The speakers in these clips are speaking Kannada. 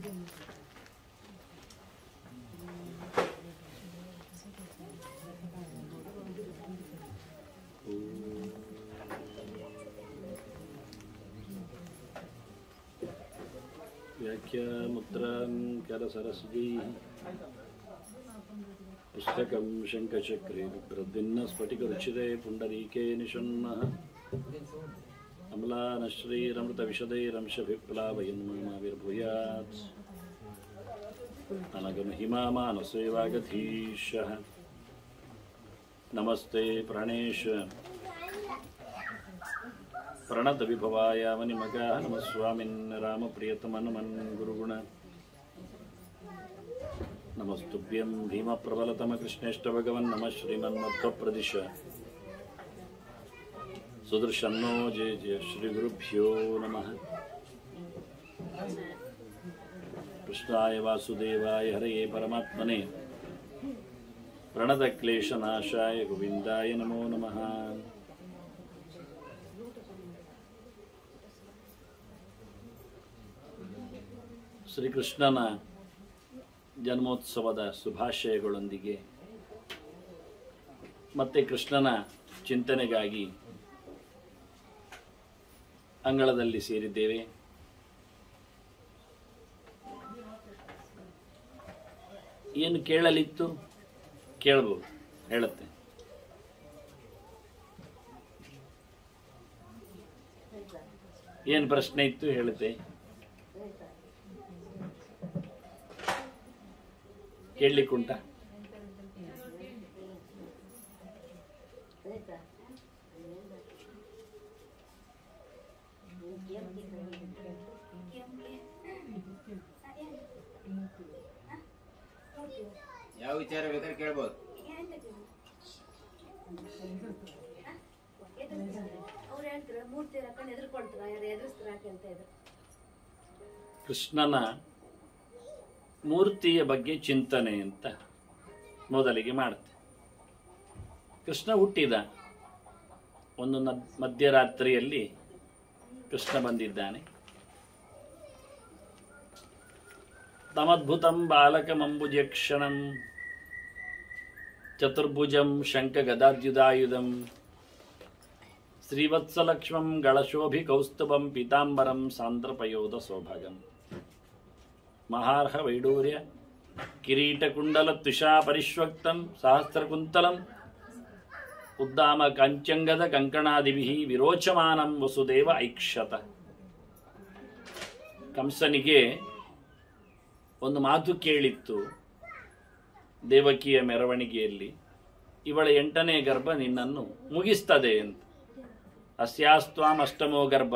व्याख्यामुद्रां करसरस्वैः पुस्तकं शङ्खचक्रे बिभ्रद्भिन्नस्फटिकरुचिरे पुण्डरीके निषण्णः अम्लानश्रीरमृतविशदैरंशभिप्लावयन्माविर्भूयात् अनगमहिमामानसेवागधीशः नमस्ते प्रणेश प्रणतविभवाय मनिमगाः नमः स्वामिन् रामप्रियतमनुमन् गुरुगुण नमस्तुभ्यं भीमप्रबलतमकृष्णेष्टभगवन् नमः श्रीमन्मध्वप्रदिश सुदर्शन्नो जय जय श्रीगुरुभ्यो नमः कृष्णाय वासुदेवाय हरये परमात्मने प्रणतक्लेशनाशाय गोविन्दाय नमो नमः ಶ್ರೀಕೃಷ್ಣನ ಜನ್ಮೋತ್ಸವದ ಶುಭಾಶಯಗಳೊಂದಿಗೆ ಮತ್ತೆ ಕೃಷ್ಣನ ಚಿಂತನೆಗಾಗಿ ಅಂಗಳದಲ್ಲಿ ಸೇರಿದ್ದೇವೆ ಏನು ಕೇಳಲಿತ್ತು ಕೇಳಬಹುದು ಹೇಳುತ್ತೆ ಏನು ಪ್ರಶ್ನೆ ಇತ್ತು ಹೇಳುತ್ತೆ ಕೇಳಲಿಕ್ಕುಂಟ ಯಾವ ವಿಚಾರ ಬೇಕಾದ್ರೆ ಕೇಳ್ಬೋದು ಅವ್ರು ಹೇಳ್ತಾರೆ ಮೂರ್ತಿ ಹಾಕೊಂಡು ಎದುರ್ಕೊಳ್ತಾರ ಯಾರು ಎದುರಿಸ್ತಾರ ಅಂತ ಇದ್ರು ಕೃಷ್ಣನ ಮೂರ್ತಿಯ ಬಗ್ಗೆ ಚಿಂತನೆ ಅಂತ ಮೊದಲಿಗೆ ಮಾಡುತ್ತೆ ಕೃಷ್ಣ ಹುಟ್ಟಿದ ಒಂದು ನ- ಮಧ್ಯರಾತ್ರಿಯಲ್ಲಿ ಕೃಷ್ಣ ಬಂದಿದ್ದಾನೆ ತಮದ್ಭುತಂ ಬಾಲಕಮಂಬುಜಕ್ಷಣಂ ಚತುರ್ಭುಜಂ ಶಂಖ ಗದಾದ್ಯುದಾಯುಧಂ ಶ್ರೀವತ್ಸಲಕ್ಷ್ಮಂ ಗಳಶೋಭಿ ಕೌಸ್ತುಭಂ ಪೀತಾಂಬರಂ ಸಾಂದ್ರಪಯೋಧ ಸೌಭಗಂ ಮಹಾರ್ಹ ವೈಡೂರ್ಯ ಕಿರೀಟಕುಂಡಲ ತುಷಾ ಪರಿಶ್ವಕ್ತಂ ಸಹಸ್ರಕುಂತಲಂ ಉದ್ದಾಮ ಕಂಚಂಗದ ಕಂಕಣಾದಿಭಿ ವಿರೋಚಮಾನಂ ವಸುದೇವ ಐಕ್ಷತ ಕಂಸನಿಗೆ ಒಂದು ಮಾತು ಕೇಳಿತ್ತು ದೇವಕಿಯ ಮೆರವಣಿಗೆಯಲ್ಲಿ ಇವಳ ಎಂಟನೇ ಗರ್ಭ ನಿನ್ನನ್ನು ಮುಗಿಸ್ತದೆ ಅಂತ ಅಸ್ಯಾಸ್ತ್ವಾಂ ಅಷ್ಟಮೋ ಗರ್ಭ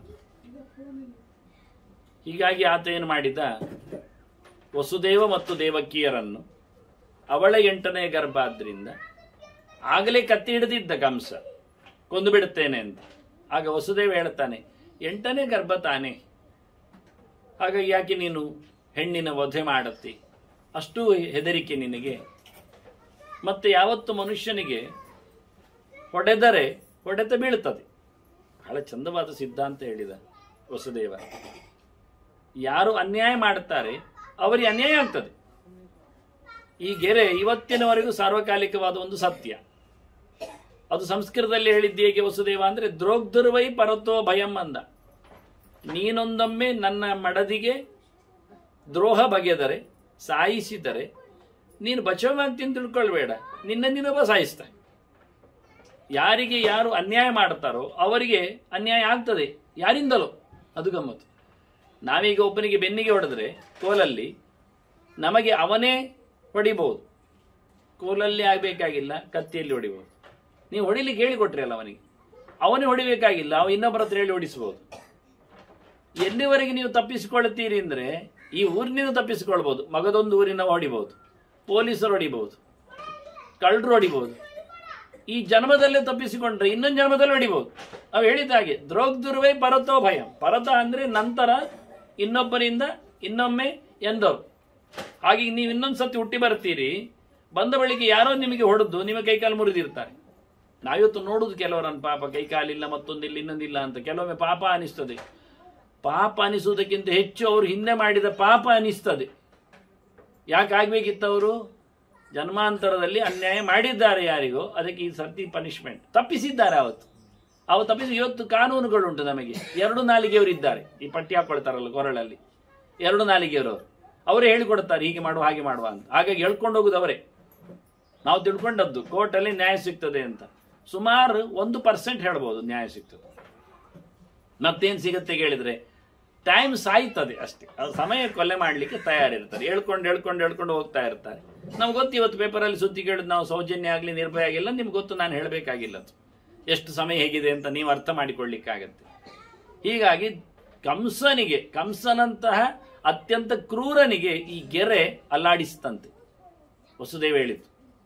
ಹೀಗಾಗಿ ಆತ ಏನು ಮಾಡಿದ ವಸುದೇವ ಮತ್ತು ದೇವಕಿಯರನ್ನು ಅವಳ ಎಂಟನೇ ಗರ್ಭ ಆದ್ರಿಂದ ಆಗಲೇ ಕತ್ತಿ ಹಿಡಿದಿದ್ದ ಕಂಸ ಕೊಂದು ಬಿಡುತ್ತೇನೆ ಅಂತ ಆಗ ವಸುದೇವ ಹೇಳ್ತಾನೆ ಎಂಟನೇ ಗರ್ಭ ತಾನೆ ಹಾಗಾಗಿ ಯಾಕೆ ನೀನು ಹೆಣ್ಣಿನ ವಧೆ ಮಾಡುತ್ತಿ ಅಷ್ಟು ಹೆದರಿಕೆ ನಿನಗೆ ಮತ್ತೆ ಯಾವತ್ತು ಮನುಷ್ಯನಿಗೆ ಹೊಡೆದರೆ ಹೊಡೆತ ಬೀಳುತ್ತದೆ ಬಹಳ ಚಂದವಾದ ಸಿದ್ಧಾಂತ ಹೇಳಿದ ವಸುದೇವ ಯಾರು ಅನ್ಯಾಯ ಮಾಡುತ್ತಾರೆ ಅವರಿಗೆ ಅನ್ಯಾಯ ಆಗ್ತದೆ ಈ ಗೆರೆ ಇವತ್ತಿನವರೆಗೂ ಸಾರ್ವಕಾಲಿಕವಾದ ಒಂದು ಸತ್ಯ ಅದು ಸಂಸ್ಕೃತದಲ್ಲಿ ಹೇಳಿದ್ದು ಹೇಗೆ ವಸುದೇವ ಅಂದ್ರೆ ದ್ರೋಗ್ದುರ್ವೈ ಪರತೋ ಭಯಂ ಅಂದ ನೀನೊಂದೊಮ್ಮೆ ನನ್ನ ಮಡದಿಗೆ ದ್ರೋಹ ಬಗೆದರೆ ಸಾಯಿಸಿದರೆ ನೀನು ಬಚಾವಾಗ್ತೀನಿ ಅಂತ ತಿಳ್ಕೊಳ್ಬೇಡ ನಿನ್ನ ನೀನೊಬ್ಬ ಸಾಯಿಸ್ತ ಯಾರಿಗೆ ಯಾರು ಅನ್ಯಾಯ ಮಾಡ್ತಾರೋ ಅವರಿಗೆ ಅನ್ಯಾಯ ಆಗ್ತದೆ ಯಾರಿಂದಲೋ ಅದು ಗಮ್ಮತ್ತು ನಾವೀಗ ಒಬ್ಬನಿಗೆ ಬೆನ್ನಿಗೆ ಹೊಡೆದ್ರೆ ಕೋಲಲ್ಲಿ ನಮಗೆ ಅವನೇ ಹೊಡಿಬಹುದು ಕೋಲಲ್ಲಿ ಆಗಬೇಕಾಗಿಲ್ಲ ಕತ್ತಿಯಲ್ಲಿ ಹೊಡಿಬಹುದು ನೀವು ಹೊಡಿಲಿಕ್ಕೆ ಹೇಳಿಕೊಟ್ರಿ ಅಲ್ಲ ಅವನಿಗೆ ಅವನೇ ಹೊಡಿಬೇಕಾಗಿಲ್ಲ ಅವ ಇನ್ನೊಬ್ಬರ ಹತ್ರ ಹೇಳಿ ಹೊಡಿಸಬಹುದು ಎಲ್ಲಿವರೆಗೆ ನೀವು ತಪ್ಪಿಸಿಕೊಳ್ಳುತ್ತೀರಿ ಅಂದ್ರೆ ಈ ಊರಿನಿಂದ ತಪ್ಪಿಸಿಕೊಳ್ಬಹುದು ಮಗದೊಂದು ಊರಿನ ಹೊಡಿಬಹುದು ಪೊಲೀಸರು ಹೊಡಿಬಹುದು ಕಳ್ಳರು ಹೊಡಿಬಹುದು ಈ ಜನ್ಮದಲ್ಲೇ ತಪ್ಪಿಸಿಕೊಂಡ್ರೆ ಇನ್ನೊಂದು ಜನ್ಮದಲ್ಲಿ ಹೊಡಿಬಹುದು ಅವು ಹೇಳಿದ ಹಾಗೆ ದ್ರೋಗ್ದುರ್ವೈ ಪರತೋ ಭಯ ಪರತ ಅಂದ್ರೆ ನಂತರ ಇನ್ನೊಬ್ಬರಿಂದ ಇನ್ನೊಮ್ಮೆ ಎಂದವರು ಹಾಗೆ ನೀವು ಇನ್ನೊಂದು ಸತಿ ಹುಟ್ಟಿ ಬರ್ತೀರಿ ಬಂದ ಬಳಿಕ ಯಾರೋ ನಿಮಗೆ ಹೊಡೆದು ನಿಮ್ಮ ಕೈಕಾಲು ಮುರಿದಿರ್ತಾರೆ ನಾವಿವತ್ತು ನೋಡುದು ಕೆಲವರನ್ನು ಪಾಪ ಕೈಕಾಲಿಲ್ಲ ಮತ್ತೊಂದಿಲ್ಲ ಇನ್ನೊಂದಿಲ್ಲ ಅಂತ ಕೆಲವೊಮ್ಮೆ ಪಾಪ ಅನಿಸ್ತದೆ ಪಾಪ ಅನಿಸುವುದಕ್ಕಿಂತ ಹೆಚ್ಚು ಅವರು ಹಿಂದೆ ಮಾಡಿದ ಪಾಪ ಅನಿಸ್ತದೆ ಯಾಕೆ ಆಗ್ಬೇಕಿತ್ತು ಅವರು ಜನ್ಮಾಂತರದಲ್ಲಿ ಅನ್ಯಾಯ ಮಾಡಿದ್ದಾರೆ ಯಾರಿಗೋ ಅದಕ್ಕೆ ಈ ಸರ್ತಿ ಪನಿಷ್ಮೆಂಟ್ ತಪ್ಪಿಸಿದ್ದಾರೆ ಅವತ್ತು ಅವು ತಪ್ಪಿಸಿ ಇವತ್ತು ಕಾನೂನುಗಳುಂಟು ನಮಗೆ ಎರಡು ನಾಲಿಗೆಯವರಿದ್ದಾರೆ ಈ ಪಟ್ಟಿ ಹಾಕೊಳ್ತಾರಲ್ಲ ಕೊರಳಲ್ಲಿ ಎರಡು ನಾಲಿಗೆಯವರವರು ಅವರೇ ಹೇಳಿಕೊಡ್ತಾರೆ ಹೀಗೆ ಮಾಡುವ ಹಾಗೆ ಮಾಡುವ ಅಂತ ಹಾಗಾಗಿ ಹೇಳ್ಕೊಂಡು ಹೋಗುದು ಅವರೇ ನಾವು ತಿಳ್ಕೊಂಡದ್ದು ಕೋರ್ಟಲ್ಲಿ ನ್ಯಾಯ ಸಿಗ್ತದೆ ಅಂತ ಸುಮಾರು ಒಂದು ಪರ್ಸೆಂಟ್ ಹೇಳ್ಬೋದು ನ್ಯಾಯ ಸಿಗ್ತದೆ ಮತ್ತೇನು ಸಿಗುತ್ತೆ ಕೇಳಿದ್ರೆ ಟೈಮ್ ಸಾಯ್ತದೆ ಅಷ್ಟೇ ಅದು ಸಮಯ ಕೊಲೆ ಮಾಡಲಿಕ್ಕೆ ತಯಾರಿರ್ತಾರೆ ಹೇಳ್ಕೊಂಡು ಹೇಳ್ಕೊಂಡು ಹೇಳ್ಕೊಂಡು ಹೋಗ್ತಾ ಇರ್ತಾರೆ ನಮ್ಗೆ ಗೊತ್ತು ಇವತ್ತು ಪೇಪರಲ್ಲಿ ಸುದ್ದಿ ಕೇಳಿದ್ ನಾವು ಸೌಜನ್ಯ ಆಗಲಿ ನಿರ್ಭಯ ಆಗಿಲ್ಲ ನಿಮ್ಗೆ ಗೊತ್ತು ನಾನು ಹೇಳಬೇಕಾಗಿಲ್ಲ ಅದು ಎಷ್ಟು ಸಮಯ ಹೇಗಿದೆ ಅಂತ ನೀವು ಅರ್ಥ ಮಾಡಿಕೊಳ್ಳಿಕ್ಕಾಗತ್ತೆ ಹೀಗಾಗಿ ಕಂಸನಿಗೆ ಕಂಸನಂತಹ ಅತ್ಯಂತ ಕ್ರೂರನಿಗೆ ಈ ಗೆರೆ ಅಲ್ಲಾಡಿಸ್ತಂತೆ ವಸುದೇವ ಹೇಳಿತು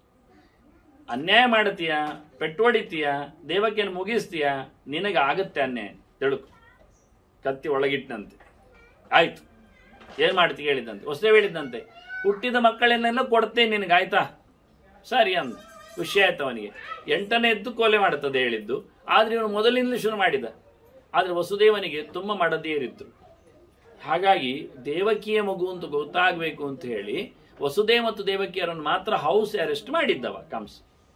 ಅನ್ಯಾಯ ಮಾಡತೀಯ ಪೆಟ್ಟೊಡಿತೀಯ ದೇವಕಿಯನ್ನು ಮುಗಿಸ್ತೀಯ ನಿನಗೆ ಆಗತ್ತೆ ಅನ್ಯಾಯ ತಿಳುಕು ಕತ್ತಿ ಒಳಗಿಟ್ಟಂತೆ ಆಯ್ತು ಏನ್ ಮಾಡ್ತಿ ಹೇಳಿದಂತೆ ವಸುದೇವ ಹೇಳಿದಂತೆ ಹುಟ್ಟಿದ ಮಕ್ಕಳನ್ನೆಲ್ಲ ಕೊಡ್ತೇನೆ ನಿನಗೆ ಆಯ್ತಾ ಸರಿ ಅಂದ ಖುಷಿ ಆಯ್ತು ಅವನಿಗೆ ಎಂಟನೇ ಎದ್ದು ಕೊಲೆ ಮಾಡುತ್ತದೆ ಹೇಳಿದ್ದು ಆದ್ರೆ ಇವನು ಮೊದಲಿಂದಲೇ ಶುರು ಮಾಡಿದ ಆದ್ರೆ ವಸುದೇವನಿಗೆ ತುಂಬ ಮಡದಿಯರಿದ್ರು ಹಾಗಾಗಿ ದೇವಕಿಯ ಮಗು ಅಂತ ಗೊತ್ತಾಗಬೇಕು ಅಂತ ಹೇಳಿ ವಸುದೇವ ಮತ್ತು ದೇವಕಿಯರನ್ನು ಮಾತ್ರ ಹೌಸ್ ಅರೆಸ್ಟ್ ಮಾಡಿದ್ದವ ಕಂಸ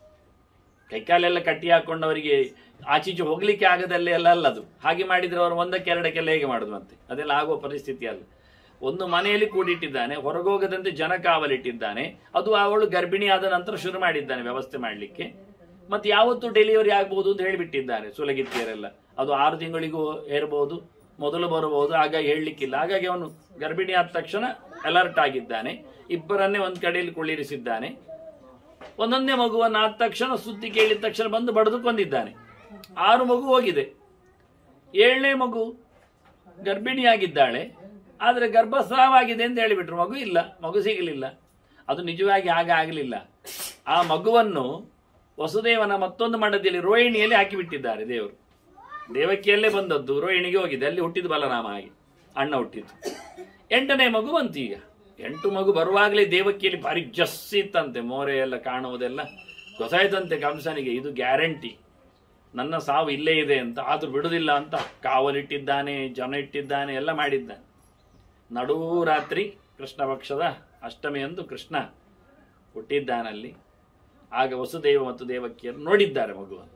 ಕೈಕಾಲೆಲ್ಲ ಕಟ್ಟಿ ಹಾಕೊಂಡವರಿಗೆ ಆಚೀಚೆ ಹೋಗ್ಲಿಕ್ಕೆ ಆಗದಲ್ಲೇ ಎಲ್ಲ ಅಲ್ಲದು ಹಾಗೆ ಮಾಡಿದ್ರೆ ಅವರು ಒಂದಕ್ಕೆ ಎರಡಕ್ಕೆಲ್ಲ ಹೇಗೆ ಮಾಡುದು ಮತ್ತೆ ಅದೆಲ್ಲ ಆಗುವ ಪರಿಸ್ಥಿತಿ ಅಲ್ಲ ಒಂದು ಮನೆಯಲ್ಲಿ ಕೂಡಿಟ್ಟಿದ್ದಾನೆ ಹೊರಗೋಗದಂತೆ ಜನ ಕಾವಲಿಟ್ಟಿದ್ದಾನೆ ಅದು ಅವಳು ಗರ್ಭಿಣಿ ಆದ ನಂತರ ಶುರು ಮಾಡಿದ್ದಾನೆ ವ್ಯವಸ್ಥೆ ಮಾಡಲಿಕ್ಕೆ ಮತ್ತೆ ಯಾವತ್ತು ಡೆಲಿವರಿ ಆಗ್ಬಹುದು ಅಂತ ಹೇಳಿಬಿಟ್ಟಿದ್ದಾನೆ ಸುಲಗಿತ್ತಿಯರೆಲ್ಲ ಅದು ಆರು ತಿಂಗಳಿಗೂ ಏರ್ಬೋದು ಮೊದಲು ಬರಬಹುದು ಹಾಗಾಗಿ ಹೇಳಲಿಕ್ಕಿಲ್ಲ ಹಾಗಾಗಿ ಅವನು ಗರ್ಭಿಣಿ ಆದ ತಕ್ಷಣ ಅಲರ್ಟ್ ಆಗಿದ್ದಾನೆ ಇಬ್ಬರನ್ನೇ ಒಂದ್ ಕಡೆಯಲ್ಲಿ ಕುಳ್ಳಿರಿಸಿದ್ದಾನೆ ಒಂದೊಂದೇ ಮಗುವನ್ನು ಆದ ತಕ್ಷಣ ಸುದ್ದಿ ಕೇಳಿದ ತಕ್ಷಣ ಬಂದು ಬಡಿದು ಕೊಂದಿದ್ದಾನೆ ಆರು ಮಗು ಹೋಗಿದೆ ಏಳನೇ ಮಗು ಗರ್ಭಿಣಿಯಾಗಿದ್ದಾಳೆ ಆದರೆ ಗರ್ಭಸ್ರಾವಾಗಿದೆ ಅಂತ ಹೇಳಿಬಿಟ್ರು ಮಗು ಇಲ್ಲ ಮಗು ಸಿಗಲಿಲ್ಲ ಅದು ನಿಜವಾಗಿ ಹಾಗೆ ಆಗಲಿಲ್ಲ ಆ ಮಗುವನ್ನು ವಸುದೇವನ ಮತ್ತೊಂದು ಮಠದಲ್ಲಿ ರೋಹಿಣಿಯಲ್ಲಿ ಹಾಕಿಬಿಟ್ಟಿದ್ದಾರೆ ದೇವರು ದೇವಕಿಯಲ್ಲೇ ಬಂದದ್ದು ರೋಹಿಣಿಗೆ ಹೋಗಿದೆ ಅಲ್ಲಿ ಹುಟ್ಟಿದ ಬಲರಾಮ ಹಾಗೆ ಅಣ್ಣ ಹುಟ್ಟಿದ್ದು ಎಂಟನೇ ಮಗು ಬಂತು ಈಗ ಎಂಟು ಮಗು ಬರುವಾಗಲೇ ದೇವಕಿಯಲ್ಲಿ ಭಾರಿ ಜಸ್ಸಿತ್ತಂತೆ ಮೋರೆ ಎಲ್ಲ ಕಾಣುವುದೆಲ್ಲ ಗೊತ್ತಾಯ್ತಂತೆ ಕಂಸನಿಗೆ ಇದು ಗ್ಯಾರಂಟಿ ನನ್ನ ಸಾವು ಇಲ್ಲೇ ಇದೆ ಅಂತ ಆದ್ರೂ ಬಿಡುದಿಲ್ಲ ಅಂತ ಕಾವಲಿಟ್ಟಿದ್ದಾನೆ ಜನ ಇಟ್ಟಿದ್ದಾನೆ ಎಲ್ಲ ಮಾಡಿದ್ದಾನೆ ನಡೂ ರಾತ್ರಿ ಕೃಷ್ಣ ಪಕ್ಷದ ಅಷ್ಟಮಿಯಂದು ಕೃಷ್ಣ ಹುಟ್ಟಿದ್ದಾನಲ್ಲಿ ಆಗ ವಸುದೇವ ಮತ್ತು ದೇವಕಿಯರು ನೋಡಿದ್ದಾರೆ ಮಗುವನ್ನು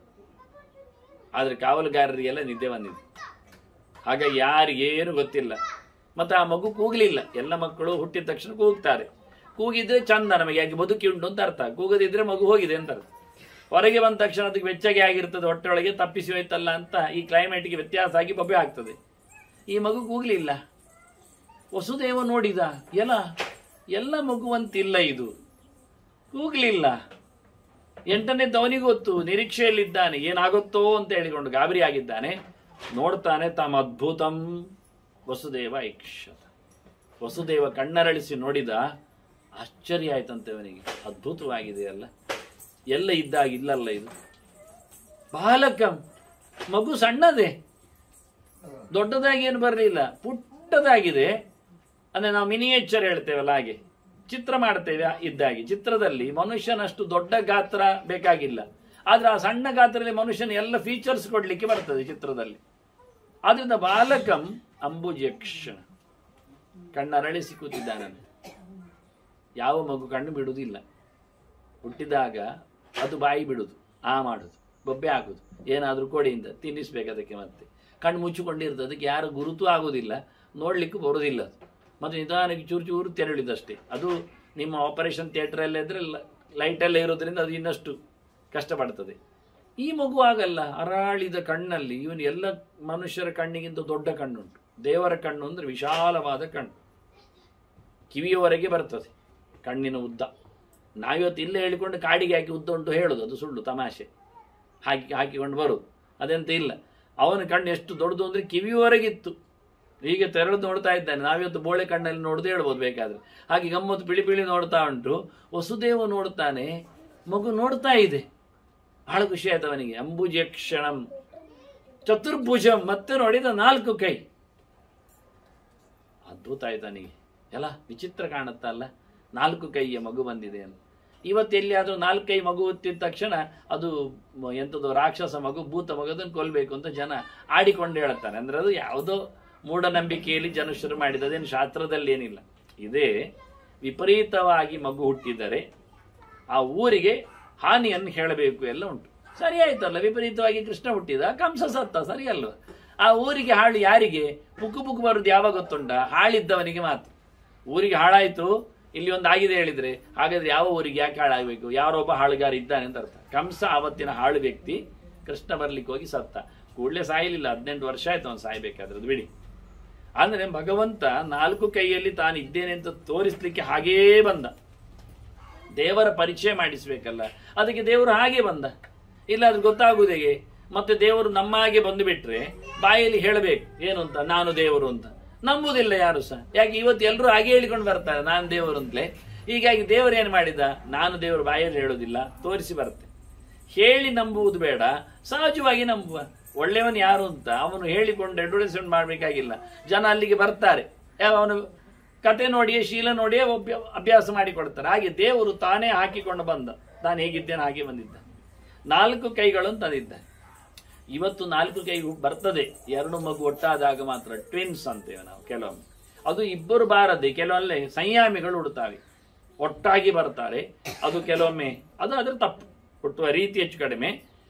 ಆದರೆ ಕಾವಲುಗಾರರಿಗೆಲ್ಲ ನಿದ್ದೆ ಬಂದಿದೆ ಹಾಗಾಗಿ ಯಾರಿಗೇನು ಗೊತ್ತಿಲ್ಲ ಮತ್ತೆ ಆ ಮಗು ಕೂಗಲಿಲ್ಲ ಎಲ್ಲ ಮಕ್ಕಳು ಹುಟ್ಟಿದ ತಕ್ಷಣ ಕೂಗ್ತಾರೆ ಕೂಗಿದ್ರೆ ಚಂದ ನಮಗೆ ಯಾಕೆ ಬದುಕಿ ಉಂಟು ಅಂತ ಅರ್ಥ ಕೂಗದಿದ್ರೆ ಮಗು ಹೋಗಿದೆ ಅಂತ ಅರ್ಥ ಹೊರಗೆ ಬಂದ ತಕ್ಷಣ ಅದಕ್ಕೆ ಬೆಚ್ಚಗೆ ಆಗಿರ್ತದೆ ಹೊಟ್ಟೆಯೊಳಗೆ ತಪ್ಪಿಸಿ ಹೋಯ್ತಲ್ಲ ಅಂತ ಈ ಕ್ಲೈಮೇಟ್ಗೆ ವ್ಯತ್ಯಾಸ ಆಗಿ ಬಬ್ಬೆ ಆಗ್ತದೆ ಈ ಮಗು ಕೂಗ್ಲಿಲ್ಲ ವಸುದೇವ ನೋಡಿದ ಎಲ್ಲ ಎಲ್ಲ ಮಗುವಂತಿಲ್ಲ ಇದು ಕೂಗ್ಲಿಲ್ಲ ಎಂಟನೇದ್ದು ಅವನಿಗೆ ಗೊತ್ತು ನಿರೀಕ್ಷೆಯಲ್ಲಿದ್ದಾನೆ ಏನಾಗುತ್ತೋ ಅಂತ ಹೇಳಿಕೊಂಡು ಗಾಬರಿ ಆಗಿದ್ದಾನೆ ನೋಡ್ತಾನೆ ತಮ್ಮ ಅದ್ಭುತಂ ವಸುದೇವ ಐಕ್ಷತ ವಸುದೇವ ಕಣ್ಣರಳಿಸಿ ನೋಡಿದ ಆಶ್ಚರ್ಯ ಆಯ್ತಂತೆ ಅವನಿಗೆ ಅದ್ಭುತವಾಗಿದೆ ಅಲ್ಲ ಎಲ್ಲ ಇದ್ದಾಗ ಇಲ್ಲಲ್ಲ ಇದು ಬಾಲಕ ಮಗು ಸಣ್ಣದೇ ದೊಡ್ಡದಾಗಿ ಏನು ಬರಲಿಲ್ಲ ಪುಟ್ಟದಾಗಿದೆ ಅಂದ್ರೆ ನಾವು ಮಿನಿಯೇಚರ್ ಹೇಳ್ತೇವಲ್ಲ ಹಾಗೆ ಚಿತ್ರ ಮಾಡ್ತೇವೆ ಇದ್ದಾಗಿ ಚಿತ್ರದಲ್ಲಿ ಮನುಷ್ಯನಷ್ಟು ದೊಡ್ಡ ಗಾತ್ರ ಬೇಕಾಗಿಲ್ಲ ಆದ್ರೆ ಆ ಸಣ್ಣ ಗಾತ್ರದಲ್ಲಿ ಮನುಷ್ಯನ ಎಲ್ಲ ಫೀಚರ್ಸ್ ಕೊಡ್ಲಿಕ್ಕೆ ಬರ್ತದೆ ಚಿತ್ರದಲ್ಲಿ ಆದ್ರಿಂದ ಬಾಲಕಂ ಅಂಬುಜಕ್ಷಣ ಕಣ್ಣರಳಿಸಿ ಕೂತಿದ್ದಾನಂತೆ ಯಾವ ಮಗು ಕಣ್ಣು ಬಿಡುವುದಿಲ್ಲ ಹುಟ್ಟಿದಾಗ ಅದು ಬಾಯಿ ಬಿಡುದು ಆ ಮಾಡುದು ಬೊಬ್ಬೆ ಆಗುದು ಏನಾದ್ರೂ ಕೊಡಿಯಿಂದ ತಿನ್ನಿಸ್ಬೇಕು ಅದಕ್ಕೆ ಮತ್ತೆ ಕಣ್ಣು ಮುಚ್ಚಿಕೊಂಡಿರ್ತದೆ ಅದಕ್ಕೆ ಯಾರು ಗುರುತು ಆಗುದಿಲ್ಲ ನೋಡ್ಲಿಕ್ಕೂ ಬರುವುದಿಲ್ಲ ಅದು ಮತ್ತೆ ನಿಧಾನಕ್ಕೆ ಚೂರು ಚೂರು ತೆರಳಿದಷ್ಟೇ ಅದು ನಿಮ್ಮ ಆಪರೇಷನ್ ಥಿಯೇಟರ್ ಎಲ್ಲ ಇದ್ರೆ ಲೈಟ್ ಎಲ್ಲ ಇರೋದ್ರಿಂದ ಅದು ಇನ್ನಷ್ಟು ಕಷ್ಟಪಡ್ತದೆ ಈ ಮಗು ಆಗಲ್ಲ ಅರಾಳಿದ ಕಣ್ಣಲ್ಲಿ ಇವನು ಎಲ್ಲ ಮನುಷ್ಯರ ಕಣ್ಣಿಗಿಂತ ದೊಡ್ಡ ಕಣ್ಣುಂಟು ದೇವರ ಕಣ್ಣು ಅಂದ್ರೆ ವಿಶಾಲವಾದ ಕಣ್ಣು ಕಿವಿಯವರೆಗೆ ಬರ್ತದೆ ಕಣ್ಣಿನ ಉದ್ದ ನಾವಿವತ್ತು ಇಲ್ಲೇ ಹೇಳಿಕೊಂಡು ಕಾಡಿಗೆ ಹಾಕಿ ಉದ್ದ ಉಂಟು ಹೇಳೋದು ಅದು ಸುಳ್ಳು ತಮಾಷೆ ಹಾಕಿ ಹಾಕಿಕೊಂಡು ಬರೋದು ಅದೆಂತ ಇಲ್ಲ ಅವನ ಕಣ್ಣು ಎಷ್ಟು ದೊಡ್ಡದು ಅಂದ್ರೆ ಕಿವಿಯವರೆಗಿತ್ತು ಹೀಗೆ ತೆರಳು ನೋಡ್ತಾ ಇದ್ದಾನೆ ನಾವಿವತ್ತು ಬೋಳೆ ಕಣ್ಣಲ್ಲಿ ನೋಡ್ದು ಹೇಳ್ಬೋದು ಬೇಕಾದ್ರೆ ಹಾಗೆ ಗಮ್ಮತ್ತು ಬಿಳಿ ಬಿಳಿ ನೋಡ್ತಾ ಉಂಟು ವಸುದೇವ ನೋಡ್ತಾನೆ ಮಗು ನೋಡ್ತಾ ಇದೆ ಬಹಳ ಖುಷಿ ಆಯ್ತು ಅವನಿಗೆ ಅಂಬುಜಕ್ಷಣಂ ಚತುರ್ಭುಜಂ ಮತ್ತೆ ನೋಡಿದ ನಾಲ್ಕು ಕೈ ಅದ್ಭುತ ಆಯ್ತು ಅವನಿಗೆ ಎಲ್ಲ ವಿಚಿತ್ರ ಕಾಣುತ್ತಲ್ಲ ನಾಲ್ಕು ಕೈಯ ಮಗು ಬಂದಿದೆ ಅಂತ ಇವತ್ತು ಎಲ್ಲಿಯಾದ್ರೂ ನಾಲ್ಕು ಕೈ ಮಗು ಹೊತ್ತಿದ ತಕ್ಷಣ ಅದು ಮ- ಎಂಥದೋ ರಾಕ್ಷಸ ಮಗು ಭೂತ ಮಗು ಅದನ್ನು ಕೊಲ್ಬೇಕು ಅಂತ ಜನ ಆಡಿಕೊಂಡು ಹೇಳ್ತಾರೆ ಅಂದ್ರೆ ಅದು ಯಾವುದೋ ಮೂಢನಂಬಿಕೆಯಲ್ಲಿ ಜನ ಶುರು ಮಾಡಿದ ಅದೇನು ಶಾಸ್ತ್ರದಲ್ಲಿ ಏನಿಲ್ಲ ಇದೇ ವಿಪರೀತವಾಗಿ ಮಗು ಹುಟ್ಟಿದರೆ ಆ ಊರಿಗೆ ಹಾನಿಯನ್ನು ಹೇಳಬೇಕು ಎಲ್ಲ ಉಂಟು ಸರಿ ಆಯ್ತಲ್ಲ ವಿಪರೀತವಾಗಿ ಕೃಷ್ಣ ಹುಟ್ಟಿದ ಕಂಸ ಸತ್ತ ಸರಿ ಅಲ್ವಾ ಆ ಊರಿಗೆ ಹಾಳು ಯಾರಿಗೆ ಪುಕ್ಕು ಪುಕ್ಕು ಬರುದು ಯಾವಾಗ ಗೊತ್ತುಂಟ ಹಾಳಿದ್ದವನಿಗೆ ಮಾತ್ರ ಊರಿಗೆ ಹಾಳಾಯ್ತು ಇಲ್ಲಿ ಒಂದು ಆಗಿದೆ ಹೇಳಿದ್ರೆ ಹಾಗಾದ್ರೆ ಯಾವ ಊರಿಗೆ ಯಾಕೆ ಹಾಳಾಗಬೇಕು ಯಾರೊಬ್ಬ ಹಾಳುಗಾರ ಇದ್ದಾನೆ ಅಂತ ಅರ್ಥ ಕಂಸ ಆವತ್ತಿನ ಹಾಳು ವ್ಯಕ್ತಿ ಕೃಷ್ಣ ಬರ್ಲಿಕ್ಕೆ ಹೋಗಿ ಸತ್ತ ಕೂಡಲೇ ಸಾಯಲಿಲ್ಲ ಹದಿನೆಂಟು ವರ್ಷ ಆಯ್ತು ಅವನು ಸಾಯ್ಬೇಕಾದ್ರೆ ಅದು ಬಿಡಿ ಅಂದ್ರೆ ಭಗವಂತ ನಾಲ್ಕು ಕೈಯಲ್ಲಿ ತಾನು ಇದ್ದೇನೆ ಅಂತ ತೋರಿಸ್ಲಿಕ್ಕೆ ಹಾಗೇ ಬಂದ ದೇವರ ಪರಿಚಯ ಮಾಡಿಸ್ಬೇಕಲ್ಲ ಅದಕ್ಕೆ ದೇವರು ಹಾಗೆ ಬಂದ ಇಲ್ಲ ಅದು ಗೊತ್ತಾಗುವುದು ಹೇಗೆ ಮತ್ತೆ ದೇವರು ನಮ್ಮ ಹಾಗೆ ಬಂದು ಬಿಟ್ರೆ ಬಾಯಲ್ಲಿ ಹೇಳಬೇಕು ಏನು ಅಂತ ನಾನು ದೇವರು ಅಂತ ನಂಬುದಿಲ್ಲ ಯಾರು ಸಹ ಯಾಕೆ ಇವತ್ತು ಎಲ್ಲರೂ ಹಾಗೆ ಹೇಳಿಕೊಂಡು ಬರ್ತಾರೆ ನಾನು ದೇವರು ಅಂತಲೇ ಹೀಗಾಗಿ ದೇವರು ಏನು ಮಾಡಿದ ನಾನು ದೇವರು ಬಾಯಲ್ಲಿ ಹೇಳೋದಿಲ್ಲ ತೋರಿಸಿ ಬರುತ್ತೆ ಹೇಳಿ ನಂಬುವುದು ಬೇಡ ಸಹಜವಾಗಿ ನಂಬುವ ಒಳ್ಳೆಯವನು ಯಾರು ಅಂತ ಅವನು ಹೇಳಿಕೊಂಡು ಅಡ್ವರ್ಟೈಸ್ಮೆಂಟ್ ಮಾಡಬೇಕಾಗಿಲ್ಲ ಜನ ಅಲ್ಲಿಗೆ ಬರ್ತಾರೆ ಯಾವ- ಅವನು ಕತೆ ನೋಡಿಯೇ ಶೀಲ ನೋಡಿಯೇ ಒಬ್ಬ- ಅಭ್ಯಾಸ ಮಾಡಿಕೊಡ್ತಾರೆ ಹಾಗೆ ದೇವರು ತಾನೇ ಹಾಕಿಕೊಂಡು ಬಂದ ತಾನು ಹೇಗಿದ್ದೇನೆ ಹಾಗೆ ಬಂದಿದ್ದ ನಾಲ್ಕು ಕೈಗಳನ್ನು ತಂದಿದ್ದ ಇವತ್ತು ನಾಲ್ಕು ಕೈ ಬರ್ತದೆ ಎರಡು ಮಗು ಒಟ್ಟಾದಾಗ ಮಾತ್ರ ಟ್ವಿನ್ಸ್ ಅಂತೇವೆ ನಾವು ಕೆಲವೊಮ್ಮೆ ಅದು ಇಬ್ಬರು ಬಾರದೆ ಕೆಲವೊಮ್ಮೆ ಸಂಯಾಮಿಗಳು ಹುಡ್ತಾವೆ ಒಟ್ಟಾಗಿ ಬರ್ತಾರೆ ಅದು ಕೆಲವೊಮ್ಮೆ ಅದು ಅದರ ತಪ್ಪು ಹುಟ್ಟುವ ರೀತಿ ಹೆಚ್ಚು ಕಡಿಮೆ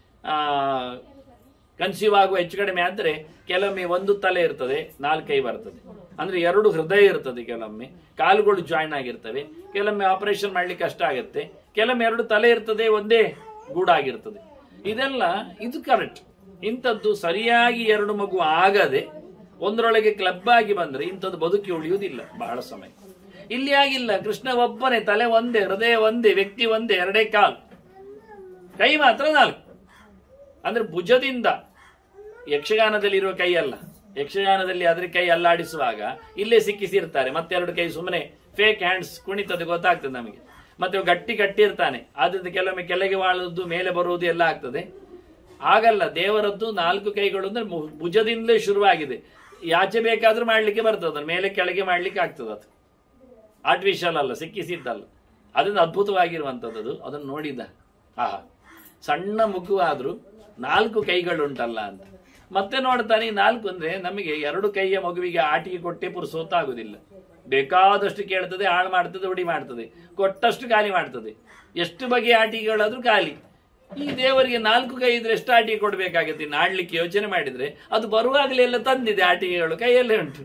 ಕನ್ಸೀವ್ ಆಗುವ ಹೆಚ್ಚು ಕಡಿಮೆ ಆದ್ರೆ ಕೆಲವೊಮ್ಮೆ ಒಂದು ತಲೆ ಇರ್ತದೆ ನಾಲ್ಕೈ ಬರ್ತದೆ ಅಂದ್ರೆ ಎರಡು ಹೃದಯ ಇರ್ತದೆ ಕೆಲವೊಮ್ಮೆ ಕಾಲುಗಳು ಜಾಯಿನ್ ಆಗಿರ್ತವೆ ಕೆಲವೊಮ್ಮೆ ಆಪರೇಷನ್ ಮಾಡ್ಲಿಕ್ಕೆ ಕಷ್ಟ ಆಗುತ್ತೆ ಕೆಲವೊಮ್ಮೆ ಎರಡು ತಲೆ ಇರ್ತದೆ ಒಂದೇ ಗೂಡಾಗಿರ್ತದೆ ಇದೆಲ್ಲ ಇದು ಕರೆಕ್ಟ್ ಇಂಥದ್ದು ಸರಿಯಾಗಿ ಎರಡು ಮಗು ಆಗದೆ ಒಂದರೊಳಗೆ ಕ್ಲಬ್ ಆಗಿ ಬಂದ್ರೆ ಇಂಥದ್ದು ಬದುಕಿ ಉಳಿಯುವುದಿಲ್ಲ ಬಹಳ ಸಮಯ ಇಲ್ಲಿ ಆಗಿಲ್ಲ ಕೃಷ್ಣ ಒಬ್ಬನೇ ತಲೆ ಒಂದೇ ಹೃದಯ ಒಂದೇ ವ್ಯಕ್ತಿ ಒಂದೇ ಎರಡೇ ಕಾಲು ಕೈ ಮಾತ್ರ ನಾಲ್ಕು ಅಂದ್ರೆ ಭುಜದಿಂದ ಯಕ್ಷಗಾನದಲ್ಲಿ ಇರುವ ಕೈ ಅಲ್ಲ ಯಕ್ಷಗಾನದಲ್ಲಿ ಅದ್ರ ಕೈ ಅಲ್ಲಾಡಿಸುವಾಗ ಇಲ್ಲೇ ಸಿಕ್ಕಿಸಿರ್ತಾರೆ ಮತ್ತೆರಡು ಕೈ ಸುಮ್ಮನೆ ಫೇಕ್ ಹ್ಯಾಂಡ್ಸ್ ಕುಣಿತದೆ ಗೊತ್ತಾಗ್ತದೆ ನಮಗೆ ಮತ್ತೆ ಗಟ್ಟಿ ಗಟ್ಟಿ ಇರ್ತಾನೆ ಆದ್ರಿಂದ ಕೆಲವೊಮ್ಮೆ ಕೆಳಗೆ ವಾಳುವುದು ಮೇಲೆ ಬರುವುದು ಎಲ್ಲ ಆಗ್ತದೆ ಆಗಲ್ಲ ದೇವರದ್ದು ನಾಲ್ಕು ಕೈಗಳು ಅಂದ್ರೆ ಮು- ಭುಜದಿಂದಲೇ ಶುರುವಾಗಿದೆ ಯಾಚೆ ಬೇಕಾದ್ರೂ ಮಾಡ್ಲಿಕ್ಕೆ ಬರ್ತದೆ ಅದನ್ನ ಮೇಲೆ ಕೆಳಗೆ ಮಾಡ್ಲಿಕ್ಕೆ ಆಗ್ತದೆ ಅದು ಆರ್ಟಿಫಿಷಿಯಲ್ ಅಲ್ಲ ಸಿಕ್ಕಿಸಿದ್ದಲ್ಲ ಅದನ್ನು ಅದ್ಭುತವಾಗಿರುವಂಥದ್ದು ಅದು. ಅದನ್ನು ನೋಡಿದ ಆಹಾ ಸಣ್ಣ ಮಗು ಆದ್ರೂ ನಾಲ್ಕು ಕೈಗಳುಂಟಲ್ಲ ಅಂತ ಮತ್ತೆ ನೋಡ್ತಾನೆ ಈ ನಾಲ್ಕು ಅಂದ್ರೆ ನಮಗೆ ಎರಡು ಕೈಯ ಮಗುವಿಗೆ ಆಟಿಗೆ ಕೊಟ್ಟೆ ಪುರುಸೋತಾಗುದಿಲ್ಲ ಬೇಕಾದಷ್ಟು ಕೇಳ್ತದೆ ಹಾಳು ಮಾಡ್ತದೆ ಉಡಿ ಮಾಡ್ತದೆ ಕೊಟ್ಟಷ್ಟು ಖಾಲಿ ಮಾಡ್ತದೆ ಎಷ್ಟು ಬಗೆಯ ಆಟಿಕೆಗಳಾದ್ರೂ ಖಾಲಿ ಈ ದೇವರಿಗೆ ನಾಲ್ಕು ಕೈ ಇದ್ರೆ ಎಷ್ಟು ಆಟಿಕೆ ಕೊಡ್ಬೇಕಾಗತ್ತೆ ಇನ್ನು ಆಡ್ಲಿಕ್ಕೆ ಯೋಚನೆ ಮಾಡಿದ್ರೆ ಅದು ಬರುವಾಗಲೇ ಎಲ್ಲ ತಂದಿದೆ ಆಟಿಕೆಗಳು ಕೈಯಲ್ಲೇ ಉಂಟು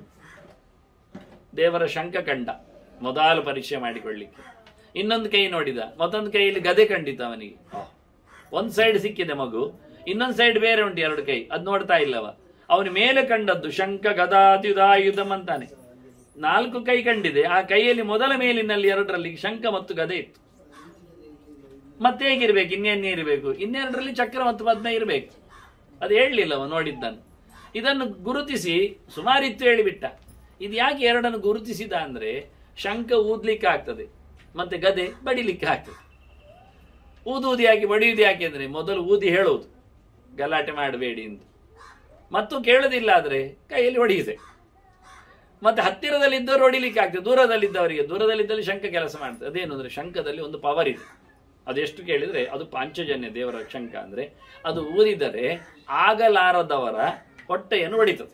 ದೇವರ ಶಂಕ ಕಂಡ ಮೊದಲು ಪರಿಚಯ ಮಾಡಿಕೊಳ್ಳಿಕ್ಕೆ ಇನ್ನೊಂದು ಕೈ ನೋಡಿದ ಮತ್ತೊಂದು ಕೈಯಲ್ಲಿ ಗದೆ ಕಂಡಿತ ಅವನಿಗೆ ಆಹ್. ಒಂದ್ ಸೈಡ್ ಸಿಕ್ಕಿದೆ ಮಗು ಇನ್ನೊಂದ್ ಸೈಡ್ ಬೇರೆ ಉಂಟು ಎರಡು ಕೈ ಅದ್ ನೋಡ್ತಾ ಇಲ್ಲವ ಅವನ ಮೇಲೆ ಕಂಡದ್ದು ಶಂಕ ಗದಾಯುಧಾಯುಧಂ ಅಂತಾನೆ ನಾಲ್ಕು ಕೈ ಕಂಡಿದೆ ಆ ಕೈಯಲ್ಲಿ ಮೊದಲ ಮೇಲಿನಲ್ಲಿ ಎರಡರಲ್ಲಿ ಶಂಕ ಮತ್ತು ಗದೆ ಇತ್ತು ಮತ್ತೆ ಹೇಗಿರ್ಬೇಕು ಇನ್ನೇನೇ ಇರಬೇಕು ಇನ್ನೆರಡರಲ್ಲಿ ಚಕ್ರ ಮತ್ತು ಪದ್ಮ ಇರಬೇಕು ಅದು ಹೇಳಲಿಲ್ಲ ಅವ ನೋಡಿದ್ದನ್ನು ಇದನ್ನು ಗುರುತಿಸಿ ಸುಮಾರಿತ್ತು ಹೇಳಿಬಿಟ್ಟ ಇದು ಯಾಕೆ ಎರಡನ್ನು ಗುರುತಿಸಿದ ಅಂದ್ರೆ ಶಂಕ ಊದ್ಲಿಕ್ಕೆ ಆಗ್ತದೆ ಮತ್ತೆ ಗದೆ ಬಡಿಲಿಕ್ಕೆ ಆಗ್ತದೆ ಊದುವುದು ಯಾಕೆ ಬಡಿಯುವುದು ಯಾಕೆ ಅಂದ್ರೆ ಮೊದಲು ಊದಿ ಹೇಳುವುದು ಗಲಾಟೆ ಮಾಡಬೇಡಿ ಅಂತ ಮತ್ತು ಕೇಳುದಿಲ್ಲ ಆದ್ರೆ ಕೈಯಲ್ಲಿ ಹೊಡೆಯುತ್ತೆ ಮತ್ತೆ ಹತ್ತಿರದಲ್ಲಿದ್ದವರು ಹೊಡಿಲಿಕ್ಕೆ ಆಗ್ತದೆ ದೂರದಲ್ಲಿದ್ದವರಿಗೆ ದೂರದಲ್ಲಿದ್ದಲ್ಲಿ ಶಂಕ ಕೆಲಸ ಮಾಡ್ತದೆ ಅದೇನು ಅಂದ್ರೆ ಶಂಕದಲ್ಲಿ ಒಂದು ಪವರ್ ಇದೆ ಅದೆಷ್ಟು ಕೇಳಿದ್ರೆ ಅದು ಪಾಂಚಜನ್ಯ ದೇವರ ಶಂಕ ಅಂದ್ರೆ ಅದು ಊದಿದರೆ ಆಗಲಾರದವರ ಹೊಟ್ಟೆಯನ್ನು ಹೊಡಿತದೆ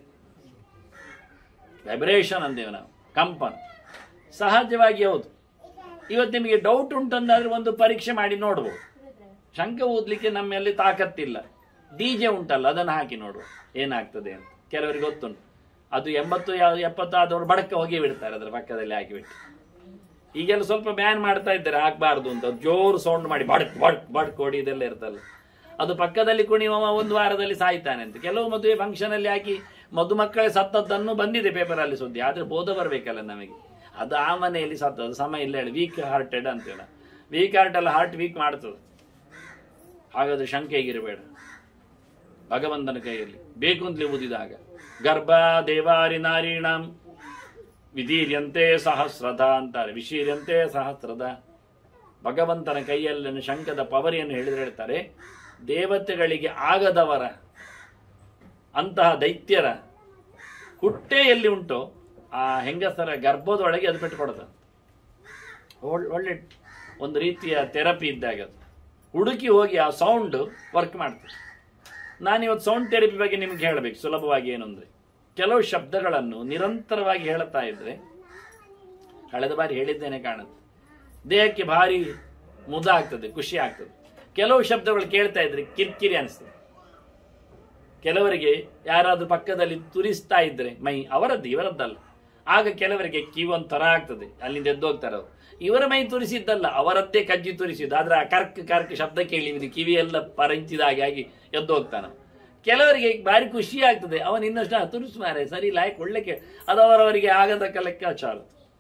ವೈಬ್ರೇಷನ್ ಅಂದೇವೆ ನಾವು ಕಂಪನ ಸಹಜವಾಗಿ ಹೌದು ಇವತ್ತು ನಿಮಗೆ ಡೌಟ್ ಉಂಟಂದಾದ್ರೆ ಒಂದು ಪರೀಕ್ಷೆ ಮಾಡಿ ನೋಡ್ಬೋದು ಶಂಕ ಊದ್ಲಿಕ್ಕೆ ನಮ್ಮಲ್ಲಿ ತಾಕತ್ತಿಲ್ಲ ಡಿಜೆ ಉಂಟಲ್ಲ ಅದನ್ನು ಹಾಕಿ ನೋಡುವ ಏನಾಗ್ತದೆ ಅಂತ ಕೆಲವರಿಗೆ ಗೊತ್ತುಂಟು ಅದು ಎಂಬತ್ತು ಯಾವ ಎಪ್ಪತ್ತಾದವರು ಬಡಕ ಹೋಗಿ ಬಿಡ್ತಾರೆ ಅದರ ಪಕ್ಕದಲ್ಲಿ ಹಾಕಿಬಿಟ್ಟು ಈಗೆಲ್ಲ ಸ್ವಲ್ಪ ಬ್ಯಾನ್ ಮಾಡ್ತಾ ಇದ್ದಾರೆ ಹಾಕ್ಬಾರ್ದು ಅಂತ ಜೋರು ಸೌಂಡ್ ಮಾಡಿ ಬಡಕ್ ಬಡಕ್ ಬಡಕ್ ಹೊಡಿ ಇದೆಲ್ಲ ಇರ್ತಲ್ಲ ಅದು ಪಕ್ಕದಲ್ಲಿ ಕುಣಿಯುವ ಒಂದು ವಾರದಲ್ಲಿ ಸಾಯ್ತಾನೆ ಅಂತ ಕೆಲವು ಮದುವೆ ಫಂಕ್ಷನ್ ಅಲ್ಲಿ ಹಾಕಿ ಮದುಮಕ್ಕಳೇ ಸತ್ತದ್ದನ್ನು ಬಂದಿದೆ ಪೇಪರ್ ಅಲ್ಲಿ ಸುದ್ದಿ ಆದ್ರೆ ಬೋಧ ಬರ್ಬೇಕಲ್ಲ ನಮಗೆ ಅದು ಆ ಮನೆಯಲ್ಲಿ ಸತ್ತದ್ದು ಸಮ ಇಲ್ಲ ಹೇಳಿ ವೀಕ್ ಹಾರ್ಟೆಡ್ ಅಂತೇಳ ವೀಕ್ ಹಾರ್ಟ್ ಅಲ್ಲ ಹಾರ್ಟ್ ವೀಕ್ ಮಾಡ್ತದೆ ಹಾಗಾದ್ರೆ ಶಂಕೆ ಹೇಗಿರಬೇಡ ಭಗವಂತನ ಕೈಯಲ್ಲಿ ಬೇಕು ಅಂತಲೇ ಊದಿದಾಗ ಗರ್ಭ ದೇವಾರಿ ನಾರೀಣಂ ವಿಧೀರ್ಯಂತೆ ಸಹಸ್ರದ ಅಂತಾರೆ ವಿಶೀರ್ಯಂತೆ ಸಹಸ್ರದ ಭಗವಂತನ ಕೈಯಲ್ಲಿನ ಶಂಕದ ಪವರಿಯನ್ನು ಹೇಳಿದ್ರೆ ಹೇಳ್ತಾರೆ ದೇವತೆಗಳಿಗೆ ಆಗದವರ ಅಂತಹ ದೈತ್ಯರ ಹುಟ್ಟೆ ಎಲ್ಲಿ ಉಂಟೋ ಆ ಹೆಂಗಸರ ಗರ್ಭದೊಳಗೆ ಅದು ಪೆಟ್ಟುಕೊಡುತ್ತೆ ಒಳ್- ಒಳ್ಳೆ ಒಂದು ರೀತಿಯ ಥೆರಪಿ ಇದ್ದಾಗ ಅದು ಹುಡುಕಿ ಹೋಗಿ ಆ ಸೌಂಡ್ ವರ್ಕ್ ಮಾಡ್ತದೆ ನಾನಿವತ್ತು ಸೌಂಡ್ ಥೆರಪಿ ಬಗ್ಗೆ ನಿಮ್ಗೆ ಹೇಳಬೇಕು ಸುಲಭವಾಗಿ ಏನು ಅಂದರೆ ಕೆಲವು ಶಬ್ದಗಳನ್ನು ನಿರಂತರವಾಗಿ ಹೇಳುತ್ತಾ ಇದ್ರೆ ಕಳೆದ ಬಾರಿ ಹೇಳಿದ್ದೇನೆ ಕಾಣುತ್ತೆ ದೇಹಕ್ಕೆ ಭಾರಿ ಮುದ ಆಗ್ತದೆ ಖುಷಿ ಆಗ್ತದೆ ಕೆಲವು ಶಬ್ದಗಳು ಕೇಳ್ತಾ ಇದ್ರೆ ಕಿರಿಕಿರಿ ಅನಿಸ್ತದೆ ಕೆಲವರಿಗೆ ಯಾರಾದ್ರೂ ಪಕ್ಕದಲ್ಲಿ ತುರಿಸ್ತಾ ಇದ್ರೆ ಮೈ ಅವರದ್ದು ಇವರದ್ದಲ್ಲ ಆಗ ಕೆಲವರಿಗೆ ಕಿವಿ ಒಂಥರ ಆಗ್ತದೆ ಅಲ್ಲಿಂದ ಎದ್ದು ಹೋಗ್ತಾರೆ ಅವರು ಇವರ ಮೈ ತುರಿಸಿದ್ದಲ್ಲ ಅವರದ್ದೇ ಕಜ್ಜಿ ತುರಿಸಿದ್ದು ಆದ್ರೆ ಆ ಕರ್ಕ್ ಕರ್ಕ್ ಶಬ್ದ ಕೇಳಿ ಇವನಿಗೆ ಕಿವಿ ಎಲ್ಲ ಪರಂಚಿದ ಹಾಗೆ ಆಗಿ ಎದ್ದು ಹೋಗ್ತಾನೆ ಕೆಲವರಿಗೆ ಭಾರಿ ಖುಷಿ ಆಗ್ತದೆ ಅವನು ಇನ್ನಷ್ಟು ತುರಿಸು ಮಾರೆ ಸರಿ ಲಾಯಕ್ ಒಳ್ಳೆ ಕೇ ಅದು ಅವರವರಿಗೆ ಆಗದ ಲೆಕ್ಕಾಚಾರ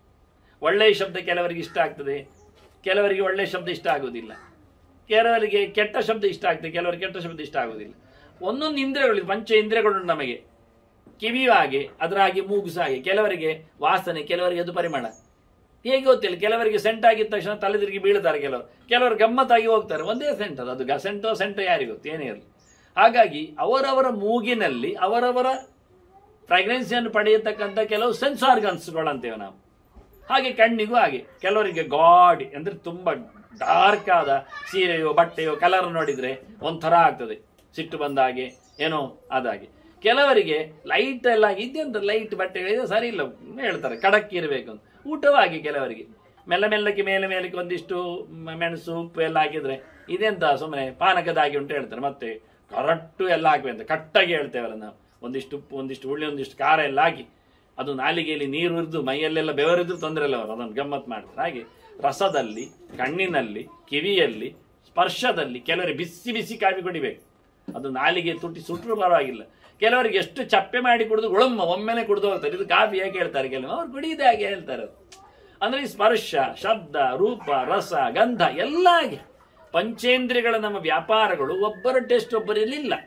ಒಳ್ಳೆಯ ಶಬ್ದ ಕೆಲವರಿಗೆ ಇಷ್ಟ ಆಗ್ತದೆ ಕೆಲವರಿಗೆ ಒಳ್ಳೆಯ ಶಬ್ದ ಇಷ್ಟ ಆಗುವುದಿಲ್ಲ ಕೆಲವರಿಗೆ ಕೆಟ್ಟ ಶಬ್ದ ಇಷ್ಟ ಆಗ್ತದೆ ಕೆಲವರಿಗೆ ಕೆಟ್ಟ ಶಬ್ದ ಇಷ್ಟ ಆಗುವುದಿಲ್ಲ ಒಂದೊಂದು ಇಂದ್ರಿಯಗಳು ಪಂಚ ಇಂದ್ರಿಯಗಳು ನಮಗೆ ಕಿವಿಯು ಹಾಗೆ ಅದರ ಹಾಗೆ ಮೂಗು ಸಹ ಹಾಗೆ ಕೆಲವರಿಗೆ ವಾಸನೆ ಕೆಲವರಿಗೆ ಅದು ಪರಿಮಳ ಹೇಗೆ ಗೊತ್ತಿಲ್ಲ ಕೆಲವರಿಗೆ ಸೆಂಟ್ ಆಗಿದ ತಕ್ಷಣ ತಲೆ ತಿರುಗಿ ಬೀಳ್ತಾರೆ ಕೆಲವರು ಕೆಲವರು ಗಮ್ಮತ್ತಾಗಿ ಹೋಗ್ತಾರೆ ಒಂದೇ ಸೆಂಟ್ ಅದು ಅದು ಗ- ಸೆಂಟೋ ಸೆಂಟೋ ಯಾರಿಗೆ ಗೊತ್ತು ಏನೇ ಇರಲಿ ಹಾಗಾಗಿ ಅವರವರ ಮೂಗಿನಲ್ಲಿ ಅವರವರ ಫ್ರಾಗ್ರೆನ್ಸಿಯನ್ನು ಪಡೆಯತಕ್ಕಂಥ ಕೆಲವು ಸೆನ್ಸ್ ಆರ್ಗನ್ಸ್ಗಳು ಅಂತೇವೆ ನಾವು ಹಾಗೆ ಕಣ್ಣಿಗೂ ಹಾಗೆ ಕೆಲವರಿಗೆ ಗಾಡಿ ಅಂದ್ರೆ ತುಂಬಾ ಡಾರ್ಕ್ ಆದ ಸೀರೆಯೋ ಬಟ್ಟೆಯೋ ಕಲರ್ ನೋಡಿದ್ರೆ ಒಂಥರ ಆಗ್ತದೆ ಸಿಟ್ಟು ಬಂದ ಹಾಗೆ ಏನೋ ಅದಾಗೆ ಕೆಲವರಿಗೆ ಲೈಟ್ ಎಲ್ಲ ಇದೆಂತ ಲೈಟ್ ಬಟ್ಟೆಗಳಿದೆ ಸರಿ ಇಲ್ಲ ಹೇಳ್ತಾರೆ ಕಡಕ್ ಇರಬೇಕು ಅಂತ ಊಟವೂ ಹಾಗೆ ಕೆಲವರಿಗೆ ಮೆಲ್ಲ ಮೆಲ್ಲಕ್ಕೆ ಮೇಲೆ ಮೇಲಕ್ಕೆ ಒಂದಿಷ್ಟು ಮ- ಮೆಣಸು ಉಪ್ಪು ಎಲ್ಲ ಹಾಕಿದ್ರೆ ಇದೆಂತ ಸುಮ್ಮನೆ ಪಾನಕದಾಗಿ ಉಂಟು ಹೇಳ್ತಾರೆ ಮತ್ತೆ ಕರೆಕ್ಟು ಎಲ್ಲ ಹಾಕಿ ಅಂತ ಕಟ್ಟಾಗಿ ಹೇಳ್ತೇವಲ್ಲ ನಾವು ಒಂದಿಷ್ಟು ಉಪ್ಪು ಒಂದಿಷ್ಟು ಹುಳಿ ಒಂದಿಷ್ಟು ಖಾರ ಎಲ್ಲ ಹಾಕಿ ಅದು ನಾಲಿಗೆಯಲ್ಲಿ ನೀರು ಉರಿದು ಮೈಯಲ್ಲೆಲ್ಲ ಬೆವರಿದ್ರು ತೊಂದರೆ ಇಲ್ಲ ಅವರು ಅದನ್ನು ಗಮ್ಮತ್ ಮಾಡ್ತಾರೆ ಹಾಗೆ ರಸದಲ್ಲಿ ಕಣ್ಣಿನಲ್ಲಿ ಕಿವಿಯಲ್ಲಿ ಸ್ಪರ್ಶದಲ್ಲಿ ಕೆಲವರಿಗೆ ಬಿಸಿ ಬಿಸಿ ಕಾಫಿ ಕುಡಿಬೇಕು ಅದು ನಾಲಿಗೆ ತುಟಿ ಸುಟ್ಟರು ಪರವಾಗಿಲ್ಲ ಕೆಲವರಿಗೆ ಎಷ್ಟು ಚಪ್ಪೆ ಮಾಡಿ ಕುಡಿದು ಗುಳಮ್ಮ ಒಮ್ಮೆನೆ ಕುಡಿದು ಹೋಗ್ತಾರೆ ಇದು ಕಾಫಿ ಹೇಗೆ ಹೇಳ್ತಾರೆ ಕೆಲವು ಅವ್ರು ಕುಡಿಯದೆ ಹಾಗೆ ಹೇಳ್ತಾರೆ ಅದು. ಅಂದ್ರೆ ಈ ಸ್ಪರ್ಶ ಶಬ್ದ ರೂಪ ರಸ ಗಂಧ ಎಲ್ಲ ಹಾಗೆ ಪಂಚೇಂದ್ರಿಯಗಳ ನಮ್ಮ ವ್ಯಾಪಾರಗಳು ಒಬ್ಬರ ಟೇಸ್ಟ್ ಒಬ್ಬರಲ್ಲಿ ಇಲ್ಲ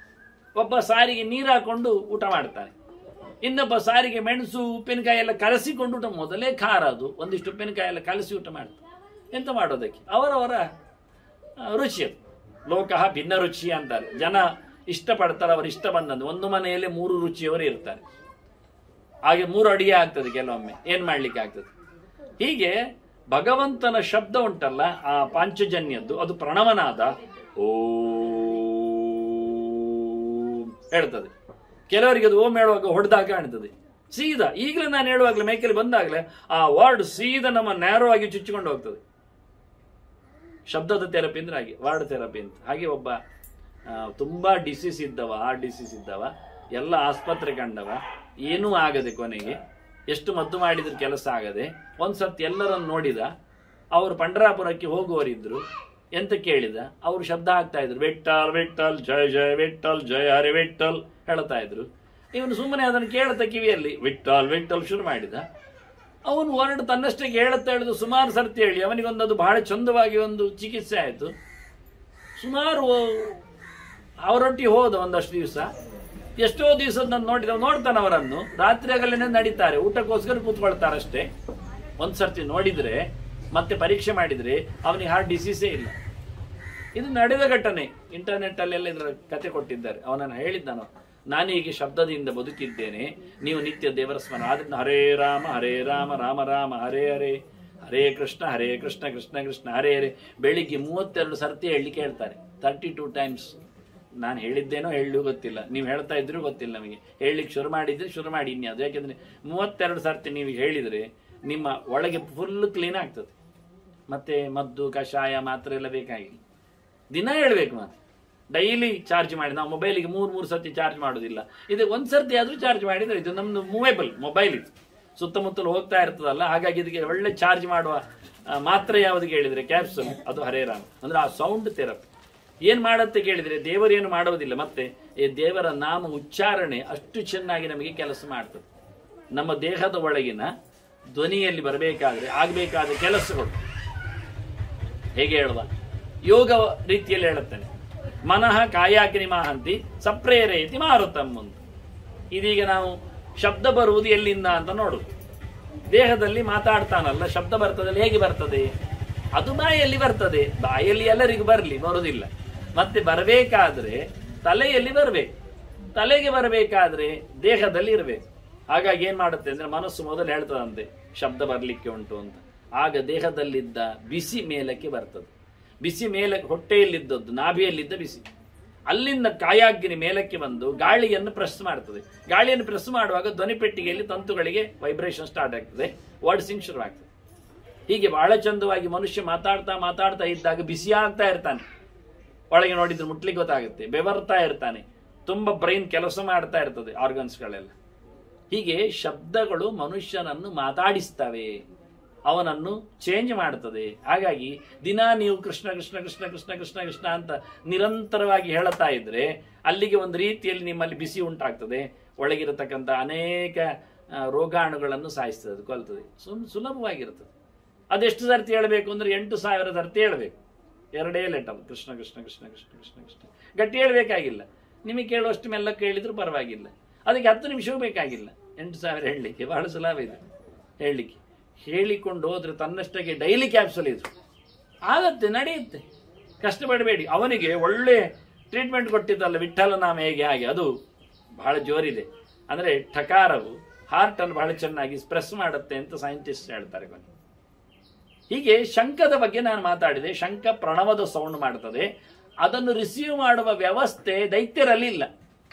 ಒಬ್ಬ ಸಾರಿಗೆ ನೀರು ಹಾಕೊಂಡು ಊಟ ಮಾಡ್ತಾನೆ ಇನ್ನೊಬ್ಬ ಸಾರಿಗೆ ಮೆಣಸು ಉಪ್ಪಿನಕಾಯಿ ಎಲ್ಲ ಕಲಸಿಕೊಂಡು ಊಟ ಮೊದಲೇ ಖಾರ ಅದು ಒಂದಿಷ್ಟು ಉಪ್ಪಿನಕಾಯಿ ಎಲ್ಲ ಕಲಸಿ ಊಟ ಮಾಡ್ತಾರೆ ಎಂತ ಮಾಡೋದಕ್ಕೆ ಅವರವರ ಆ, ರುಚಿ ಅದು ಲೋಕಃ ಭಿನ್ನ ರುಚಿ ಅಂತಾರೆ ಜನ ಇಷ್ಟಪಡ್ತಾರೆ ಅವರು ಇಷ್ಟ ಬಂದಂದು ಒಂದು ಮನೆಯಲ್ಲಿ ಮೂರು ರುಚಿಯವರು ಇರ್ತಾರೆ ಹಾಗೆ ಮೂರು ಅಡಿಗೆ ಆಗ್ತದೆ ಕೆಲವೊಮ್ಮೆ ಏನ್ ಮಾಡ್ಲಿಕ್ಕೆ ಆಗ್ತದೆ ಹೀಗೆ ಭಗವಂತನ ಶಬ್ದ ಉಂಟಲ್ಲ ಆ ಪಾಂಚಜನ್ಯದ್ದು ಅದು ಪ್ರಣವನಾದ ಓ ಹೇಳ್ತದೆ ಕೆಲವರಿಗೆ ಅದು ಓಂ ಹೇಳುವಾಗ ಹೊಡೆದಾಗ ಕಾಣ್ತದೆ ಸೀದಾ ಈಗಲೇ ನಾನು ಹೇಳುವಾಗಲೇ ಮೈಕಲ್ಲಿ ಬಂದಾಗಲೇ ಆ ವರ್ಡ್ ಸೀದಾ ನಮ್ಮ ನ್ಯಾರೋ ಆಗಿ ಚುಚ್ಚಿಕೊಂಡು ಹೋಗ್ತದೆ ಶಬ್ದದ ಥೆರಪಿ ಅಂದ್ರೆ ಹಾಗೆ ವರ್ಡ್ ಥೆರಪಿ ಅಂತ ಹಾಗೆ ಒಬ್ಬ ಆ, ತುಂಬಾ ಡಿಸೀಸ್ ಇದ್ದವ ಆ ಡಿಸೀಸ್ ಇದ್ದವ ಎಲ್ಲ ಆಸ್ಪತ್ರೆ ಕಂಡವ ಏನೂ ಆಗದೆ ಕೊನೆಗೆ ಎಷ್ಟು ಮದ್ದು ಮಾಡಿದ್ರು ಕೆಲಸ ಆಗದೆ ಒಂದ್ಸತಿ ಎಲ್ಲರನ್ನು ನೋಡಿದ ಅವರು ಪಂಡರಾಪುರಕ್ಕೆ ಹೋಗುವವರಿದ್ರು ಎಂತ ಕೇಳಿದ ಅವರು ಶಬ್ದ ಹಾಕ್ತಾ ಇದ್ರು ವಿಠಲ್ ವಿಠಲ್ ಜಯ ಜಯ ವಿಠಲ್ ಜಯ ಹರಿ ವಿಠಲ್ ಹೇಳ್ತಾ ಇದ್ರು ಇವನು ಸುಮ್ಮನೆ ಅದನ್ನು ಕೇಳ್ತಾ ಕಿವಿಯಲ್ಲಿ ವಿಠಲ್ ವಿಠಲ್ ಶುರು ಮಾಡಿದ ಅವನು ವರ್ಡ್ ತನ್ನಷ್ಟೇ ಹೇಳುತ್ತಾ ಹೇಳಿದು ಸುಮಾರು ಸರ್ತಿ ಹೇಳಿ ಅವನಿಗೊಂದು ಅದು ಬಹಳ ಚಂದವಾಗಿ ಒಂದು ಚಿಕಿತ್ಸೆ ಆಯಿತು ಸುಮಾರು ಅವರೊಟ್ಟಿಗೆ ಹೋದ ಒಂದಷ್ಟು ದಿವಸ ಎಷ್ಟೋ ದಿವಸ ನಾನು ನೋಡಿದ ನೋಡ್ತಾನೆ ಅವರನ್ನು ರಾತ್ರಿ ಹಗಲಿನ ನಡೀತಾರೆ ಊಟಕ್ಕೋಸ್ಕರ ಕೂತ್ಕೊಳ್ತಾರೆ ಅಷ್ಟೇ ಒಂದ್ ಸರ್ತಿ ನೋಡಿದ್ರೆ ಮತ್ತೆ ಪರೀಕ್ಷೆ ಮಾಡಿದ್ರೆ ಅವನಿಗೆ ಹಾರ್ಟ್ ಡಿಸೀಸೇ ಇಲ್ಲ ಇದು ನಡೆದ ಘಟನೆ ಇಂಟರ್ನೆಟ್ ಅಲ್ಲೆಲ್ಲ ಇದರ ಕತೆ ಕೊಟ್ಟಿದ್ದಾರೆ ಅವನನ್ನು ಹೇಳಿದ್ದಾನು ನಾನು ಹೀಗೆ ಶಬ್ದದಿಂದ ಬದುಕಿದ್ದೇನೆ ನೀವು ನಿತ್ಯ ದೇವರ ಸ್ಮರಣ ಆದ್ರಿಂದ ಹರೇ ರಾಮ ಹರೇ ರಾಮ ರಾಮ ರಾಮ ಹರೇ ಹರೇ ಹರೇ ಕೃಷ್ಣ ಹರೇ ಕೃಷ್ಣ ಕೃಷ್ಣ ಕೃಷ್ಣ ಹರೇ ಹರೇ ಬೆಳಿಗ್ಗೆ ಮೂವತ್ತೆರಡು ಸರ್ತಿ ಹೇಳಲಿಕ್ಕೆ ಹೇಳ್ತಾರೆ ತರ್ಟಿ ಟೂ ಟೈಮ್ಸ್ ನಾನು ಹೇಳಿದ್ದೇನೋ ಹೇಳಲು ಗೊತ್ತಿಲ್ಲ ನೀವು ಹೇಳ್ತಾ ಇದ್ರು ಗೊತ್ತಿಲ್ಲ ನಮಗೆ ಹೇಳಲಿಕ್ಕೆ ಶುರು ಮಾಡಿದ್ರೆ ಶುರು ಮಾಡಿ ಇನ್ಯಾವುದು ಯಾಕೆಂದ್ರೆ ಮೂವತ್ತೆರಡು ಸರ್ತಿ ನೀವು ಹೇಳಿದ್ರೆ ನಿಮ್ಮ ಒಳಗೆ ಫುಲ್ ಕ್ಲೀನ್ ಆಗ್ತದೆ ಮತ್ತೆ ಮದ್ದು ಕಷಾಯ ಮಾತ್ರೆ ಎಲ್ಲ ಬೇಕಾಗಿಲ್ಲ ದಿನ ಹೇಳ್ಬೇಕು ಮಾತ್ರ ಡೈಲಿ ಚಾರ್ಜ್ ಮಾಡಿ ನಾವು ಮೊಬೈಲಿಗೆ ಮೂರು ಮೂರು ಸರ್ತಿ ಚಾರ್ಜ್ ಮಾಡೋದಿಲ್ಲ ಇದು ಒಂದು ಸರ್ತಿ ಆದರೂ ಚಾರ್ಜ್ ಮಾಡಿದ್ರೆ ಇದು ನಮ್ದು ಮೂವೇಬಲ್ ಮೊಬೈಲ್ ಇದು ಸುತ್ತಮುತ್ತಲು ಹೋಗ್ತಾ ಇರ್ತದಲ್ಲ ಹಾಗಾಗಿ ಇದಕ್ಕೆ ಒಳ್ಳೆ ಚಾರ್ಜ್ ಮಾಡುವ ಆ, ಮಾತ್ರೆ ಯಾವುದು ಕೇಳಿದ್ರೆ ಕ್ಯಾಪ್ಸೂಲ್ ಅದು ಹರೇ ರಾಮ ಅಂದ್ರೆ ಆ ಸೌಂಡ್ ಥೆರಪಿ ಏನ್ ಮಾಡತ್ತೆ ಕೇಳಿದ್ರೆ ದೇವರೇನು ಮಾಡೋದಿಲ್ಲ ಮತ್ತೆ ಈ ದೇವರ ನಾಮ ಉಚ್ಚಾರಣೆ ಅಷ್ಟು ಚೆನ್ನಾಗಿ ನಮಗೆ ಕೆಲಸ ಮಾಡ್ತದೆ ನಮ್ಮ ದೇಹದ ಒಳಗಿನ ಧ್ವನಿಯಲ್ಲಿ ಬರಬೇಕಾದ್ರೆ ಆಗಬೇಕಾದ ಕೆಲಸಗಳು ಹೇಗೆ ಹೇಳುವ ಯೋಗ ರೀತಿಯಲ್ಲಿ ಹೇಳುತ್ತೇನೆ ಮನಃ ಕಾಯಾಗ್ನಿ ಮಾಹಂತಿ ಸಪ್ರೇರೇತಿ ಮಾರುತಂ ಅಂತ ಇದೀಗ ನಾವು ಶಬ್ದ ಬರುವುದು ಎಲ್ಲಿಂದ ಅಂತ ನೋಡುದು ದೇಹದಲ್ಲಿ ಮಾತಾಡ್ತಾನಲ್ಲ ಶಬ್ದ ಬರ್ತದಲ್ಲಿ ಹೇಗೆ ಬರ್ತದೆ ಅದು ಬಾಯಲ್ಲಿ ಬರ್ತದೆ ಬಾಯಲ್ಲಿ ಎಲ್ಲರಿಗೂ ಬರಲಿ ಬರುವುದಿಲ್ಲ ಮತ್ತೆ ಬರಬೇಕಾದ್ರೆ ತಲೆಯಲ್ಲಿ ಬರಬೇಕು ತಲೆಗೆ ಬರಬೇಕಾದ್ರೆ ದೇಹದಲ್ಲಿ ಇರಬೇಕು ಹಾಗಾಗಿ ಏನ್ ಮಾಡುತ್ತೆ ಅಂದ್ರೆ ಮನಸ್ಸು ಮೊದಲು ಹೇಳ್ತದಂತೆ ಶಬ್ದ ಬರಲಿಕ್ಕೆ ಉಂಟು ಅಂತ ಆಗ ದೇಹದಲ್ಲಿದ್ದ ಬಿಸಿ ಮೇಲಕ್ಕೆ ಬರ್ತದೆ ಬಿಸಿ ಮೇಲೆ ಹೊಟ್ಟೆಯಲ್ಲಿದ್ದದ್ದು ನಾಭಿಯಲ್ಲಿದ್ದ ಬಿಸಿ ಅಲ್ಲಿಂದ ಕಾಯಾಗ್ನಿ ಮೇಲಕ್ಕೆ ಬಂದು ಗಾಳಿಯನ್ನು ಪ್ರೆಸ್ ಮಾಡ್ತದೆ ಗಾಳಿಯನ್ನು ಪ್ರೆಸ್ ಮಾಡುವಾಗ ಧ್ವನಿ ಪೆಟ್ಟಿಗೆಯಲ್ಲಿ ತಂತುಗಳಿಗೆ ವೈಬ್ರೇಷನ್ ಸ್ಟಾರ್ಟ್ ಆಗ್ತದೆ ವರ್ಡ್ಸಿಂಗ್ ಶುರುವಾಗ್ತದೆ ಹೀಗೆ ಬಹಳ ಚಂದವಾಗಿ ಮನುಷ್ಯ ಮಾತಾಡ್ತಾ ಮಾತಾಡ್ತಾ ಇದ್ದಾಗ ಬಿಸಿ ಆಗ್ತಾ ಇರ್ತಾನೆ ಒಳಗೆ ನೋಡಿದ್ರೆ ಮುಟ್ಲಿಕ್ಕೆ ಗೊತ್ತಾಗುತ್ತೆ ಬೆವರ್ತಾ ಇರ್ತಾನೆ ತುಂಬಾ ಬ್ರೈನ್ ಕೆಲಸ ಮಾಡ್ತಾ ಇರ್ತದೆ ಆರ್ಗನ್ಸ್ಗಳೆಲ್ಲ ಹೀಗೆ ಶಬ್ದಗಳು ಮನುಷ್ಯನನ್ನು ಮಾತಾಡಿಸ್ತವೆ ಅವನನ್ನು ಚೇಂಜ್ ಮಾಡ್ತದೆ ಹಾಗಾಗಿ ದಿನ ನೀವು ಕೃಷ್ಣ ಕೃಷ್ಣ ಕೃಷ್ಣ ಕೃಷ್ಣ ಕೃಷ್ಣ ಕೃಷ್ಣ ಅಂತ ನಿರಂತರವಾಗಿ ಹೇಳುತ್ತಾ ಇದ್ರೆ ಅಲ್ಲಿಗೆ ಒಂದು ರೀತಿಯಲ್ಲಿ ನಿಮ್ಮಲ್ಲಿ ಬಿಸಿ ಉಂಟಾಗ್ತದೆ ಒಳಗಿರತಕ್ಕಂಥ ಅನೇಕ ಆ, ರೋಗಾಣುಗಳನ್ನು ಸಾಯಿಸ್ತದೆ ಅದು ಕೊಲ್ತದೆ ಸುಮ್ ಸುಲಭವಾಗಿರ್ತದೆ ಅದೆಷ್ಟು ಸರ್ತಿ ಹೇಳಬೇಕು ಅಂದ್ರೆ ಎಂಟು ಸಾವಿರ ಸರ್ತಿ ಹೇಳಬೇಕು ಎರಡೇ ಲೆಟರ್ ಕೃಷ್ಣ ಕೃಷ್ಣ ಕೃಷ್ಣ ಕೃಷ್ಣ ಕೃಷ್ಣ ಕೃಷ್ಣ ಗಟ್ಟಿ ಹೇಳಬೇಕಾಗಿಲ್ಲ ನಿಮಗೆ ಕೇಳುವಷ್ಟು ಮೆಲ್ಲ ಕೇಳಿದ್ರು ಪರವಾಗಿಲ್ಲ ಅದಕ್ಕೆ ಹತ್ತು ನಿಮಿಷವೂ ಬೇಕಾಗಿಲ್ಲ ಎಂಟು ಸಾವಿರ ಹೇಳಲಿಕ್ಕೆ ಬಹಳ ಸುಲಭ ಇದೆ ಹೇಳಲಿಕ್ಕೆ ಹೇಳಿಕೊಂಡು ಹೋದ್ರೆ ತನ್ನಷ್ಟಕ್ಕೆ ಡೈಲಿ ಕ್ಯಾಪ್ಸೂಲ್ ಇದು ಆಗತ್ತೆ ನಡೆಯುತ್ತೆ ಕಷ್ಟಪಡಬೇಡಿ ಅವನಿಗೆ ಒಳ್ಳೆ ಟ್ರೀಟ್ಮೆಂಟ್ ಕೊಟ್ಟಿದ್ದಲ್ಲ ವಿಠಲ ನಾಮ ಹೇಗೆ ಹಾಗೆ ಅದು ಬಹಳ ಜೋರಿದೆ ಅಂದ್ರೆ ಠಕಾರವು ಹಾರ್ಟ್ ಅನ್ನು ಬಹಳ ಚೆನ್ನಾಗಿ ಸ್ಪ್ರೆಸ್ ಮಾಡುತ್ತೆ ಅಂತ ಸೈಂಟಿಸ್ಟ್ ಹೇಳ್ತಾರೆ ಕೊನೆ ಹೀಗೆ ಶಂಖದ ಬಗ್ಗೆ ನಾನು ಮಾತಾಡಿದೆ ಶಂಖ ಪ್ರಣವದ ಸೌಂಡ್ ಮಾಡ್ತದೆ ಅದನ್ನು ರಿಸೀವ್ ಮಾಡುವ ವ್ಯವಸ್ಥೆ ದೈತ್ಯರಲ್ಲಿ ಇಲ್ಲ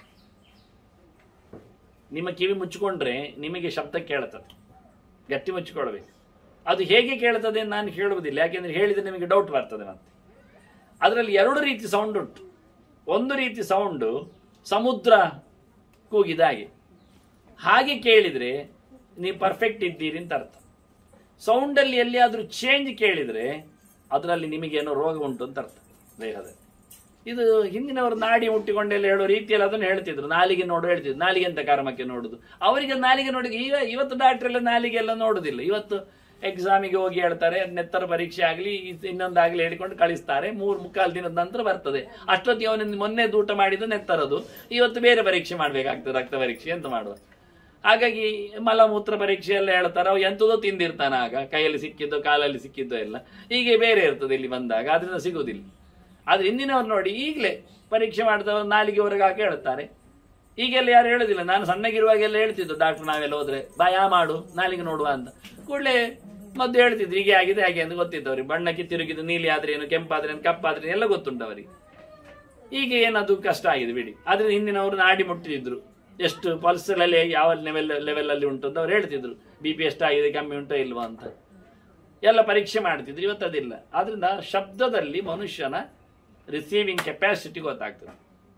ನಿಮ್ಮ ಕಿವಿ ಮುಚ್ಚಿಕೊಂಡ್ರೆ ನಿಮಗೆ ಶಬ್ದ ಕೇಳ್ತದೆ ಗಟ್ಟಿ ಮುಚ್ಚಿಕೊಳ್ಬೇಕು ಅದು ಹೇಗೆ ಕೇಳ್ತದೆ ಅಂತ ನಾನು ಹೇಳುವುದಿಲ್ಲ ಯಾಕೆಂದ್ರೆ ಹೇಳಿದ್ರೆ ನಿಮಗೆ ಡೌಟ್ ಬರ್ತದೆ ಮತ್ತೆ ಅದರಲ್ಲಿ ಎರಡು ರೀತಿ ಸೌಂಡ್ ಉಂಟು ಒಂದು ರೀತಿ ಸೌಂಡು ಸಮುದ್ರ ಕೂಗಿದ ಹಾಗೆ ಹಾಗೆ ಕೇಳಿದ್ರೆ ನೀವು ಪರ್ಫೆಕ್ಟ್ ಇದ್ದೀರಿ ಅಂತ ಅರ್ಥ ಸೌಂಡಲ್ಲಿ ಎಲ್ಲಿಯಾದ್ರೂ ಚೇಂಜ್ ಕೇಳಿದ್ರೆ ಅದರಲ್ಲಿ ನಿಮಗೇನೋ ರೋಗ ಉಂಟು ಅಂತ ಅರ್ಥ ದೇಹದಲ್ಲಿ ಇದು ಹಿಂದಿನವರು ನಾಡಿ ಮುಟ್ಟಿಕೊಂಡೆಲ್ಲ ಹೇಳೋ ರೀತಿಯಲ್ಲಿ ಅದನ್ನು ಹೇಳ್ತಿದ್ರು ನಾಲಿಗೆ ನೋಡು ಹೇಳ್ತಿದ್ರು ನಾಲಿಗೆ ಅಂತ ಕರ್ಮಕ್ಕೆ ನೋಡುದು ಅವರಿಗೆ ನಾಲಿಗೆ ನೋಡಿ ಈಗ ಇವತ್ತು ಡಾಕ್ಟರ್ ಎಲ್ಲ ನಾಲಿಗೆ ಎಲ್ಲ ನೋಡುದಿಲ್ಲ ಇವತ್ತು ಎಕ್ಸಾಮಿಗೆ ಹೋಗಿ ಹೇಳ್ತಾರೆ ನೆತ್ತರ ಪರೀಕ್ಷೆ ಆಗಲಿ ಇನ್ನೊಂದಾಗ್ಲಿ ಹೇಳಿಕೊಂಡು ಕಳಿಸ್ತಾರೆ ಮೂರು ಮುಕ್ಕಾಲು ದಿನದ ನಂತರ ಬರ್ತದೆ ಅಷ್ಟೊತ್ತಿಗೆ ಅವನಿಂದ ಮೊನ್ನೆ ಊಟ ಮಾಡಿದ್ದು ನೆತ್ತರದು ಇವತ್ತು ಬೇರೆ ಪರೀಕ್ಷೆ ಮಾಡ್ಬೇಕಾಗ್ತದೆ ರಕ್ತ ಪರೀಕ್ಷೆ ಅಂತ ಮಾಡುವ ಹಾಗಾಗಿ ಮಲಮೂತ್ರ ಪರೀಕ್ಷೆ ಎಲ್ಲ ಹೇಳ್ತಾರೆ ಅವು ಎಂಥದೋ ತಿಂದಿರ್ತಾನೆ ಆಗ ಕೈಯಲ್ಲಿ ಸಿಕ್ಕಿದ್ದು ಕಾಲಲ್ಲಿ ಸಿಕ್ಕಿದ್ದು ಎಲ್ಲ ಹೀಗೆ ಬೇರೆ ಇರ್ತದೆ ಇಲ್ಲಿ ಬಂದಾಗ ಅದರಿಂದ ಸಿಗುವುದಿಲ್ಲ ಆದ್ರೆ ಹಿಂದಿನವ್ರು ನೋಡಿ ಈಗಲೇ ಪರೀಕ್ಷೆ ಮಾಡಿದವರು ನಾಲಿಗೆ ಹೊರಗೆ ಹಾಕಿ ಹೇಳ್ತಾರೆ ಈಗೆಲ್ಲ ಯಾರು ಹೇಳುದಿಲ್ಲ ನಾನು ಸಣ್ಣಗಿರುವಾಗೆಲ್ಲ ಹೇಳ್ತಿದ್ದು ಡಾಕ್ಟರ್ ನಾವೆಲ್ಲ ಹೋದ್ರೆ ಭಯ ಮಾಡು ನಾಲಿಗೆ ನೋಡುವ ಅಂತ ಕೂಡಲೇ ಮದ್ದು ಹೇಳ್ತಿದ್ರು ಹೀಗೆ ಆಗಿದೆ ಹಾಗೆ ಅಂತ ಗೊತ್ತಿತ್ತು ಅವ್ರಿಗೆ ಬಣ್ಣಕ್ಕೆ ತಿರುಗಿದ್ದು ನೀಲಿ ಆದ್ರೆ ಏನು ಕೆಂಪಾದ್ರೆ ಏನು ಕಪ್ಪಾದ್ರೆ ಏನು ಎಲ್ಲ ಗೊತ್ತುಂಟು ಅವರಿಗೆ ಈಗ ಏನದು ಕಷ್ಟ ಆಗಿದೆ ಬಿಡಿ ಆದ್ರೆ ಹಿಂದಿನವರು ನಾಡಿ ಮುಟ್ಟಿದ್ರು ಎಷ್ಟು ಪಲ್ಸಲ್ಲಿ ಯಾವ ಲೆವೆಲ್ ಲೆವೆಲ್ ಅಲ್ಲಿ ಉಂಟು ಅಂತ ಅವ್ರು ಹೇಳ್ತಿದ್ರು ಬಿ ಪಿ ಎಷ್ಟಾಗಿದೆ ಕಮ್ಮಿ ಉಂಟೋ ಇಲ್ವಾ ಅಂತ ಎಲ್ಲ ಪರೀಕ್ಷೆ ಮಾಡ್ತಿದ್ರು ಇವತ್ತು ಅದಿಲ್ಲ ಆದ್ರಿಂದ ಶಬ್ದದಲ್ಲಿ ಮನುಷ್ಯನ ರಿಸೀವಿಂಗ್ ಕೆಪಾಸಿಟಿ ಗೊತ್ತಾಗ್ತದೆ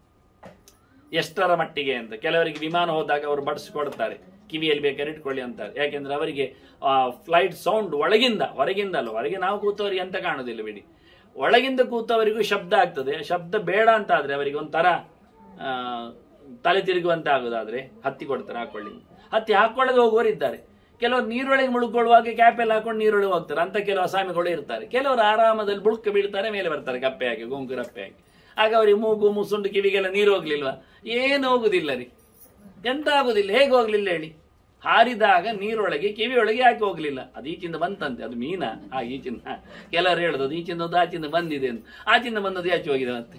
ಎಷ್ಟರ ಮಟ್ಟಿಗೆ ಅಂತ ಕೆಲವರಿಗೆ ವಿಮಾನ ಹೋದಾಗ ಅವರು ಬಡಿಸ್ಕೊಡ್ತಾರೆ ಕಿವಿಯಲ್ಲಿ ಬೇಕಾದ್ರೆ ಇಟ್ಕೊಳ್ಳಿ ಅಂತಾರೆ ಯಾಕೆಂದ್ರೆ ಅವರಿಗೆ ಫ್ಲೈಟ್ ಸೌಂಡ್ ಒಳಗಿಂದ ಹೊರಗಿಂದ ಅಲ್ಲ ಹೊರಗೆ ನಾವು ಕೂತವರಿಗೆ ಅಂತ ಕಾಣುದಿಲ್ಲ ಬಿಡಿ ಒಳಗಿಂದ ಕೂತವರಿಗೂ ಶಬ್ದ ಆಗ್ತದೆ ಶಬ್ದ ಬೇಡ ಅಂತ ಆದ್ರೆ ಅವರಿಗೆ ಒಂಥರ ಆ, ತಲೆ ತಿರುಗುವಂತ ಆಗೋದಾದ್ರೆ ಹತ್ತಿ ಕೊಡ್ತಾರೆ ಹಾಕೊಳ್ಳಿ ಹತ್ತಿ ಹಾಕೊಳ್ಳದೆ ಹೋಗುವವರು ಇದ್ದಾರೆ ಕೆಲವರು ನೀರೊಳಗೆ ಮುಳುಕೊಳ್ಳುವಾಗ ಕ್ಯಾಪ್ ಎಲ್ಲ ಹಾಕೊಂಡು ನೀರೊಳಗೆ ಹೋಗ್ತಾರೆ ಅಂತ ಕೆಲವು ಅಸಾಮಿಗಳು ಇರ್ತಾರೆ ಕೆಲವರು ಆರಾಮದಲ್ಲಿ ಬುಳ್ಕ ಬೀಳ್ತಾರೆ ಮೇಲೆ ಬರ್ತಾರೆ ಕಪ್ಪೆ ಹಾಕಿ ಗೊಂಕು ರಪ್ಪೆ ಹಾಕಿ ಆಗ ಅವರಿಗೆ ಮೂಗು ಮುಸುಂಡು ಕಿವಿಗೆಲ್ಲ ನೀರು ಹೋಗ್ಲಿಲ್ವಾ ಏನು ಹೋಗುದಿಲ್ಲ ರೀ ಎಂತ ಆಗುದಿಲ್ಲ ಹೇಗೆ ಹೋಗ್ಲಿಲ್ಲ ಹೇಳಿ ಹಾರಿದಾಗ ನೀರೊಳಗೆ ಕಿವಿಯೊಳಗೆ ಯಾಕೆ ಹೋಗ್ಲಿಲ್ಲ ಅದು ಈಚಿಂದ ಬಂತಂತೆ ಅದು ಮೀನ ಆ ಈಚಿಂದ ಕೆಲವರು ಹೇಳುದು ಅದು ಈಚಿಂದ ಹೋದ್ದು ಆಚಿಂದ ಬಂದಿದೆ ಅಂತ ಆಚಿಂದ ಬಂದದ್ದು ಯಾಚೆ ಹೋಗಿದೆ ಮತ್ತೆ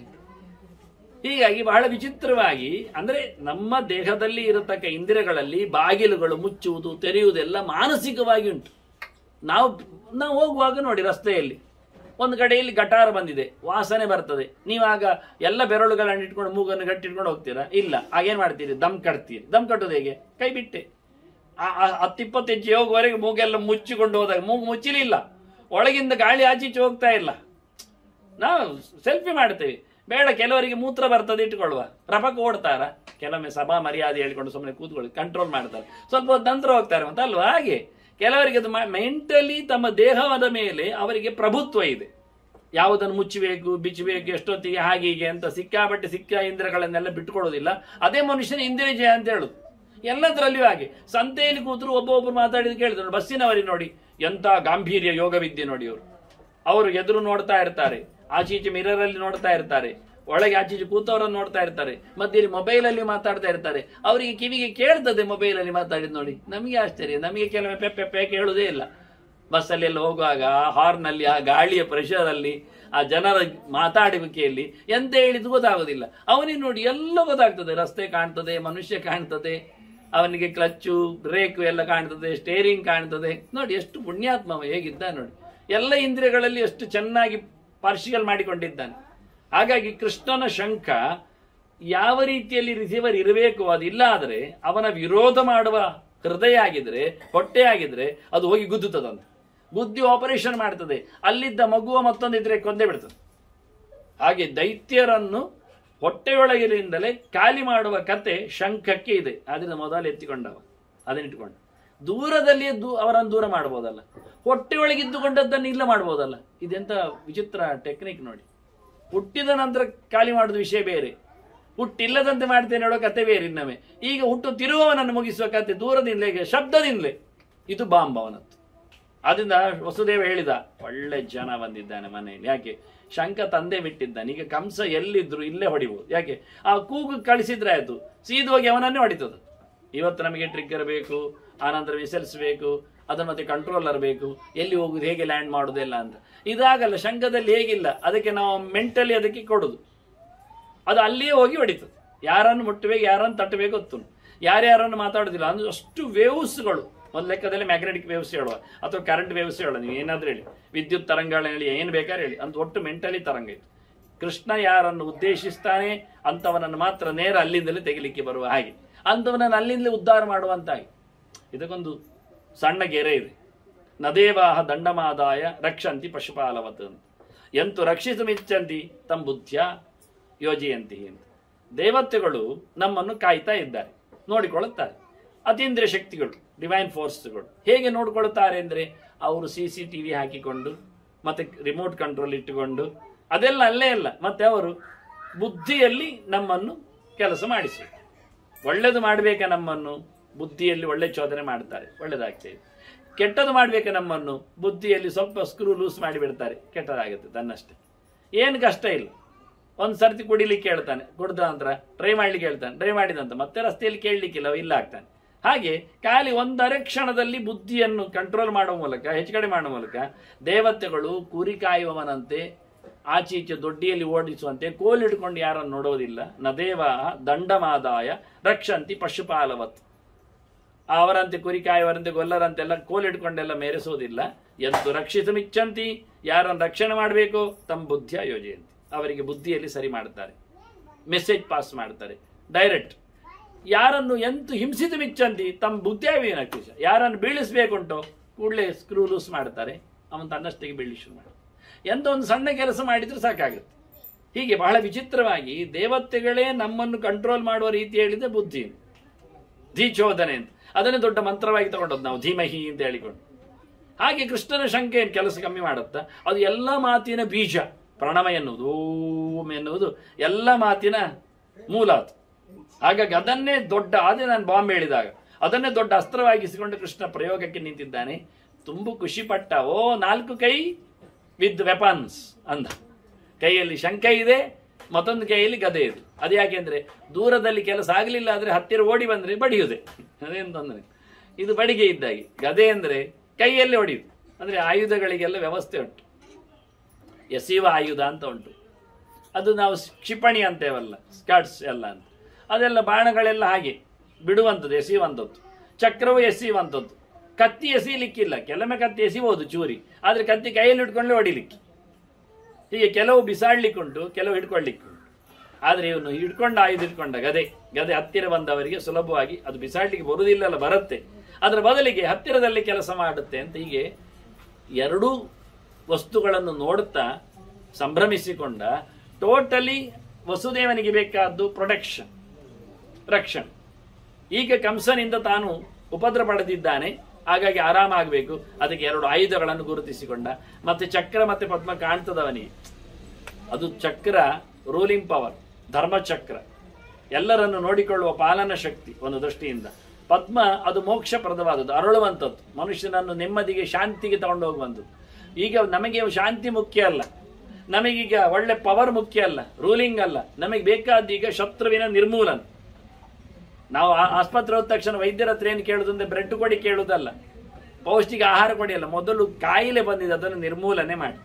ಹೀಗಾಗಿ ಬಹಳ ವಿಚಿತ್ರವಾಗಿ ಅಂದ್ರೆ ನಮ್ಮ ದೇಹದಲ್ಲಿ ಇರತಕ್ಕ ಇಂದ್ರಿಯಗಳಲ್ಲಿ ಬಾಗಿಲುಗಳು ಮುಚ್ಚುವುದು ತೆರೆಯುವುದೆಲ್ಲ ಮಾನಸಿಕವಾಗಿ ಉಂಟು ನಾವು ನಾವು ಹೋಗುವಾಗ ನೋಡಿ ರಸ್ತೆಯಲ್ಲಿ ಒಂದು ಕಡೆಯಲ್ಲಿ ಗಟಾರ ಬಂದಿದೆ ವಾಸನೆ ಬರ್ತದೆ ನೀವಾಗ ಎಲ್ಲ ಬೆರಳುಗಳನ್ನು ಇಟ್ಕೊಂಡು ಮೂಗನ್ನು ಗಟ್ಟಿಟ್ಕೊಂಡು ಹೋಗ್ತೀರಾ ಇಲ್ಲ ಆಗೇನ್ ಮಾಡ್ತೀರಿ ದಮ್ ಕಟ್ತೀರಿ ದಮ್ ಕಟ್ಟೋದು ಹೇಗೆ ಕೈ ಬಿಟ್ಟೆ ಆ- ಆ ಹತ್ತಿಪ್ಪತ್ತು ಹೆಜ್ಜೆ ಹೋಗುವವರೆಗೆ ಮೂಗೆಲ್ಲ ಮುಚ್ಚಿಕೊಂಡು ಹೋದಾಗ ಮೂಗು ಮುಚ್ಚಲಿಲ್ಲ ಒಳಗಿಂದ ಗಾಳಿ ಆಚೀಚೆ ಹೋಗ್ತಾ ಇಲ್ಲ ನಾವು ಸೆಲ್ಫಿ ಮಾಡ್ತೇವೆ ಬೇಡ ಕೆಲವರಿಗೆ ಮೂತ್ರ ಬರ್ತದೆ ಇಟ್ಕೊಳ್ಳುವ ರಪಕ್ಕೆ ಓಡ್ತಾರ ಕೆಲವೊಮ್ಮೆ ಸಭಾ ಮರ್ಯಾದೆ ಹೇಳಿಕೊಂಡು ಸುಮ್ಮನೆ ಕೂತ್ಕೊಳ್ಳಿ ಕಂಟ್ರೋಲ್ ಮಾಡ್ತಾರೆ ಸ್ವಲ್ಪ ಹೊತ್ತು ನಂತರ ಹೋಗ್ತಾರೆ ಮತ್ತೆ ಅಲ್ವಾ ಹಾಗೆ ಕೆಲವರಿಗೆ ಅದು ಮೆಂಟಲಿ ತಮ್ಮ ದೇಹದ ಮೇಲೆ ಅವರಿಗೆ ಪ್ರಭುತ್ವ ಇದೆ ಯಾವುದನ್ನು ಮುಚ್ಚಬೇಕು ಬಿಚ್ಚಬೇಕು ಎಷ್ಟೊತ್ತಿಗೆ ಹಾಗೆ ಹೀಗೆ ಅಂತ ಸಿಕ್ಕಾಪಟ್ಟೆ ಸಿಕ್ಕ ಇಂದ್ರಗಳನ್ನೆಲ್ಲ ಬಿಟ್ಕೊಡೋದಿಲ್ಲ ಅದೇ ಮನುಷ್ಯನ ಇಂದ್ರಿಯ ಜಯ ಅಂತ ಹೇಳುದು ಎಲ್ಲದರಲ್ಲಿಯೂ ಹಾಗೆ ಸಂತೆಯಲ್ಲಿ ಕೂತರು ಒಬ್ಬೊಬ್ಬರು ಮಾತಾಡಿದ ಕೇಳಿದ್ರು ಬಸ್ಸಿನವರಿಗೆ ನೋಡಿ ಎಂತ ಗಾಂಭೀರ್ಯ ಯೋಗ ವಿದ್ಯೆ ನೋಡಿ ಅವರು ಅವರು ಎದುರು ನೋಡ್ತಾ ಇರ್ತಾರೆ ಆಚೀಚೆ ಮಿರರ್ ಅಲ್ಲಿ ನೋಡ್ತಾ ಇರ್ತಾರೆ ಒಳಗೆ ಆಚೀಚೆ ಕೂತವರನ್ನು ನೋಡ್ತಾ ಇರ್ತಾರೆ ಮತ್ತೆ ಇಲ್ಲಿ ಮೊಬೈಲ್ ಅಲ್ಲಿ ಮಾತಾಡ್ತಾ ಇರ್ತಾರೆ ಅವರಿಗೆ ಕಿವಿಗೆ ಕೇಳ್ತದೆ ಮೊಬೈಲ್ ಅಲ್ಲಿ ಮಾತಾಡಿದ್ ನೋಡಿ ನಮಗೆ ಆಶ್ಚರ್ಯ ನಮಗೆ ಕೆಲವೊಮ್ಮೆ ಪೆಪ್ಪೆ ಪೆ ಕೇಳುವುದೇ ಇಲ್ಲ ಬಸ್ಸಲ್ಲಿ ಎಲ್ಲ ಹೋಗುವಾಗ ಹಾರ್ನ್ ಅಲ್ಲಿ ಆ ಗಾಳಿಯ ಪ್ರೆಷರ್ ಅಲ್ಲಿ ಆ ಜನರ ಮಾತಾಡುವಿಕೆಯಲ್ಲಿ ಎಂತ ಹೇಳಿದ್ದು ಗೊತ್ತಾಗೋದಿಲ್ಲ ಅವನಿಗೆ ನೋಡಿ ಎಲ್ಲ ಗೊತ್ತಾಗ್ತದೆ ರಸ್ತೆ ಕಾಣ್ತದೆ ಮನುಷ್ಯ ಕಾಣ್ತದೆ ಅವನಿಗೆ ಕ್ಲಚ್ಚು ಬ್ರೇಕ್ ಎಲ್ಲ ಕಾಣ್ತದೆ ಸ್ಟೇರಿಂಗ್ ಕಾಣ್ತದೆ ನೋಡಿ ಎಷ್ಟು ಪುಣ್ಯಾತ್ಮ ಅವ ಹೇಗಿದ್ದ ನೋಡಿ ಎಲ್ಲ ಇಂದ್ರಿಯಗಳಲ್ಲಿ ಎಷ್ಟು ಚೆನ್ನಾಗಿ ಪಾರ್ಷಿಯಲ್ ಮಾಡಿಕೊಂಡಿದ್ದಾನೆ ಹಾಗಾಗಿ ಕೃಷ್ಣನ ಶಂಖ ಯಾವ ರೀತಿಯಲ್ಲಿ ರಿಸೀವರ್ ಇರಬೇಕು ಅದಿಲ್ಲ ಆದರೆ ಅವನ ವಿರೋಧ ಮಾಡುವ ಹೃದಯ ಆಗಿದ್ರೆ ಹೊಟ್ಟೆ ಆಗಿದ್ರೆ ಅದು ಹೋಗಿ ಗುದ್ದುತ್ತದಂತೆ ಗುದ್ದಿ ಆಪರೇಷನ್ ಮಾಡ್ತದೆ ಅಲ್ಲಿದ್ದ ಮಗುವ ಮತ್ತೊಂದಿದ್ರೆ ಕೊಂದೇ ಬಿಡ್ತದೆ ಹಾಗೆ ದೈತ್ಯರನ್ನು ಹೊಟ್ಟೆಯೊಳಗಿನಿಂದಲೇ ಖಾಲಿ ಮಾಡುವ ಕತೆ ಶಂಖಕ್ಕೆ ಇದೆ ಅದರಿಂದ ಮೊದಲು ಎತ್ತಿಕೊಂಡವ ಅದನ್ನಿಟ್ಟುಕೊಂಡ ದೂರದಲ್ಲಿಯೇ ದೂ ಅವರನ್ನು ದೂರ ಮಾಡ್ಬೋದಲ್ಲ ಹೊಟ್ಟೆಯೊಳಗಿದ್ದುಕೊಂಡದ್ದನ್ನು ಇಲ್ಲ ಮಾಡ್ಬೋದಲ್ಲ ಇದೆಂತ ವಿಚಿತ್ರ ಟೆಕ್ನಿಕ್ ನೋಡಿ ಹುಟ್ಟಿದ ನಂತರ ಖಾಲಿ ಮಾಡೋದು ವಿಷಯ ಬೇರೆ ಹುಟ್ಟಿಲ್ಲದಂತೆ ಮಾಡ್ತೇನೆ ಹೇಳೋ ಕತೆ ಬೇರೆ ಇನ್ನೊಮ್ಮೆ ಈಗ ಹುಟ್ಟು ತಿರುವವನನ್ನು ಮುಗಿಸುವ ಕತೆ ದೂರದಿಂದಲೇ ಈಗ ಶಬ್ದದಿಂದಲೇ ಇದು ಬಾಂಬ್ ಅವನದ್ದು ಅದರಿಂದ ವಸುದೇವ ಹೇಳಿದ ಒಳ್ಳೆ ಜನ ಬಂದಿದ್ದಾನೆ ಮನೆಯಲ್ಲಿ ಯಾಕೆ ಶಂಕ ತಂದೆ ಬಿಟ್ಟಿದ್ದಾನೆ ಈಗ ಕಂಸ ಎಲ್ಲಿದ್ರು ಇಲ್ಲೇ ಹೊಡಿಬಹುದು ಯಾಕೆ ಆ ಕೂಗು ಕಳಿಸಿದ್ರೆ ಆಯ್ತು ಸೀದ ಹೋಗಿ ಅವನನ್ನೇ ಹೊಡಿತದ ಇವತ್ತು ನಮಗೆ ಟ್ರಿಗ್ಗರ್ ಬೇಕು ಆನಂತರ ಮಿಸೈಲ್ಸ್ ಬೇಕು ಅದರ ಮತ್ತೆ ಕಂಟ್ರೋಲರ್ ಬೇಕು ಎಲ್ಲಿ ಹೋಗುದು ಹೇಗೆ ಲ್ಯಾಂಡ್ ಮಾಡುವುದಿಲ್ಲ ಅಂತ ಇದಾಗಲ್ಲ ಶಂಕದಲ್ಲಿ ಹೇಗಿಲ್ಲ ಅದಕ್ಕೆ ನಾವು ಮೆಂಟಲಿ ಅದಕ್ಕೆ ಕೊಡುದು ಅದು ಅಲ್ಲಿಯೇ ಹೋಗಿ ಹೊಡಿತದೆ ಯಾರನ್ನು ಮುಟ್ಟಬೇಕು ಯಾರನ್ನು ತಟ್ಟಬೇಕು ಗೊತ್ತು ಯಾರ್ಯಾರನ್ನು ಮಾತಾಡೋದಿಲ್ಲ ಅಂದ್ರೆ ಅಷ್ಟು ವೇವ್ಸ್ಗಳು ಒಂದು ಲೆಕ್ಕದಲ್ಲಿ ಮ್ಯಾಗ್ನೆಟಿಕ್ ವೇವ್ಸ್ ಹೇಳುವ ಅಥವಾ ಕರೆಂಟ್ ವೇವ್ಸ್ ಹೇಳುವ ನೀವು ಏನಾದ್ರೂ ಹೇಳಿ ವಿದ್ಯುತ್ ತರಂಗಗಳನ್ನ ಹೇಳಿ ಏನು ಬೇಕಾದ್ರೆ ಹೇಳಿ ಅಂತ ಒಟ್ಟು ಮೆಂಟಲಿ ತರಂಗ ಇದು ಕೃಷ್ಣ ಯಾರನ್ನು ಉದ್ದೇಶಿಸ್ತಾನೆ ಅಂತವನನ್ನು ಮಾತ್ರ ನೇರ ಅಲ್ಲಿಂದಲೇ ತೆಗಿಲಿಕ್ಕೆ ಬರುವ ಹಾಗೆ ಅಂತವನನ್ನು ಅಲ್ಲಿಂದಲೇ ಉದ್ಧಾರ ಮಾಡುವಂತಾಗಿ ಇದಕ್ಕೊಂದು ಸಣ್ಣ ಗೆರೆ ಇದೆ ನದೇವಾಹ ದಂಡಮಾದಾಯ ರಕ್ಷಂತಿ ಪಶುಪಾಲವತ್ ಅಂತ ಎಂತು ರಕ್ಷಿಸಮಿಚ್ಚಂತಿ ತಮ್ಮ ಬುದ್ಧಿಯ ಯೋಜೆಯಂತಿ ಅಂತ ದೇವತೆಗಳು ನಮ್ಮನ್ನು ಕಾಯ್ತಾ ಇದ್ದಾರೆ ನೋಡಿಕೊಳ್ಳುತ್ತಾರೆ ಅತೀಂದ್ರಿಯ ಶಕ್ತಿಗಳು ಡಿವೈನ್ ಫೋರ್ಸ್ಗಳು ಹೇಗೆ ನೋಡಿಕೊಳ್ಳುತ್ತಾರೆ ಅಂದರೆ ಅವರು ಸಿ ಸಿ ಟಿ ವಿ ಹಾಕಿಕೊಂಡು ಮತ್ತೆ ರಿಮೋಟ್ ಕಂಟ್ರೋಲ್ ಇಟ್ಟುಕೊಂಡು ಅದೆಲ್ಲ ಅಲ್ಲೇ ಅಲ್ಲ ಮತ್ತೆ ಅವರು ಬುದ್ಧಿಯಲ್ಲಿ ನಮ್ಮನ್ನು ಕೆಲಸ ಮಾಡಿಸಿ ಒಳ್ಳೇದು ಮಾಡಬೇಕ ನಮ್ಮನ್ನು ಬುದ್ಧಿಯಲ್ಲಿ ಒಳ್ಳೆ ಚೋದನೆ ಮಾಡ್ತಾರೆ ಒಳ್ಳೇದಾಗ್ತದೆ ಕೆಟ್ಟದ್ದು ಮಾಡಬೇಕ ನಮ್ಮನ್ನು ಬುದ್ಧಿಯಲ್ಲಿ ಸ್ವಲ್ಪ ಸ್ಕ್ರೂ ಲೂಸ್ ಮಾಡಿಬಿಡ್ತಾರೆ ಕೆಟ್ಟದಾಗುತ್ತೆ ತನ್ನಷ್ಟೇ ಏನು ಕಷ್ಟ ಇಲ್ಲ ಒಂದು ಸರ್ತಿ ಕುಡಿಲಿಕ್ಕೆ ಹೇಳ್ತಾನೆ ಕುಡ್ದ ನಂತರ ಟ್ರೈ ಮಾಡ್ಲಿಕ್ಕೆ ಹೇಳ್ತಾನೆ ಟ್ರೈ ಮಾಡಿದಂತ ಮತ್ತೆ ರಸ್ತೆಯಲ್ಲಿ ಕೇಳಲಿಕ್ಕಿಲ್ಲ ಅವ ಇಲ್ಲ ಆಗ್ತಾನೆ ಹಾಗೆ ಖಾಲಿ ಒಂದರೆ ಕ್ಷಣದಲ್ಲಿ ಬುದ್ಧಿಯನ್ನು ಕಂಟ್ರೋಲ್ ಮಾಡುವ ಮೂಲಕ ಹೆಚ್ಚು ಕಡೆ ಮಾಡುವ ಮೂಲಕ ದೇವತೆಗಳು ಕುರಿ ಕಾಯುವವನಂತೆ ಆಚೆ ಈಚೆ ದೊಡ್ಡಿಯಲ್ಲಿ ಓಡಿಸುವಂತೆ ಕೋಲಿಡ್ಕೊಂಡು ಯಾರನ್ನು ನೋಡೋದಿಲ್ಲ ನದೇವ ದಂಡಮಾದಾಯ ರಕ್ಷಂತಿ ಪಶುಪಾಲವತ್ ಅವರಂತೆ ಕುರಿ ಕಾಯುವರಂತೆ ಗೊಲ್ಲರಂತೆಲ್ಲ ಕೋಲಿಡ್ಕೊಂಡೆಲ್ಲ ಮೆರೆಸುವುದಿಲ್ಲ ಎಂತು ರಕ್ಷಿಸಮಿಚ್ಚಂತಿ ಯಾರನ್ನು ರಕ್ಷಣೆ ಮಾಡಬೇಕು ತಮ್ಮ ಬುದ್ಧಿಯ ಯೋಜೆಯಂತಿ ಅವರಿಗೆ ಬುದ್ಧಿಯಲ್ಲಿ ಸರಿ ಮಾಡ್ತಾರೆ ಮೆಸೇಜ್ ಪಾಸ್ ಮಾಡ್ತಾರೆ ಡೈರೆಕ್ಟ್ ಯಾರನ್ನು ಎಂತು ಹಿಂಸಿತ ಮಿಚ್ಚಂತಿ ತಮ್ಮ ಬುದ್ಧಿಯಾವೇನಾಗ್ತದೆ ಯಾರನ್ನು ಬೀಳಿಸ್ಬೇಕುಂಟೋ ಕೂಡಲೇ ಸ್ಕ್ರೂ ಲೂಸ್ ಮಾಡ್ತಾರೆ ಅವನು ತನ್ನಷ್ಟಿಗೆ ಬೀಳಿ ಶುರು ಮಾಡ್ತಾನೆ ಎಂತ ಒಂದು ಸಣ್ಣ ಕೆಲಸ ಮಾಡಿದ್ರೆ ಸಾಕಾಗುತ್ತೆ ಹೀಗೆ ಬಹಳ ವಿಚಿತ್ರವಾಗಿ ದೇವತೆಗಳೇ ನಮ್ಮನ್ನು ಕಂಟ್ರೋಲ್ ಮಾಡುವ ರೀತಿ ಹೇಳಿದ್ರೆ ಬುದ್ಧಿ ಧೀಚೋದನೆ ಅಂತ ಅದನ್ನೇ ದೊಡ್ಡ ಮಂತ್ರವಾಗಿ ತಗೊಂಡದ್ದು ನಾವು ಧೀಮಹಿ ಅಂತ ಹೇಳಿಕೊಂಡು ಹಾಗೆ ಕೃಷ್ಣನ ಶಂಕೆ ಏನು ಕೆಲಸ ಕಮ್ಮಿ ಮಾಡುತ್ತಾ ಅದು ಎಲ್ಲ ಮಾತಿನ ಬೀಜ ಪ್ರಣವ ಎನ್ನುವುದು ಓಂ ಎನ್ನುವುದು ಎಲ್ಲ ಮಾತಿನ ಮೂಲ ಅದು ಹಾಗಾಗಿ ಅದನ್ನೇ ದೊಡ್ಡ ಅದೇ ನಾನು ಬಾಂಬ್ ಹೇಳಿದಾಗ ಅದನ್ನೇ ದೊಡ್ಡ ಅಸ್ತ್ರವಾಗಿಸಿಕೊಂಡು ಕೃಷ್ಣ ಪ್ರಯೋಗಕ್ಕೆ ನಿಂತಿದ್ದಾನೆ ತುಂಬು ಖುಷಿ ಪಟ್ಟ ಓ ನಾಲ್ಕು ಕೈ ವಿತ್ ವೆಪನ್ಸ್ ಅಂದ ಕೈಯಲ್ಲಿ ಶಂಕ ಇದೆ ಮತ್ತೊಂದು ಕೈಯಲ್ಲಿ ಗದೆ ಇದೆ ಅದು ಯಾಕೆಂದ್ರೆ ದೂರದಲ್ಲಿ ಕೆಲಸ ಆಗಲಿಲ್ಲ ಆದ್ರೆ ಹತ್ತಿರ ಓಡಿ ಬಂದ್ರೆ ಬಡಿಯುದೆ ಅದೇನು ತೊಂದರೆ ಇದು ಬಡಿಗೆ ಇದ್ದಾಗೆ ಗದೆ ಅಂದ್ರೆ ಕೈಯಲ್ಲಿ ಹೊಡೆಯುದು ಅಂದ್ರೆ ಆಯುಧಗಳಿಗೆಲ್ಲ ವ್ಯವಸ್ಥೆ ಉಂಟು ಎಸೆಯುವ ಆಯುಧ ಅಂತ ಉಂಟು ಅದು ನಾವು ಕ್ಷಿಪಣಿ ಅಂತೇವಲ್ಲ ಸ್ಕರ್ಟ್ಸ್ ಎಲ್ಲ ಅಂತ ಅದೆಲ್ಲ ಬಾಣಗಳೆಲ್ಲ ಹಾಗೆ ಬಿಡುವಂಥದ್ದು ಎಸೆಯುವಂಥದ್ದು ಚಕ್ರವು ಎಸೆಯುವಂಥದ್ದು ಕತ್ತಿ ಎಸೆಯಲಿಕ್ಕಿಲ್ಲ ಕೆಲವೊಮ್ಮೆ ಕತ್ತಿ ಎಸಿಬಹುದು ಚೂರಿ ಆದ್ರೆ ಕತ್ತಿ ಕೈಯಲ್ಲಿ ಹಿಡ್ಕೊಂಡ್ರೆ ಹೊಡಿಲಿಕ್ಕೆ ಹೀಗೆ ಕೆಲವು ಬಿಸಾಡ್ಲಿಕ್ಕುಂಟು ಕೆಲವು ಹಿಡ್ಕೊಳ್ಳಿಕ್ಕುಂಟು ಆದ್ರೆ ಇವನು ಹಿಡ್ಕೊಂಡ ಆಯುಧ ಹಿಡ್ಕೊಂಡ ಗದೆ ಗದೆ ಹತ್ತಿರ ಬಂದವರಿಗೆ ಸುಲಭವಾಗಿ ಅದು ಬಿಸಾಡ್ಲಿಕ್ಕೆ ಬರುವುದಿಲ್ಲಲ್ಲ ಬರುತ್ತೆ ಅದರ ಬದಲಿಗೆ ಹತ್ತಿರದಲ್ಲಿ ಕೆಲಸ ಮಾಡುತ್ತೆ ಅಂತ ಹೀಗೆ ಎರಡೂ ವಸ್ತುಗಳನ್ನು ನೋಡುತ್ತಾ ಸಂಭ್ರಮಿಸಿಕೊಂಡ ಟೋಟಲಿ ವಸುದೇವನಿಗೆ ಬೇಕಾದ್ದು ಪ್ರೊಟೆಕ್ಷನ್ ರಕ್ಷಣೆ ಈಗ ಕಂಸನಿಂದ ತಾನು ಉಪದ್ರ ಪಡೆದಿದ್ದಾನೆ ಹಾಗಾಗಿ ಆರಾಮಾಗಬೇಕು ಅದಕ್ಕೆ ಎರಡು ಆಯುಧಗಳನ್ನು ಗುರುತಿಸಿಕೊಂಡ ಮತ್ತೆ ಚಕ್ರ ಮತ್ತೆ ಪದ್ಮ ಕಾಣ್ತದವನಿಗೆ ಅದು ಚಕ್ರ ರೂಲಿಂಗ್ ಪವರ್ ಧರ್ಮಚಕ್ರ ಎಲ್ಲರನ್ನು ನೋಡಿಕೊಳ್ಳುವ ಪಾಲನ ಶಕ್ತಿ ಒಂದು ದೃಷ್ಟಿಯಿಂದ ಪದ್ಮ ಅದು ಮೋಕ್ಷಪ್ರದವಾದದ್ದು ಅರಳುವಂಥದ್ದು ಮನುಷ್ಯನನ್ನು ನೆಮ್ಮದಿಗೆ ಶಾಂತಿಗೆ ತಗೊಂಡು ಹೋಗುವಂಥದ್ದು ಈಗ ನಮಗೆ ಶಾಂತಿ ಮುಖ್ಯ ಅಲ್ಲ ನಮಗೀಗ ಒಳ್ಳೆ ಪವರ್ ಮುಖ್ಯ ಅಲ್ಲ ರೂಲಿಂಗ್ ಅಲ್ಲ ನಮಗೆ ಬೇಕಾದ ಈಗ ಶತ್ರುವಿನ ನಿರ್ಮೂಲನ ನಾವು ಆ- ಆಸ್ಪತ್ರೆ ಹೋದ ತಕ್ಷಣ ವೈದ್ಯರ ಹತ್ರ ಏನು ಕೇಳುದು ಅಂದ್ರೆ ಬ್ರೆಡ್ ಕೊಡಿ ಕೇಳುವುದಲ್ಲ ಪೌಷ್ಟಿಕ ಆಹಾರ ಕೊಡಿ ಅಲ್ಲ ಮೊದಲು ಕಾಯಿಲೆ ಬಂದಿದೆ ಅದನ್ನು ನಿರ್ಮೂಲನೆ ಮಾಡಿ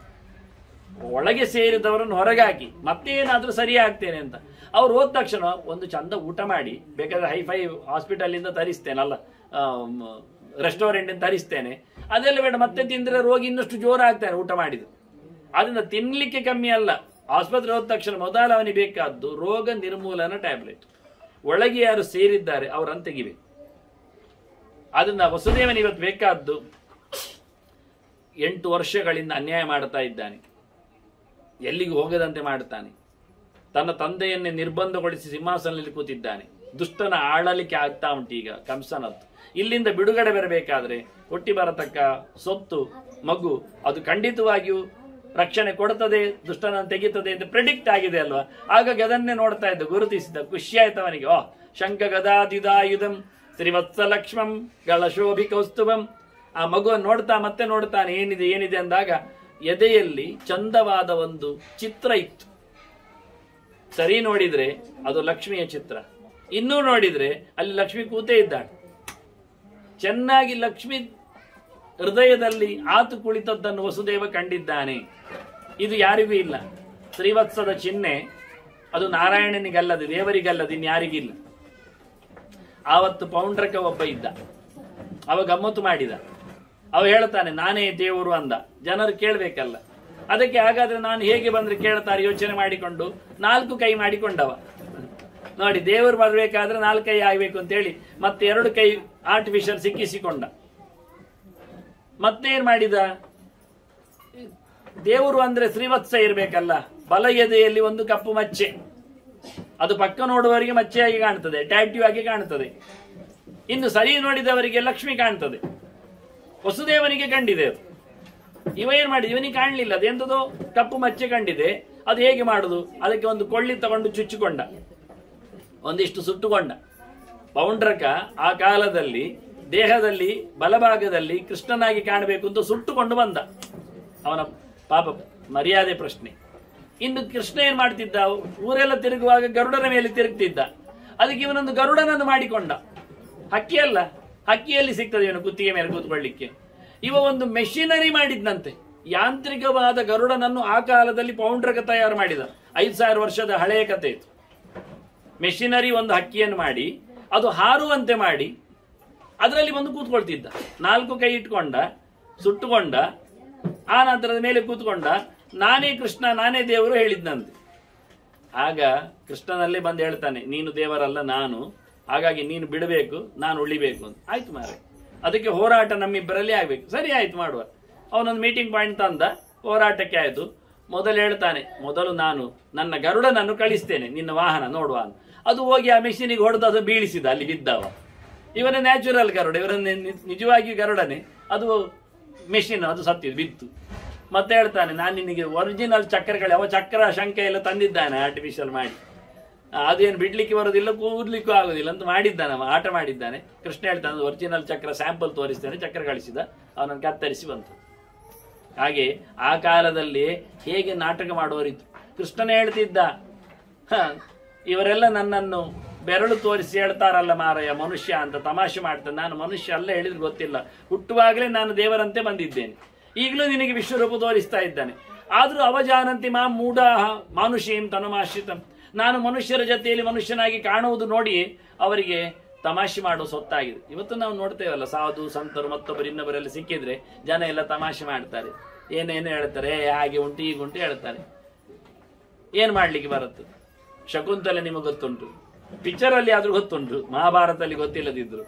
ಒಳಗೆ ಸೇರಿದವರನ್ನು ಹೊರಗೆ ಹಾಕಿ ಮತ್ತೇನಾದ್ರೂ ಸರಿ ಆಗ್ತೇನೆ ಅಂತ ಅವ್ರು ಹೋದ ತಕ್ಷಣ ಒಂದು ಚಂದ ಊಟ ಮಾಡಿ ಬೇಕಾದ್ರೆ ಹೈಫೈ ಹಾಸ್ಪಿಟಲ್ ಇಂದ ತರಿಸ್ತೇನಲ್ಲ ರೆಸ್ಟೋರೆಂಟ್ ಇಂದ ತರಿಸ್ತೇನೆ ಅದೆಲ್ಲ ಬೇಡ ಮತ್ತೆ ತಿಂದ್ರೆ ರೋಗಿ ಇನ್ನಷ್ಟು ಜೋರ ಆಗ್ತಾನೆ ಊಟ ಮಾಡಿದ್ದು ಅದನ್ನ ತಿನ್ಲಿಕ್ಕೆ ಕಮ್ಮಿ ಅಲ್ಲ ಆಸ್ಪತ್ರೆ ಹೋದ ತಕ್ಷಣ ಮೊದಲು ಅವನಿಗೆ ಬೇಕಾದ್ದು ರೋಗ ನಿರ್ಮೂಲನ ಟ್ಯಾಬ್ಲೆಟ್ ಒಳಗೆ ಯಾರು ಸೇರಿದ್ದಾರೆ ಅವರನ್ನು ತೆಗಿಬೇಕು ಅದನ್ನ ವಸುದೇವನ ಇವತ್ತು ಬೇಕಾದ್ದು ಎಂಟು ವರ್ಷಗಳಿಂದ ಅನ್ಯಾಯ ಮಾಡ್ತಾ ಇದ್ದಾನೆ ಎಲ್ಲಿಗೂ ಹೋಗದಂತೆ ಮಾಡುತ್ತಾನೆ ತನ್ನ ತಂದೆಯನ್ನೇ ನಿರ್ಬಂಧಗೊಳಿಸಿ ಸಿಂಹಾಸನದಲ್ಲಿ ಕೂತಿದ್ದಾನೆ ದುಷ್ಟನ ಆಳಲಿಕ್ಕೆ ಆಗ್ತಾ ಉಂಟು ಈಗ ಕಂಸನದ್ದು ಇಲ್ಲಿಂದ ಬಿಡುಗಡೆ ಬರಬೇಕಾದ್ರೆ ಹುಟ್ಟಿ ಬರತಕ್ಕ ಸೊತ್ತು ಮಗು ಅದು ಖಂಡಿತವಾಗಿಯೂ ರಕ್ಷಣೆ ಕೊಡುತ್ತದೆ ದುಷ್ಟನನ್ನು ತೆಗಿತದೆ ಅಂತ ಪ್ರೆಡಿಕ್ಟ್ ಆಗಿದೆ ಅಲ್ವಾ ಹಾಗಾಗಿ ಅದನ್ನೇ ನೋಡ್ತಾ ಇದ್ದ ಗುರುತಿಸಿದ ಖುಷಿ ಆಯ್ತು ಅವನಿಗೆ ಓ ಶಂಕ ಗದಾದಿದಾಯುಧಂ ಶ್ರೀವತ್ಸ ಲಕ್ಷ್ಮಂ ಗಳಶೋಭಿ ಕೌಸ್ತುಭಂ ಆ ಮಗುವನ್ನು ನೋಡ್ತಾ ಮತ್ತೆ ನೋಡ್ತಾನೆ ಏನಿದೆ ಏನಿದೆ ಅಂದಾಗ ಎದೆಯಲ್ಲಿ ಚಂದವಾದ ಒಂದು ಚಿತ್ರ ಇತ್ತು ಸರಿ ನೋಡಿದ್ರೆ ಅದು ಲಕ್ಷ್ಮಿಯ ಚಿತ್ರ ಇನ್ನೂ ನೋಡಿದ್ರೆ ಅಲ್ಲಿ ಲಕ್ಷ್ಮಿ ಕೂತೇ ಇದ್ದಾಳೆ ಚೆನ್ನಾಗಿ ಲಕ್ಷ್ಮಿ ಹೃದಯದಲ್ಲಿ ಆತು ಕುಳಿತದ್ದನ್ನು ವಸುದೇವ ಕಂಡಿದ್ದಾನೆ ಇದು ಯಾರಿಗೂ ಇಲ್ಲ ಶ್ರೀವತ್ಸದ ಚಿಹ್ನೆ ಅದು ನಾರಾಯಣನಿಗಲ್ಲದೆ ದೇವರಿಗಲ್ಲದೆ ಇನ್ಯಾರಿಗಿಲ್ಲ ಆವತ್ತು ಪೌಂಡ್ರಕ ಒಬ್ಬ ಇದ್ದ ಅವ ಗಮ್ಮತ್ತು ಮಾಡಿದ ಅವ ಹೇಳ್ತಾನೆ ನಾನೇ ದೇವರು ಅಂದ ಜನರು ಕೇಳಬೇಕಲ್ಲ ಅದಕ್ಕೆ ಹಾಗಾದ್ರೆ ನಾನು ಹೇಗೆ ಬಂದ್ರೆ ಕೇಳ್ತಾರೆ ಯೋಚನೆ ಮಾಡಿಕೊಂಡು ನಾಲ್ಕು ಕೈ ಮಾಡಿಕೊಂಡವ ನೋಡಿ ದೇವರು ಬರ್ಬೇಕಾದ್ರೆ ನಾಲ್ಕು ಕೈ ಆಗ್ಬೇಕು ಅಂತೇಳಿ ಮತ್ತೆ ಎರಡು ಕೈ ಆರ್ಟಿಫಿಷಿಯಲ್ ಸಿಕ್ಕಿಸಿಕೊಂಡ ಮತ್ತೇನ್ ಮಾಡಿದ ದೇವರು ಅಂದ್ರೆ ಶ್ರೀವತ್ಸ ಇರ್ಬೇಕಲ್ಲ ಬಲ ಎದೆಯಲ್ಲಿ ಒಂದು ಕಪ್ಪು ಮಚ್ಚೆ ಅದು ಪಕ್ಕ ನೋಡುವವರಿಗೆ ಮಚ್ಚೆಯಾಗಿ ಕಾಣ್ತದೆ ಟ್ಯಾಟ್ಯೂ ಆಗಿ ಕಾಣ್ತದೆ ಇನ್ನು ಸರಿ ನೋಡಿದವರಿಗೆ ಲಕ್ಷ್ಮಿ ಕಾಣ್ತದೆ ವಸುದೇವನಿಗೆ ಕಂಡಿದೆ ಅದು ಇವ ಏನ್ ಮಾಡಿದ ಇವನಿಗೆ ಕಾಣಲಿಲ್ಲ ಅದೆಂತದೋ ಕಪ್ಪು ಮಚ್ಚೆ ಕಂಡಿದೆ ಅದು ಹೇಗೆ ಮಾಡುದು ಅದಕ್ಕೆ ಒಂದು ಕೊಳ್ಳಿ ತಗೊಂಡು ಚುಚ್ಚಿಕೊಂಡ ಒಂದಿಷ್ಟು ಸುಟ್ಟುಕೊಂಡ ಪೌಂಡ್ರಕ ಆ ಕಾಲದಲ್ಲಿ ದೇಹದಲ್ಲಿ ಬಲಭಾಗದಲ್ಲಿ ಕೃಷ್ಣನಾಗಿ ಕಾಣಬೇಕು ಅಂತ ಸುಟ್ಟುಕೊಂಡು ಬಂದ ಅವನ ಪಾಪ ಮರ್ಯಾದೆ ಪ್ರಶ್ನೆ ಇನ್ನು ಕೃಷ್ಣ ಏನ್ ಮಾಡ್ತಿದ್ದ ಊರೆಲ್ಲ ತಿರುಗುವಾಗ ಗರುಡನ ಮೇಲೆ ತಿರುಗ್ತಿದ್ದ ಅದಕ್ಕೆ ಇವನೊಂದು ಗರುಡನನ್ನು ಮಾಡಿಕೊಂಡ ಹಕ್ಕಿ ಅಲ್ಲ ಹಕ್ಕಿಯಲ್ಲಿ ಸಿಗ್ತದೆ ಇವನು ಕುತ್ತಿಗೆ ಮೇಲೆ ಕೂತ್ಕೊಳ್ಳಿಕ್ಕೆ ಇವ ಒಂದು ಮೆಷಿನರಿ ಮಾಡಿದ್ನಂತೆ ಯಾಂತ್ರಿಕವಾದ ಗರುಡನನ್ನು ಆ ಕಾಲದಲ್ಲಿ ಪೌಂಡ್ರಕ ತಯಾರು ಮಾಡಿದ ಐದು ಸಾವಿರ ವರ್ಷದ ಹಳೆಯ ಕಥೆ ಇದು ಮೆಷಿನರಿ ಒಂದು ಹಕ್ಕಿಯನ್ನು ಮಾಡಿ ಅದು ಹಾರುವಂತೆ ಮಾಡಿ ಅದರಲ್ಲಿ ಬಂದು ಕೂತ್ಕೊಳ್ತಿದ್ದ ನಾಲ್ಕು ಕೈ ಇಟ್ಕೊಂಡ ಸುಟ್ಟುಕೊಂಡ ಆ ನಂತರದ ಮೇಲೆ ಕೂತ್ಕೊಂಡ ನಾನೇ ಕೃಷ್ಣ ನಾನೇ ದೇವರು ಹೇಳಿದ್ನಂತೆ ಆಗ ಕೃಷ್ಣನಲ್ಲೇ ಬಂದು ಹೇಳ್ತಾನೆ ನೀನು ದೇವರಲ್ಲ ನಾನು ಹಾಗಾಗಿ ನೀನು ಬಿಡಬೇಕು ನಾನು ಉಳಿಬೇಕು ಅಂತ ಆಯ್ತು ಮಾರೆ ಅದಕ್ಕೆ ಹೋರಾಟ ನಮ್ಮಿಬ್ಬರಲ್ಲಿ ಆಗ್ಬೇಕು ಸರಿ ಆಯ್ತು ಮಾಡುವ ಅವನೊಂದು ಮೀಟಿಂಗ್ ಪಾಯಿಂಟ್ ತಂದ ಹೋರಾಟಕ್ಕೆ ಆಯ್ತು ಮೊದಲು ಹೇಳ್ತಾನೆ ಮೊದಲು ನಾನು ನನ್ನ ಗರುಡನನ್ನು ಕಳಿಸ್ತೇನೆ ನಿನ್ನ ವಾಹನ ನೋಡುವ ಅಂತ ಅದು ಹೋಗಿ ಆ ಮೆಷಿನಿಗೆ ಹೊಡೆದು ಅದು ಬೀಳಿಸಿದ ಅಲ್ಲಿ ಬಿದ್ದವ ಇವನ ನ್ಯಾಚುರಲ್ ಗರುಡ ಇವರನ್ನ ನಿಜವಾಗಿ ಗರುಡನೆ ಅದು ಮೆಷಿನ್ ಅದು ಸತ್ತಿದ್ದು ಬಿತ್ತು ಮತ್ತೆ ಹೇಳ್ತಾನೆ ನಾನು ನಿನಗೆ ಒರಿಜಿನಲ್ ಚಕ್ರಗಳು ಯಾವ ಚಕ್ರ ಶಂಕ ಎಲ್ಲ ತಂದಿದ್ದಾನೆ ಆರ್ಟಿಫಿಷಿಯಲ್ ಮಾಡಿ ಆ, ಅದೇನು ಬಿಡ್ಲಿಕ್ಕೆ ಬರೋದಿಲ್ಲ ಕೂದ್ಲಿಕ್ಕೂ ಆಗೋದಿಲ್ಲ ಅಂತ ಮಾಡಿದ್ದಾನೆ ಅವ ಆಟ ಮಾಡಿದ್ದಾನೆ ಕೃಷ್ಣ ಹೇಳ್ತಾನೆ ಒರಿಜಿನಲ್ ಚಕ್ರ ಸ್ಯಾಂಪಲ್ ತೋರಿಸ್ತೇನೆ ಚಕ್ರ ಕಳಿಸಿದ ಅವನನ್ನು ಕತ್ತರಿಸಿ ಬಂತು ಹಾಗೆ ಆ ಕಾಲದಲ್ಲಿ ಹೇಗೆ ನಾಟಕ ಮಾಡುವರಿತ್ತು ಕೃಷ್ಣನೇ ಹೇಳ್ತಿದ್ದ ಹ, ಇವರೆಲ್ಲ ನನ್ನನ್ನು ಬೆರಳು ತೋರಿಸಿ ಹೇಳ್ತಾರಲ್ಲ ಮಾರಯ್ಯ ಮನುಷ್ಯ ಅಂತ ತಮಾಷೆ ಮಾಡ್ತಾನೆ ನಾನು ಮನುಷ್ಯ ಅಲ್ಲ ಹೇಳಿದ್ರೆ ಗೊತ್ತಿಲ್ಲ ಹುಟ್ಟುವಾಗಲೇ ನಾನು ದೇವರಂತೆ ಬಂದಿದ್ದೇನೆ ಈಗಲೂ ನಿನಗೆ ವಿಶ್ವರೂಪ ತೋರಿಸ್ತಾ ಇದ್ದಾನೆ ಆದ್ರೂ ಅವಜಾನಂತಿ ಮಾ ಮೂಢ ಮಾನುಷೀಂ ತನುಮಾಶ್ರಿತಂ ನಾನು ಮನುಷ್ಯರ ಜೊತೆಯಲ್ಲಿ ಮನುಷ್ಯನಾಗಿ ಕಾಣುವುದು ನೋಡಿ ಅವರಿಗೆ ತಮಾಷೆ ಮಾಡುವ ಸೊತ್ತಾಗಿದೆ ಇವತ್ತು ನಾವು ನೋಡ್ತೇವಲ್ಲ ಸಾಧು ಸಂತರು ಮತ್ತೊಬ್ಬರು ಇನ್ನೊಬ್ಬರೆಲ್ಲ ಸಿಕ್ಕಿದ್ರೆ ಜನ ಎಲ್ಲ ತಮಾಷೆ ಮಾಡ್ತಾರೆ ಏನೇನು ಹೇಳ್ತಾರೆ "ಏ, ಹಾಗೆ ಉಂಟು ಈಗ ಉಂಟು ಹೇಳ್ತಾರೆ ಏನ್ ಮಾಡ್ಲಿಕ್ಕೆ ಬರುತ್ತೆ ಶಕುಂತಲೆ ನಿಮಗೆ ಗೊತ್ತುಂಟು ಪಿಕ್ಚರ್ ಅಲ್ಲಿ ಆದ್ರೂ ಗೊತ್ತುಂಟು ಮಹಾಭಾರತದಲ್ಲಿ ಗೊತ್ತಿಲ್ಲದಿದ್ರು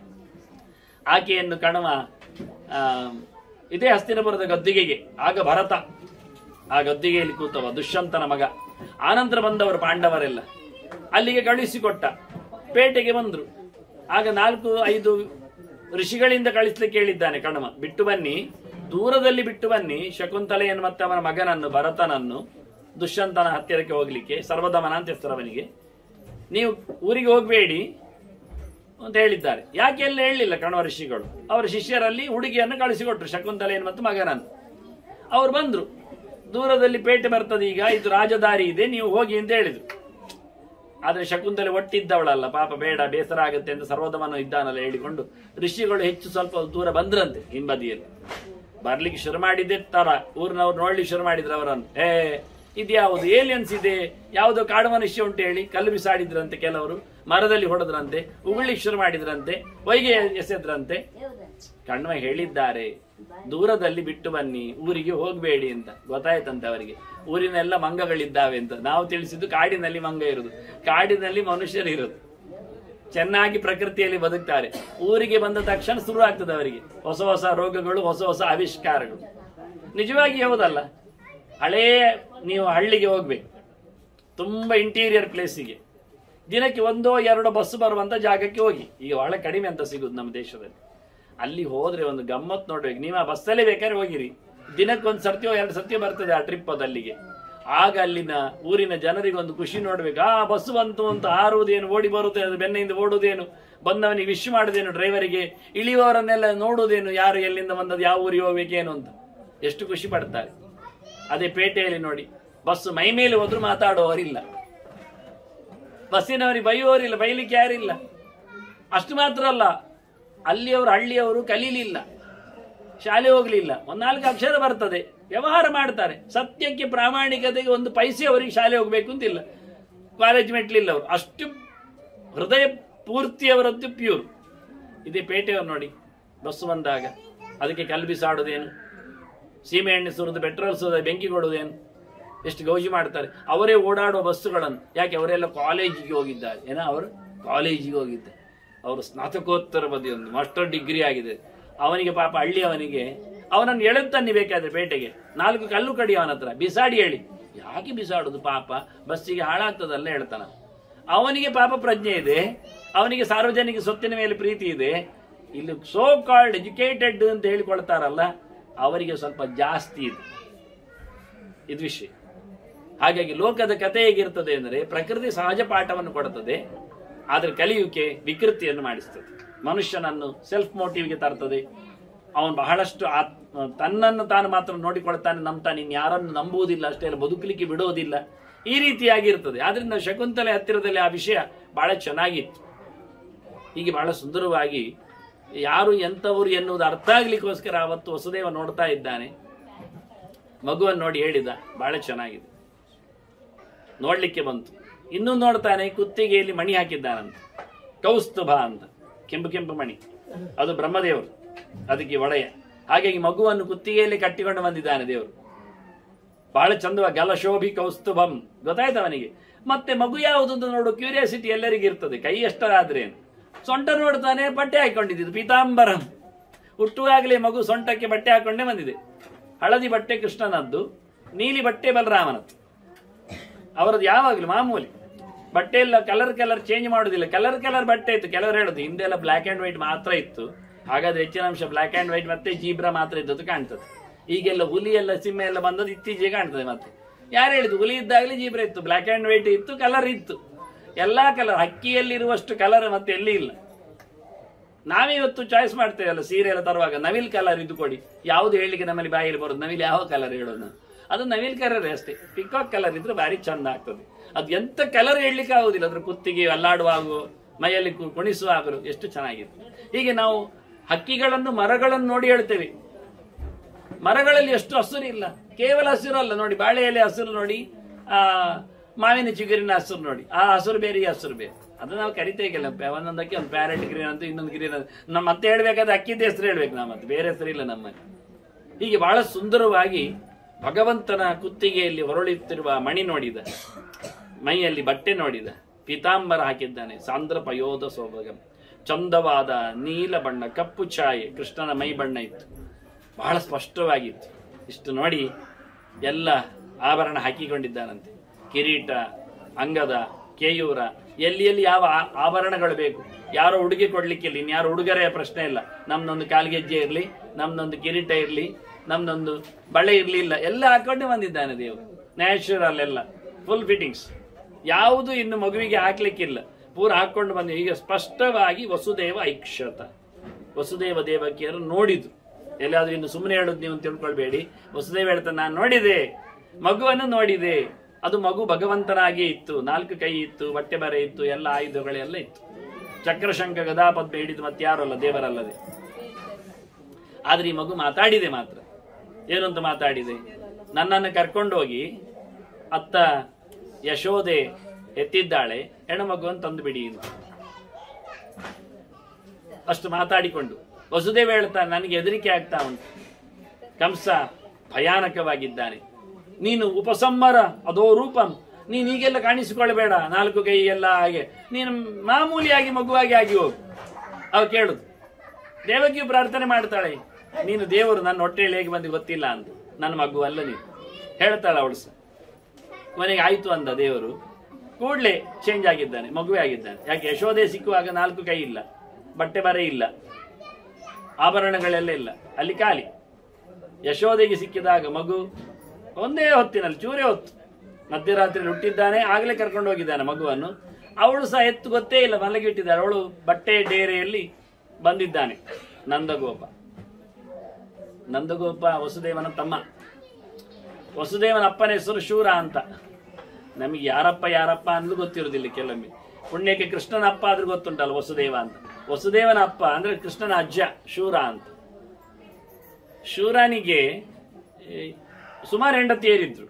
ಆಕೆಯನ್ನು ಕಣವ ಆ, ಇದೇ ಹಸ್ತಿನಪುರದ ಗದ್ದಿಗೆಗೆ ಆಗ ಭರತ ಆ ಗದ್ದಿಗೆಯಲ್ಲಿ ಕೂತವ ದುಷ್ಯಂತನ ಮಗ ಆನಂತರ ಬಂದವರು ಪಾಂಡವರೆಲ್ಲ ಅಲ್ಲಿಗೆ ಕಳುಹಿಸಿಕೊಟ್ಟ ಪೇಟೆಗೆ ಬಂದ್ರು ಆಗ ನಾಲ್ಕು ಐದು ಋಷಿಗಳಿಂದ ಕಳಿಸ್ಲಿಕ್ಕೆ ಹೇಳಿದ್ದಾನೆ ಕಣವ ಬಿಟ್ಟು ಬನ್ನಿ ದೂರದಲ್ಲಿ ಬಿಟ್ಟು ಬನ್ನಿ ಶಕುಂತಲೆಯನ್ನು ಮತ್ತೆ ಅವನ ಮಗನನ್ನು ಭರತನನ್ನು ದುಷ್ಯಂತನ ಹತ್ತಿರಕ್ಕೆ ಹೋಗ್ಲಿಕ್ಕೆ ಸರ್ವದಮನ ಅಂತ ಹೆಸರು ಅವನಿಗೆ ನೀವು ಊರಿಗೆ ಹೋಗಬೇಡಿ ಅಂತ ಹೇಳಿದ್ದಾರೆ ಯಾಕೆ ಎಲ್ಲ ಹೇಳಲಿಲ್ಲ ಕಣವ ಋಷಿಗಳು ಅವರ ಶಿಷ್ಯರಲ್ಲಿ ಹುಡುಗಿಯನ್ನು ಕಳಿಸಿಕೊಟ್ರು ಶಕುಂತಲೆಯನ್ನು ಮತ್ತು ಮಗನನ್ನು ಅವ್ರು ಬಂದ್ರು ದೂರದಲ್ಲಿ ಪೇಟೆ ಬರ್ತದೆ ಈಗ ಇದು ರಾಜದಾರಿ ಇದೆ ನೀವು ಹೋಗಿ ಅಂತ ಹೇಳಿದ್ರು ಆದ್ರೆ ಶಕುಂತಲೆ ಒಟ್ಟಿದ್ದವಳಲ್ಲ ಪಾಪ ಬೇಡ ಬೇಸರ ಆಗುತ್ತೆ ಅಂತ ಸರ್ವೋದಮನ ಇದ್ದಾನಲ್ಲ ಹೇಳಿಕೊಂಡು ಋಷಿಗಳು ಹೆಚ್ಚು ಸ್ವಲ್ಪ ದೂರ ಬಂದ್ರಂತೆ ಹಿಂಬದಿಯಲ್ಲಿ ಬರ್ಲಿಕ್ಕೆ ಶುರು ಮಾಡಿದ್ದೆ ತರ ಊರಿನವ್ರು ನೋಡ್ಲಿಕ್ಕೆ ಶುರು ಮಾಡಿದ್ರು ಅವರನ್ನು ಏ ಇದ್ಯಾವುದು ಏಲಿಯನ್ಸ್ ಇದೆ ಯಾವುದೋ ಕಾಡು ಮನುಷ್ಯ ಉಂಟು ಹೇಳಿ ಕಲ್ಲು ಬಿಸಾಡಿದ್ರಂತೆ ಕೆಲವರು ಮರದಲ್ಲಿ ಹೊಡೆದ್ರಂತೆ ಉಗುಳ್ಲಿಕ್ಕೆ ಶುರು ಮಾಡಿದ್ರಂತೆ ಹೊಯ್ಗೆ ಎಸೆದ್ರಂತೆ ಕಣ್ವ ಹೇಳಿದ್ದಾರೆ ದೂರದಲ್ಲಿ ಬಿಟ್ಟು ಬನ್ನಿ ಊರಿಗೆ ಹೋಗಬೇಡಿ ಅಂತ ಗೊತ್ತಾಯ್ತಂತೆ ಅವರಿಗೆ ಊರಿನೆಲ್ಲ ಮಂಗಗಳಿದ್ದಾವೆ ಅಂತ ನಾವು ತಿಳಿಸಿದ್ದು ಕಾಡಿನಲ್ಲಿ ಮಂಗ ಇರುದು ಕಾಡಿನಲ್ಲಿ ಮನುಷ್ಯರು ಇರುದು ಚೆನ್ನಾಗಿ ಪ್ರಕೃತಿಯಲ್ಲಿ ಬದುಕ್ತಾರೆ ಊರಿಗೆ ಬಂದ ತಕ್ಷಣ ಶುರು ಆಗ್ತದೆ ಅವರಿಗೆ ಹೊಸ ಹೊಸ ರೋಗಗಳು ಹೊಸ ಹೊಸ ಆವಿಷ್ಕಾರಗಳು ನಿಜವಾಗಿ ಹೌದಲ್ಲ ಹಳೇ ನೀವು ಹಳ್ಳಿಗೆ ಹೋಗ್ಬೇಕು ತುಂಬಾ ಇಂಟೀರಿಯರ್ ಪ್ಲೇಸಿಗೆ ದಿನಕ್ಕೆ ಒಂದೋ ಎರಡೋ ಬಸ್ ಬರುವಂತ ಜಾಗಕ್ಕೆ ಹೋಗಿ ಈಗ ಬಹಳ ಕಡಿಮೆ ಅಂತ ಸಿಗುದು ನಮ್ಮ ದೇಶದಲ್ಲಿ ಅಲ್ಲಿ ಹೋದ್ರೆ ಒಂದು ಗಮ್ಮತ್ ನೋಡ್ಬೇಕು ನೀವು ಆ ಬಸ್ಸಲ್ಲೇ ಬೇಕಾದ್ರೆ ಹೋಗಿರಿ ದಿನಕ್ಕೊಂದು ಸರ್ತಿಯೋ ಎರಡು ಸರ್ತಿಯೋ ಬರ್ತದೆ ಆ ಟ್ರಿಪ್ ಅದು ಅಲ್ಲಿಗೆ ಆಗ ಅಲ್ಲಿನ ಊರಿನ ಜನರಿಗೆ ಒಂದು ಖುಷಿ ನೋಡ್ಬೇಕು ಆ ಬಸ್ ಬಂತು ಅಂತ ಹಾರುವುದೇನು ಓಡಿ ಬರುತ್ತೇನು ಬೆನ್ನೆಯಿಂದ ಓಡುವುದೇನು ಬಂದವನಿಗೆ ವಿಶ್ ಮಾಡುವುದೇನು ಡ್ರೈವರಿಗೆ ಇಳಿಯುವವರನ್ನೆಲ್ಲ ನೋಡುವುದೇನು ಯಾರು ಎಲ್ಲಿಂದ ಬಂದದ್ದು ಯಾವ ಊರಿಗೆ ಹೋಗ್ಬೇಕೇನು ಅಂತ ಎಷ್ಟು ಖುಷಿ ಪಡ್ತಾರೆ ಅದೇ ಪೇಟೆಯಲ್ಲಿ ನೋಡಿ ಬಸ್ ಮೈ ಮೇಲೆ ಹೋದ್ರು ಮಾತಾಡುವವರಿಲ್ಲ ಬಸ್ಸಿನವರಿಗೆ ಬೈಯುವವರಿಲ್ಲ ಬೈಲಿಕ್ಕೆ ಯಾರಿಲ್ಲ ಅಷ್ಟು ಮಾತ್ರ ಅಲ್ಲ ಅಲ್ಲಿಯವರು ಹಳ್ಳಿಯವರು ಕಲೀಲಿಲ್ಲ ಶಾಲೆ ಹೋಗ್ಲಿಲ್ಲ ಒಂದ್ ನಾಲ್ಕು ಅಕ್ಷರ ಬರ್ತದೆ ವ್ಯವಹಾರ ಮಾಡ್ತಾರೆ ಸತ್ಯಕ್ಕೆ ಪ್ರಾಮಾಣಿಕತೆಗೆ ಒಂದು ಪೈಸೆ ಅವರಿಗೆ ಶಾಲೆ ಹೋಗ್ಬೇಕು ಅಂತಿಲ್ಲ ಕಾಲೇಜ್ ಮೆಟ್ಲಿಲ್ಲ ಅವರು ಅಷ್ಟು ಹೃದಯ ಪೂರ್ತಿ ಅವರದ್ದು ಪ್ಯೂರ್ ಇದೇ ಪೇಟೆಯವರು ನೋಡಿ ಬಸ್ ಬಂದಾಗ ಅದಕ್ಕೆ ಕಲ್ಲು ಬಿಸಾಡುವುದೇನು ಸೀಮೆ ಎಣ್ಣೆ ಸುರಿದು ಪೆಟ್ರೋಲ್ ಸುರಿದು ಬೆಂಕಿ ಕೊಡುವುದೇನು ಎಷ್ಟು ಗೌಜಿ ಮಾಡ್ತಾರೆ ಅವರೇ ಓಡಾಡುವ ಬಸ್ಸುಗಳನ್ನು ಯಾಕೆ ಅವರೆಲ್ಲ ಕಾಲೇಜಿಗೆ ಹೋಗಿದ್ದಾರೆ ಏನೋ ಅವರು ಕಾಲೇಜಿಗೆ ಹೋಗಿದ್ದಾರೆ ಅವರು ಸ್ನಾತಕೋತ್ತರ ಬದಿ ಒಂದು ಮಾಸ್ಟರ್ ಡಿಗ್ರಿ ಆಗಿದೆ ಅವನಿಗೆ ಪಾಪ ಹಳ್ಳಿ ಅವನಿಗೆ ಅವನನ್ನು ಎಳೆದು ತನ್ನಿ ಬೇಕಾದ್ರೆ ಪೇಟೆಗೆ ನಾಲ್ಕು ಕಲ್ಲು ಕಡಿ ಅವನ ಹತ್ರ ಬಿಸಾಡಿ ಹೇಳಿ ಯಾಕೆ ಬಿಸಾಡುದು ಪಾಪ ಬಸ್ಸಿಗೆ ಹಾಳಾಗ್ತದಲ್ಲ ಹೇಳ್ತಾನ ಅವನಿಗೆ ಪಾಪ ಪ್ರಜ್ಞೆ ಇದೆ ಅವನಿಗೆ ಸಾರ್ವಜನಿಕ ಸ್ವತ್ತಿನ ಮೇಲೆ ಪ್ರೀತಿ ಇದೆ ಇಲ್ಲಿ ಸೋ ಕಾಲ್ಡ್ ಎಜುಕೇಟೆಡ್ ಅಂತ ಹೇಳಿಕೊಳ್ತಾರಲ್ಲ ಅವರಿಗೆ ಸ್ವಲ್ಪ ಜಾಸ್ತಿ ಇದೆ ಇದು ವಿಷಯ ಹಾಗಾಗಿ ಲೋಕದ ಕಥೆ ಹೇಗಿರ್ತದೆ ಅಂದರೆ ಪ್ರಕೃತಿ ಸಹಜ ಪಾಠವನ್ನು ಕೊಡುತ್ತದೆ ಆದರೆ ಕಲಿಯುವಿಕೆ ವಿಕೃತಿಯನ್ನು ಮಾಡಿಸ್ತದೆ ಮನುಷ್ಯನನ್ನು ಸೆಲ್ಫ್ ಮೋಟಿವ್ಗೆ ತರ್ತದೆ ಅವನು ಬಹಳಷ್ಟು ಆತ್ ತನ್ನನ್ನು ತಾನು ಮಾತ್ರ ನೋಡಿಕೊಳ್ತಾನೆ ನಂಬ್ತಾನೆ ಇನ್ನು ಯಾರನ್ನು ನಂಬುವುದಿಲ್ಲ ಅಷ್ಟೇ ಅಲ್ಲ ಬದುಕಲಿಕ್ಕೆ ಬಿಡೋದಿಲ್ಲ ಈ ರೀತಿಯಾಗಿರ್ತದೆ ಆದ್ರಿಂದ ಶಕುಂತಲೆ ಹತ್ತಿರದಲ್ಲಿ ಆ ವಿಷಯ ಬಹಳ ಚೆನ್ನಾಗಿತ್ತು ಹೀಗೆ ಬಹಳ ಸುಂದರವಾಗಿ ಯಾರು ಎಂಥವರು ಎನ್ನುವುದು ಅರ್ಥ ಆಗ್ಲಿಕ್ಕೋಸ್ಕರ ಅವತ್ತು ವಸುದೇವ ನೋಡ್ತಾ ಇದ್ದಾನೆ ಮಗುವನ್ನು ನೋಡಿ ಹೇಳಿದ ಬಹಳ ಚೆನ್ನಾಗಿದೆ ನೋಡ್ಲಿಕ್ಕೆ ಬಂತು ಇನ್ನೂ ನೋಡ್ತಾನೆ ಕುತ್ತಿಗೆಯಲ್ಲಿ ಮಣಿ ಹಾಕಿದ್ದಾನಂತ ಕೌಸ್ತುಭ ಅಂತ ಕೆಂಪು ಕೆಂಪು ಮಣಿ ಅದು ಬ್ರಹ್ಮದೇವರು ಅದಕ್ಕೆ ಒಡೆಯ ಹಾಗಾಗಿ ಮಗುವನ್ನು ಕುತ್ತಿಗೆಯಲ್ಲಿ ಕಟ್ಟಿಕೊಂಡು ಬಂದಿದ್ದಾನೆ ದೇವರು ಬಹಳ ಚಂದವ ಗಲಶೋಭಿ ಕೌಸ್ತುಭಂ ಗೊತ್ತಾಯ್ತು ಅವನಿಗೆ ಮತ್ತೆ ಮಗು ಯಾವುದು ಅಂತ ನೋಡು ಕ್ಯೂರಿಯಾಸಿಟಿ ಎಲ್ಲರಿಗೂ ಇರ್ತದೆ ಕೈ ಎಷ್ಟರಾದ್ರೇನು ಸೊಂಟ ನೋಡ್ತಾನೆ ಬಟ್ಟೆ ಹಾಕೊಂಡಿದ್ದು ಪೀತಾಂಬರಂ ಹುಟ್ಟುವಾಗಲೇ ಮಗು ಸೊಂಟಕ್ಕೆ ಬಟ್ಟೆ ಹಾಕೊಂಡೇ ಬಂದಿದೆ ಹಳದಿ ಬಟ್ಟೆ ಕೃಷ್ಣನದ್ದು ನೀಲಿ ಬಟ್ಟೆ ಬಲರಾಮನದ್ದು ಅವರದ್ದು ಯಾವಾಗಲೂ ಮಾಮೂಲಿ ಬಟ್ಟೆ ಎಲ್ಲ ಕಲರ್ ಕಲರ್ ಚೇಂಜ್ ಮಾಡುದಿಲ್ಲ ಕಲರ್ ಕಲರ್ ಬಟ್ಟೆ ಇತ್ತು ಕೆಲವರು ಹೇಳುದು ಹಿಂದೆಲ್ಲ ಬ್ಲಾಕ್ ಅಂಡ್ ವೈಟ್ ಮಾತ್ರ ಇತ್ತು ಹಾಗಾದ್ರೆ ಹೆಚ್ಚಿನ ಅಂಶ ಬ್ಲಾಕ್ ಅಂಡ್ ವೈಟ್ ಮತ್ತೆ ಜೀಬ್ರಾ ಮಾತ್ರ ಇದ್ದದ್ದು ಕಾಣ್ತದೆ ಈಗೆಲ್ಲ ಹುಲಿ ಎಲ್ಲ ಸಿಮ್ಮೆ ಎಲ್ಲ ಬಂದದ್ದು ಇತ್ತೀಚೆಗೆ ಕಾಣ್ತದೆ ಮತ್ತೆ ಯಾರು ಹೇಳಿದ್ದು ಹುಲಿ ಇದ್ದಾಗಲೇ ಜೀಬ್ರಾ ಇತ್ತು ಬ್ಲಾಕ್ ಅಂಡ್ ವೈಟ್ ಇತ್ತು ಕಲರ್ ಇತ್ತು ಎಲ್ಲಾ ಕಲರ್ ಹಕ್ಕಿಯಲ್ಲಿರುವಷ್ಟು ಕಲರ್ ಮತ್ತೆ ಎಲ್ಲಿ ಇಲ್ಲ ನಾವೇ ಇವತ್ತು ಚಾಯ್ಸ್ ಮಾಡ್ತೇವಲ್ಲ ಸೀರೆ ಎಲ್ಲ ತರುವಾಗ ನವಿಲ್ ಕಲರ್ ಇದು ಕೊಡಿ ಯಾವ್ದು ಹೇಳಲಿಕ್ಕೆ ನಮ್ಮಲ್ಲಿ ಬಾಯಲ್ಲಿ ಬರೋದು ನವಿಲ್ ಯಾವ ಕಲರ್ ಹೇಳೋದು ನಾವು? ಅದು ನವಿಲ್ ಕಲರ್ ಅಷ್ಟೇ ಪಿಕಾಕ್ ಕಲರ್ ಇದ್ರೆ ಭಾರಿ ಚಂದ ಆಗ್ತದೆ ಅದು ಎಂತ ಕಲರ್ ಹೇಳಲಿಕ್ಕೆ ಆಗುದಿಲ್ಲ ಅದ್ರ ಕುತ್ತಿಗೆ ಅಲ್ಲಾಡುವಾಗ ಮೈಯಲ್ಲಿ ಕು- ಕುಣಿಸುವಾಗಲು ಎಷ್ಟು ಚೆನ್ನಾಗಿದೆ ಹೀಗೆ ನಾವು ಹಕ್ಕಿಗಳನ್ನು ಮರಗಳನ್ನು ನೋಡಿ ಹೇಳ್ತೇವೆ ಮರಗಳಲ್ಲಿ ಎಷ್ಟು ಹಸಿರು ಇಲ್ಲ ಕೇವಲ ಹಸಿರು ಅಲ್ಲ ನೋಡಿ ಬಾಳೆ ಎಲೆ ಹಸಿರು ನೋಡಿ ಆ ಮಾವಿನ ಚಿಗುರಿನ ಹಸಿರು ನೋಡಿ ಆ ಹಸಿರು ಬೇರೆ ಈ ಹಸಿರು ಬೇರೆ ಅದು ನಾವು ಕರಿತೇಗಿಲ್ಲ ಒಂದೊಂದಕ್ಕೆ ಒಂದು ಪ್ಯಾರೆಟ್ ಗ್ರೀನ್ ಅಂತ ಇನ್ನೊಂದು ಗ್ರೀನ್ ಅಂತ ನಮ್ಮ ಮತ್ತೆ ಹೇಳ್ಬೇಕಾದ್ರೆ ಅಕ್ಕಿದ್ದ ಹೆಸರು ಹೇಳ್ಬೇಕು ನಾವು ಮತ್ತೆ ಬೇರೆ ಹೆಸರು ಇಲ್ಲ ನಮ್ಮಲ್ಲಿ ಹೀಗೆ ಬಹಳ ಸುಂದರವಾಗಿ ಭಗವಂತನ ಕುತ್ತಿಗೆಯಲ್ಲಿ ಹೊರಳುತ್ತಿರುವ ಮಣಿ ನೋಡಿದ ಮೈಯಲ್ಲಿ ಬಟ್ಟೆ ನೋಡಿದ ಪೀತಾಂಬರ ಹಾಕಿದ್ದಾನೆ ಸಾಂದ್ರ ಪಯೋಧ ಸೋಭಗಂ ಚಂದವಾದ ನೀಲ ಬಣ್ಣ ಕಪ್ಪು ಛಾಯೆ ಕೃಷ್ಣನ ಮೈ ಬಣ್ಣ ಇತ್ತು ಬಹಳ ಸ್ಪಷ್ಟವಾಗಿತ್ತು ಇಷ್ಟು ನೋಡಿ ಎಲ್ಲ ಆಭರಣ ಹಾಕಿಕೊಂಡಿದ್ದಾನಂತೆ ಕಿರೀಟ ಅಂಗದ ಕೇಯೂರ ಎಲ್ಲಿ ಎಲ್ಲಿ ಯಾವ ಆ- ಆಭರಣಗಳು ಬೇಕು ಯಾರೋ ಉಡುಗೆ ಕೊಡ್ಲಿಕ್ಕಿಲ್ಲ ಇನ್ಯಾರೋ ಉಡುಗೊರೆಯ ಪ್ರಶ್ನೆ ಇಲ್ಲ ನಮ್ದೊಂದು ಕಾಲ್ಗೆಜ್ಜೆ ಇರಲಿ ನಮ್ದೊಂದು ಕಿರೀಟ ಇರಲಿ ನಮ್ದೊಂದು ಬಳೆ ಇರ್ಲಿಲ್ಲ ಎಲ್ಲ ಹಾಕೊಂಡು ಬಂದಿದ್ದಾನೆ ದೇವರು ನ್ಯಾಚುರಲ್ ಎಲ್ಲ ಫುಲ್ ಫಿಟ್ಟಿಂಗ್ಸ್ ಯಾವುದು ಇನ್ನು ಮಗುವಿಗೆ ಹಾಕ್ಲಿಕ್ಕಿಲ್ಲ ಪೂರ ಹಾಕೊಂಡು ಬಂದು ಈಗ ಸ್ಪಷ್ಟವಾಗಿ ವಸುದೇವ ಐಕ್ಷತ ವಸುದೇವ ದೇವಕಿಯರು ನೋಡಿದ್ರು ಎಲ್ಲಾದ್ರೂ ಇನ್ನು ಸುಮ್ಮನೆ ಹೇಳುದು ನೀವು ಅಂತ ತಿಳ್ಕೊಳ್ಬೇಡಿ ವಸುದೇವ ಹೇಳ್ತಾನೆ ನಾನು ನೋಡಿದೆ ಮಗುವನ್ನು ನೋಡಿದೆ ಅದು ಮಗು ಭಗವಂತನಾಗಿ ಇತ್ತು ನಾಲ್ಕು ಕೈ ಇತ್ತು ಬಟ್ಟೆ ಬರೆ ಇತ್ತು ಎಲ್ಲ ಆಯುಧಗಳೆಲ್ಲ ಇತ್ತು ಚಕ್ರಶಂಕ ಗದಾಪದ್ಮ ಹಿಡಿದು ಮತ್ತೆ ಯಾರು ಅಲ್ಲ ದೇವರಲ್ಲದೆ ಆದ್ರೆ ಈ ಮಗು ಮಾತಾಡಿದೆ ಮಾತ್ರ ಏನು ಅಂತ ಮಾತಾಡಿದೆ ನನ್ನನ್ನು ಕರ್ಕೊಂಡೋಗಿ ಅತ್ತ ಯಶೋದೆ ಎತ್ತಿದ್ದಾಳೆ ಹೆಣ್ಣು ಮಗುವನ್ನು ತಂದು ಬಿಡಿ ಅಂತ ಅಷ್ಟು ಮಾತಾಡಿಕೊಂಡು ವಸುದೇವ ಹೇಳ್ತಾನೆ ನನಗೆ ಹೆದರಿಕೆ ಆಗ್ತಾ ಉಂಟು ಕಂಸ ಭಯಾನಕವಾಗಿದ್ದಾನೆ ನೀನು ಉಪಸಂಹಾರ ಅದೋ ರೂಪಂ ನೀನು ಹೀಗೆಲ್ಲ ಕಾಣಿಸಿಕೊಳ್ಳಬೇಡ ನಾಲ್ಕು ಕೈ ಎಲ್ಲ ಹಾಗೆ ನೀನು ಮಾಮೂಲಿಯಾಗಿ ಮಗುವಾಗಿ ಆಗಿ ಹೋಗು ಅವ ಕೇಳುದು ದೇವಕಿಯು ಪ್ರಾರ್ಥನೆ ಮಾಡ್ತಾಳೆ ನೀನು ದೇವರು ನನ್ನ ಹೊಟ್ಟೆಯಲ್ಲಿ ಹೇಗೆ ಬಂದು ಗೊತ್ತಿಲ್ಲ ಅಂತ ನನ್ನ ಮಗು ಅಲ್ಲ ನೀನು ಹೇಳ್ತಾಳೆ ಅವಳು ಸಹ ಕೊನೆಗೆ ಆಯ್ತು ಅಂದ ದೇವರು ಕೂಡ್ಲೆ ಚೇಂಜ್ ಆಗಿದ್ದಾನೆ ಮಗುವೆ ಆಗಿದ್ದಾನೆ ಯಾಕೆ ಯಶೋದೆ ಸಿಕ್ಕುವಾಗ ನಾಲ್ಕು ಕೈ ಇಲ್ಲ ಬಟ್ಟೆ ಬರೆ ಇಲ್ಲ ಆಭರಣಗಳೆಲ್ಲ ಇಲ್ಲ ಅಲ್ಲಿ ಖಾಲಿ ಯಶೋದೆಗೆ ಸಿಕ್ಕಿದಾಗ ಮಗು ಒಂದೇ ಹೊತ್ತಿನಲ್ಲಿ ಚೂರೇ ಹೊತ್ತು ಮಧ್ಯರಾತ್ರಿ ಹುಟ್ಟಿದ್ದಾನೆ ಆಗಲೇ ಕರ್ಕೊಂಡು ಹೋಗಿದ್ದಾನೆ ಮಗುವನ್ನು ಅವಳು ಸಹ ಎತ್ತು ಗೊತ್ತೇ ಇಲ್ಲ ಮಲಗಿಟ್ಟಿದ್ದಾಳೆ ಅವಳು ಬಟ್ಟೆ ಡೇರೆಯಲ್ಲಿ ಬಂದಿದ್ದಾನೆ ನಂದಗೋಪ ನಂದಗೋಪ ವಸುದೇವನ ತಮ್ಮ ವಸುದೇವನ ಅಪ್ಪನ ಹೆಸರು ಶೂರ ಅಂತ ನಮಗೆ ಯಾರಪ್ಪ ಯಾರಪ್ಪ ಅಂದ್ರೂ ಗೊತ್ತಿರೋದಿಲ್ಲ ಕೆಲವೊಮ್ಮೆ ಪುಣ್ಯಕ್ಕೆ ಕೃಷ್ಣನ ಅಪ್ಪ ಆದ್ರೂ ಗೊತ್ತುಂಟಲ್ಲ ವಸುದೇವ ಅಂತ ವಸುದೇವನ ಅಪ್ಪ ಅಂದ್ರೆ ಕೃಷ್ಣನ ಅಜ್ಜ ಶೂರ ಅಂತ ಶೂರನಿಗೆ ಏ, ಸುಮಾರು ಹೆಂಡತಿಯರಿದ್ರು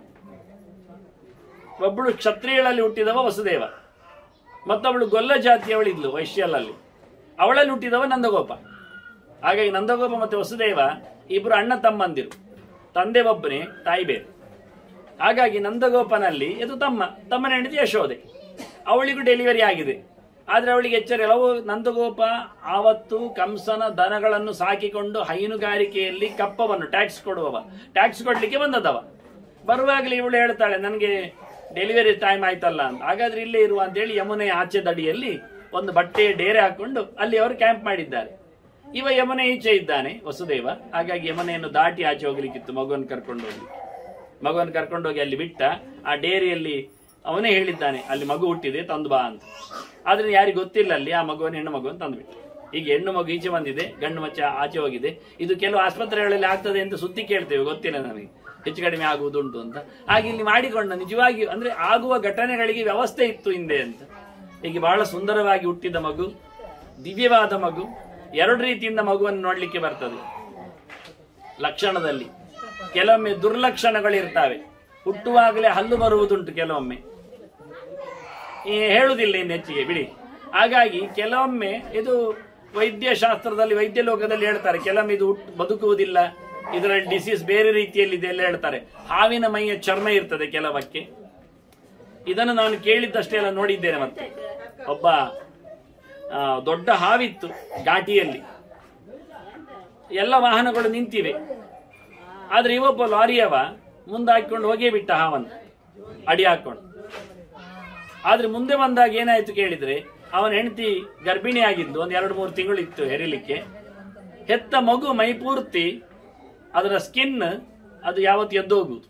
ಒಬ್ಬಳು ಕ್ಷತ್ರಿಯಳಲ್ಲಿ ಹುಟ್ಟಿದವ ವಸುದೇವ ಮತ್ತೊಬ್ಬಳು ಗೊಲ್ಲ ಜಾತಿಯವಳಿದ್ಲು ವೈಶ್ಯಲಲ್ಲಿ ಅವಳಲ್ಲಿ ಹುಟ್ಟಿದವ ನಂದಗೋಪ ಹಾಗಾಗಿ ನಂದಗೋಪ ಮತ್ತೆ ವಸುದೇವ ಇಬ್ರು ಅಣ್ಣ ತಮ್ಮಂದಿರು ತಂದೆ ಒಬ್ಬನೇ ತಾಯಿ ಬೇರೆ ಹಾಗಾಗಿ ನಂದಗೋಪನಲ್ಲಿ ಇದು ತಮ್ಮ ತಮ್ಮನ ಹೆಂಡತಿ ಯಶೋದೆ ಅವಳಿಗೂ ಡೆಲಿವರಿ ಆಗಿದೆ ಆದ್ರೆ ಅವಳಿಗೆ ಎಚ್ಚರ ಇಲ್ಲ. ಅವು ನಂದಗೋಪ ಆವತ್ತು ಕಂಸನ ದನಗಳನ್ನು ಸಾಕಿಕೊಂಡು ಹೈನುಗಾರಿಕೆಯಲ್ಲಿ ಕಪ್ಪವನ್ನು ಟ್ಯಾಕ್ಸ್ ಕೊಡುವವ ಟ್ಯಾಕ್ಸ್ ಕೊಡ್ಲಿಕ್ಕೆ ಬಂದದವ ಬರುವಾಗಲೇ ಇವಳು ಹೇಳ್ತಾಳೆ ನನಗೆ ಡೆಲಿವರಿ ಟೈಮ್ ಆಯ್ತಲ್ಲ ಅಂತ ಹಾಗಾದ್ರೆ ಇಲ್ಲೇ ಇರುವ ಅಂತೇಳಿ ಯಮುನೆ ಆಚೆ ದಡಿಯಲ್ಲಿ ಒಂದು ಬಟ್ಟೆಯ ಡೇರೆ ಹಾಕೊಂಡು ಅಲ್ಲಿ ಅವರು ಕ್ಯಾಂಪ್ ಮಾಡಿದ್ದಾರೆ ಇವ ಯಮನೆ ಈಚೆ ಇದ್ದಾನೆ ವಸುದೇವ ಹಾಗಾಗಿ ಯಮನೆಯನ್ನು ದಾಟಿ ಆಚೆ ಹೋಗ್ಲಿಕ್ಕಿತ್ತು ಮಗುವನ್ನು ಕರ್ಕೊಂಡು ಹೋಗ್ಲಿಕ್ಕೆ ಮಗುವನ್ನು ಕರ್ಕೊಂಡು ಹೋಗಿ ಅಲ್ಲಿ ಬಿಟ್ಟ ಆ ಡೇರಿಯಲ್ಲಿ ಅವನೇ ಹೇಳಿದ್ದಾನೆ ಅಲ್ಲಿ ಮಗು ಹುಟ್ಟಿದೆ ತಂದು ಬಾ ಅಂತ ಆದ್ರೆ ಯಾರಿಗೆ ಗೊತ್ತಿಲ್ಲ ಅಲ್ಲಿ ಆ ಮಗುವನ್ನು ಹೆಣ್ಣು ಮಗುವನ್ನು ತಂದುಬಿಟ್ಟ ಈಗ ಹೆಣ್ಣು ಮಗು ಈಚೆ ಬಂದಿದೆ ಗಂಡು ಮಚ್ಚ ಆಚೆ ಹೋಗಿದೆ ಇದು ಕೆಲವು ಆಸ್ಪತ್ರೆಗಳಲ್ಲಿ ಆಗ್ತದೆ ಅಂತ ಸುದ್ದಿ ಕೇಳ್ತೇವೆ ಗೊತ್ತಿಲ್ಲ ನನಗೆ ಹೆಚ್ಚು ಕಡಿಮೆ ಆಗುವುದುಂಟು ಅಂತ ಹಾಗೆ ಇಲ್ಲಿ ಮಾಡಿಕೊಂಡ ನಿಜವಾಗಿ ಅಂದ್ರೆ ಆಗುವ ಘಟನೆಗಳಿಗೆ ವ್ಯವಸ್ಥೆ ಇತ್ತು ಹಿಂದೆ ಅಂತ ಹೀಗೆ ಬಹಳ ಸುಂದರವಾಗಿ ಹುಟ್ಟಿದ ಮಗು ದಿವ್ಯವಾದ ಮಗು ಎರಡು ರೀತಿಯಿಂದ ಮಗುವನ್ನು ನೋಡ್ಲಿಕ್ಕೆ ಬರ್ತದೆ ಲಕ್ಷಣದಲ್ಲಿ ಕೆಲವೊಮ್ಮೆ ದುರ್ಲಕ್ಷಣಗಳಿರ್ತವೆ ಹುಟ್ಟುವಾಗಲೇ ಹಲ್ಲು ಬರುವುದುಂಟು ಕೆಲವೊಮ್ಮೆ ಈ ಹೇಳುವುದಿಲ್ಲ ಇನ್ನು ಹೆಚ್ಚಿಗೆ ಬಿಡಿ ಹಾಗಾಗಿ ಕೆಲವೊಮ್ಮೆ ಇದು ವೈದ್ಯಶಾಸ್ತ್ರದಲ್ಲಿ ವೈದ್ಯ ಲೋಕದಲ್ಲಿ ಹೇಳ್ತಾರೆ ಕೆಲವೊಮ್ಮೆ ಇದು ಹುಟ್ಟು ಬದುಕುವುದಿಲ್ಲ ಇದರಲ್ಲಿ ಡಿಸೀಸ್ ಬೇರೆ ರೀತಿಯಲ್ಲಿ ಇದೆ ಎಲ್ಲ ಹೇಳ್ತಾರೆ ಹಾವಿನ ಮೈಯ ಚರ್ಮ ಇರ್ತದೆ ಕೆಲವಕ್ಕೆ ಇದನ್ನು ನಾನು ಕೇಳಿದ್ದಷ್ಟೇ ಎಲ್ಲ ನೋಡಿದ್ದೇನೆ ಮತ್ತೆ ಒಬ್ಬ ಆ, ದೊಡ್ಡ ಹಾವಿತ್ತು ಘಾಟಿಯಲ್ಲಿ ಎಲ್ಲ ವಾಹನಗಳು ನಿಂತಿವೆ ಆದ್ರೆ ಇವೊಬ್ಬ ಲಾರಿಯವ ಮುಂದೆ ಹಾಕೊಂಡು ಹೋಗೇ ಬಿಟ್ಟ ಹಾವನ್ನು ಅಡಿ ಹಾಕೊಂಡು ಆದ್ರೆ ಮುಂದೆ ಬಂದಾಗ ಏನಾಯ್ತು ಕೇಳಿದ್ರೆ ಅವನ ಹೆಂಡತಿ ಗರ್ಭಿಣಿ ಆಗಿದ್ದು ಒಂದ್ ಎರಡು ಮೂರು ತಿಂಗಳು ಇತ್ತು ಹೆರಿಲಿಕ್ಕೆ ಹೆತ್ತ ಮಗು ಮೈ ಪೂರ್ತಿ ಅದರ ಸ್ಕಿನ್ ಅದು ಯಾವತ್ತು ಎದ್ದೋಗುವುದು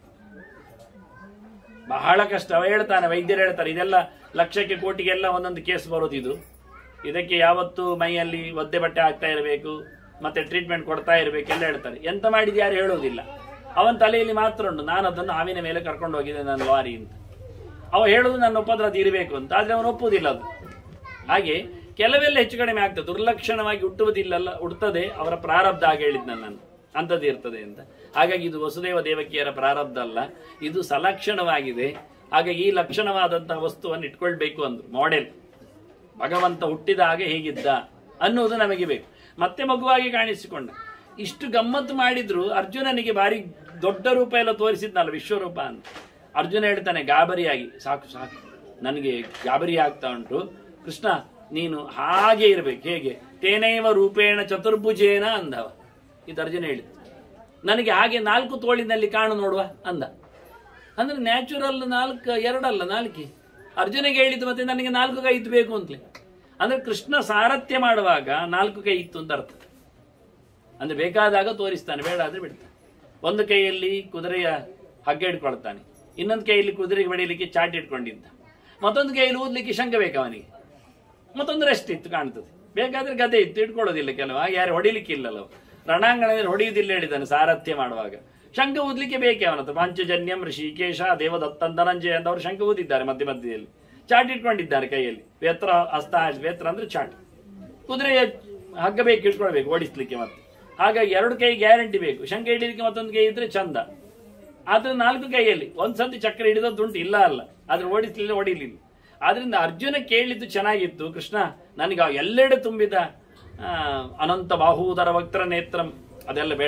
ಬಹಳ ಕಷ್ಟ ಅವ ಹೇಳ್ತಾನೆ ವೈದ್ಯರು ಹೇಳ್ತಾರೆ ಇದೆಲ್ಲ ಲಕ್ಷಕ್ಕೆ ಕೋಟಿಗೆಲ್ಲ ಒಂದೊಂದು ಕೇಸ್ ಬರೋದು ಇದು ಇದಕ್ಕೆ ಯಾವತ್ತು ಮೈಯಲ್ಲಿ ಒದ್ದೆ ಬಟ್ಟೆ ಹಾಕ್ತಾ ಇರಬೇಕು ಮತ್ತೆ ಟ್ರೀಟ್ಮೆಂಟ್ ಕೊಡ್ತಾ ಇರಬೇಕು ಎಲ್ಲ ಹೇಳ್ತಾರೆ ಎಂತ ಮಾಡಿದ ಯಾರು ಹೇಳೋದಿಲ್ಲ ಅವನ ತಲೆಯಲ್ಲಿ ಮಾತ್ರ ಉಂಟು ನಾನು ಅದನ್ನು ಹಾವಿನ ಮೇಲೆ ಕರ್ಕೊಂಡು ಹೋಗಿದ್ದೆ ನನ್ನ ಲಾರಿ ಅಂತ ಅವ ಹೇಳುದು ನನ್ನ ಒಪ್ಪದ್ರ ಅದು ಇರಬೇಕು ಅಂತ ಆದ್ರೆ ಅವನು ಒಪ್ಪುವುದಿಲ್ಲ ಅದು ಹಾಗೆ ಕೆಲವೆಲ್ಲ ಹೆಚ್ಚು ಕಡಿಮೆ ಆಗ್ತದೆ ದುರ್ಲಕ್ಷಣವಾಗಿ ಹುಟ್ಟುವುದಿಲ್ಲಲ್ಲ ಹುಟ್ಟುತ್ತದೆ ಅವರ ಪ್ರಾರಬ್ಧ ಆಗ ಹೇಳಿದ್ನ ನಾನು ಅಂಥದ್ದು ಇರ್ತದೆ ಅಂತ ಹಾಗಾಗಿ ಇದು ವಸುದೇವ ದೇವಕಿಯರ ಪ್ರಾರಬ್ಧ ಅಲ್ಲ ಇದು ಸಲಕ್ಷಣವಾಗಿದೆ ಹಾಗಾಗಿ ಈ ಲಕ್ಷಣವಾದಂತಹ ವಸ್ತುವನ್ನು ಇಟ್ಕೊಳ್ಬೇಕು ಅಂದ್ರು ಮಾಡೆಲ್ ಭಗವಂತ ಹುಟ್ಟಿದ ಹಾಗೆ ಹೇಗಿದ್ದ ಅನ್ನುವುದು ನಮಗೆ ಬೇಕು ಮತ್ತೆ ಮಗುವಾಗಿ ಕಾಣಿಸಿಕೊಂಡ ಇಷ್ಟು ಗಮ್ಮತ್ತು ಮಾಡಿದ್ರು ಅರ್ಜುನನಿಗೆ ಭಾರಿ ದೊಡ್ಡ ರೂಪ ಎಲ್ಲ ತೋರಿಸಿದ್ನಲ್ಲ ವಿಶ್ವರೂಪ ಅಂತ ಅರ್ಜುನ ಹೇಳ್ತಾನೆ ಗಾಬರಿಯಾಗಿ ಸಾಕು ಸಾಕು ನನಗೆ ಗಾಬರಿ ಆಗ್ತಾ ಉಂಟು ಕೃಷ್ಣ ನೀನು ಹಾಗೆ ಇರಬೇಕು ಹೇಗೆ ತೇನೈವ ರೂಪೇಣ ಚತುರ್ಭುಜೇನ ಅಂದವ ಇದು ಅರ್ಜುನ ಹೇಳಿದ ನನಗೆ ಹಾಗೆ ನಾಲ್ಕು ತೋಳಿನಲ್ಲಿ ಕಾಣು ನೋಡುವ ಅಂದ ಅಂದ್ರೆ ನ್ಯಾಚುರಲ್ ನಾಲ್ಕು ಎರಡಲ್ಲ ನಾಲ್ಕೆ ಅರ್ಜುನಿಗೆ ಹೇಳಿದ್ದು ಮತ್ತೆ ನನಗೆ ನಾಲ್ಕು ಕೈ ಇತ್ತು ಬೇಕು ಅಂತಲೇ ಅಂದ್ರೆ ಕೃಷ್ಣ ಸಾರಥ್ಯ ಮಾಡುವಾಗ ನಾಲ್ಕು ಕೈ ಇತ್ತು ಅಂತ ಅರ್ಥ ಅಂದ್ರೆ ಬೇಕಾದಾಗ ತೋರಿಸ್ತಾನೆ ಬೇಡ ಆದ್ರೆ ಬಿಡ್ತಾನೆ ಒಂದು ಕೈಯಲ್ಲಿ ಕುದುರೆಯ ಹಗ್ಗ ಇಟ್ಕೊಳ್ತಾನೆ ಇನ್ನೊಂದು ಕೈಯಲ್ಲಿ ಕುದುರೆಗೆ ಬಡಿಯಲಿಕ್ಕೆ ಚಾಟಿ ಇಟ್ಕೊಂಡಿದ್ದ ಮತ್ತೊಂದು ಕೈಯಲ್ಲಿ ಊದ್ಲಿಕ್ಕೆ ಶಂಕ ಬೇಕು ಅವನಿಗೆ ಮತ್ತೊಂದು ರೆಸ್ಟ್ ಇತ್ತು ಕಾಣ್ತದೆ ಬೇಕಾದ್ರೆ ಗದೆ ಇತ್ತು ಇಟ್ಕೊಳ್ಳೋದಿಲ್ಲ ಕೆಲವು ಹಾಗೆ ಯಾರು ಹೊಡಿಲಿಕ್ಕಿಲ್ಲಲ್ಲ ಅವು. ರಣಾಂಗಣದಲ್ಲಿ ಹೊಡೆಯುವುದಿಲ್ಲ ಹೇಳಿದ್ದಾನೆ ಸಾರಥ್ಯ ಮಾಡುವಾಗ ಶಂಕ ಊದ್ಲಿಕ್ಕೆ ಬೇಕೇ ಅವನ ಹತ್ರ ಪಾಂಚಜನ್ಯಂ ಋಷಿಕೇಶ ದೇವದತ್ತನ್ ಧನಂಜಯ ಅಂತ ಅವರು ಶಂಕ ಊದಿದ್ದಾರೆ ಮಧ್ಯ ಮಧ್ಯದಲ್ಲಿ ಚಾಟಿ ಇಟ್ಕೊಂಡಿದ್ದಾರೆ ಕೈಯಲ್ಲಿ ವೇತ್ರ ಹಸ್ತ ವೇತ್ರ ಅಂದ್ರೆ ಚಾಟಿ ಕುದುರೆಯ ಹಗ್ಗ ಬೇಕು ಇಟ್ಕೊಳ್ಬೇಕು ಓಡಿಸ್ಲಿಕ್ಕೆ ಮತ್ತೆ ಹಾಗಾಗಿ ಎರಡು ಕೈ ಗ್ಯಾರಂಟಿ ಬೇಕು ಶಂಕ ಹಿಡಿಲಿಕ್ಕೆ ಮತ್ತೊಂದು ಕೈ ಇದ್ರೆ ಚಂದ ಆದ್ರೆ ನಾಲ್ಕು ಕೈಯಲ್ಲಿ ಒಂದ್ ಸಂತಿ ಚಕ್ರ ಹಿಡಿದದ್ದುಂಟು ಇಲ್ಲ ಅಲ್ಲ ಆದ್ರೆ ಓಡಿಸ್ಲಿಲ್ಲ ಹೊಡಿಲಿಲ್ಲ ಆದ್ರಿಂದ ಅರ್ಜುನ ಕೇಳಿದ್ದು ಚೆನ್ನಾಗಿತ್ತು ಕೃಷ್ಣ ನನಗೆ ಆ ಎಲ್ಲೆಡೆ ತುಂಬಿದ ಆ, ಅನಂತ ಬಾಹೂದರ ವಕ್ರ ನೇತ್ರಂ ಅದೆಲ್ಲ ಬೇಡ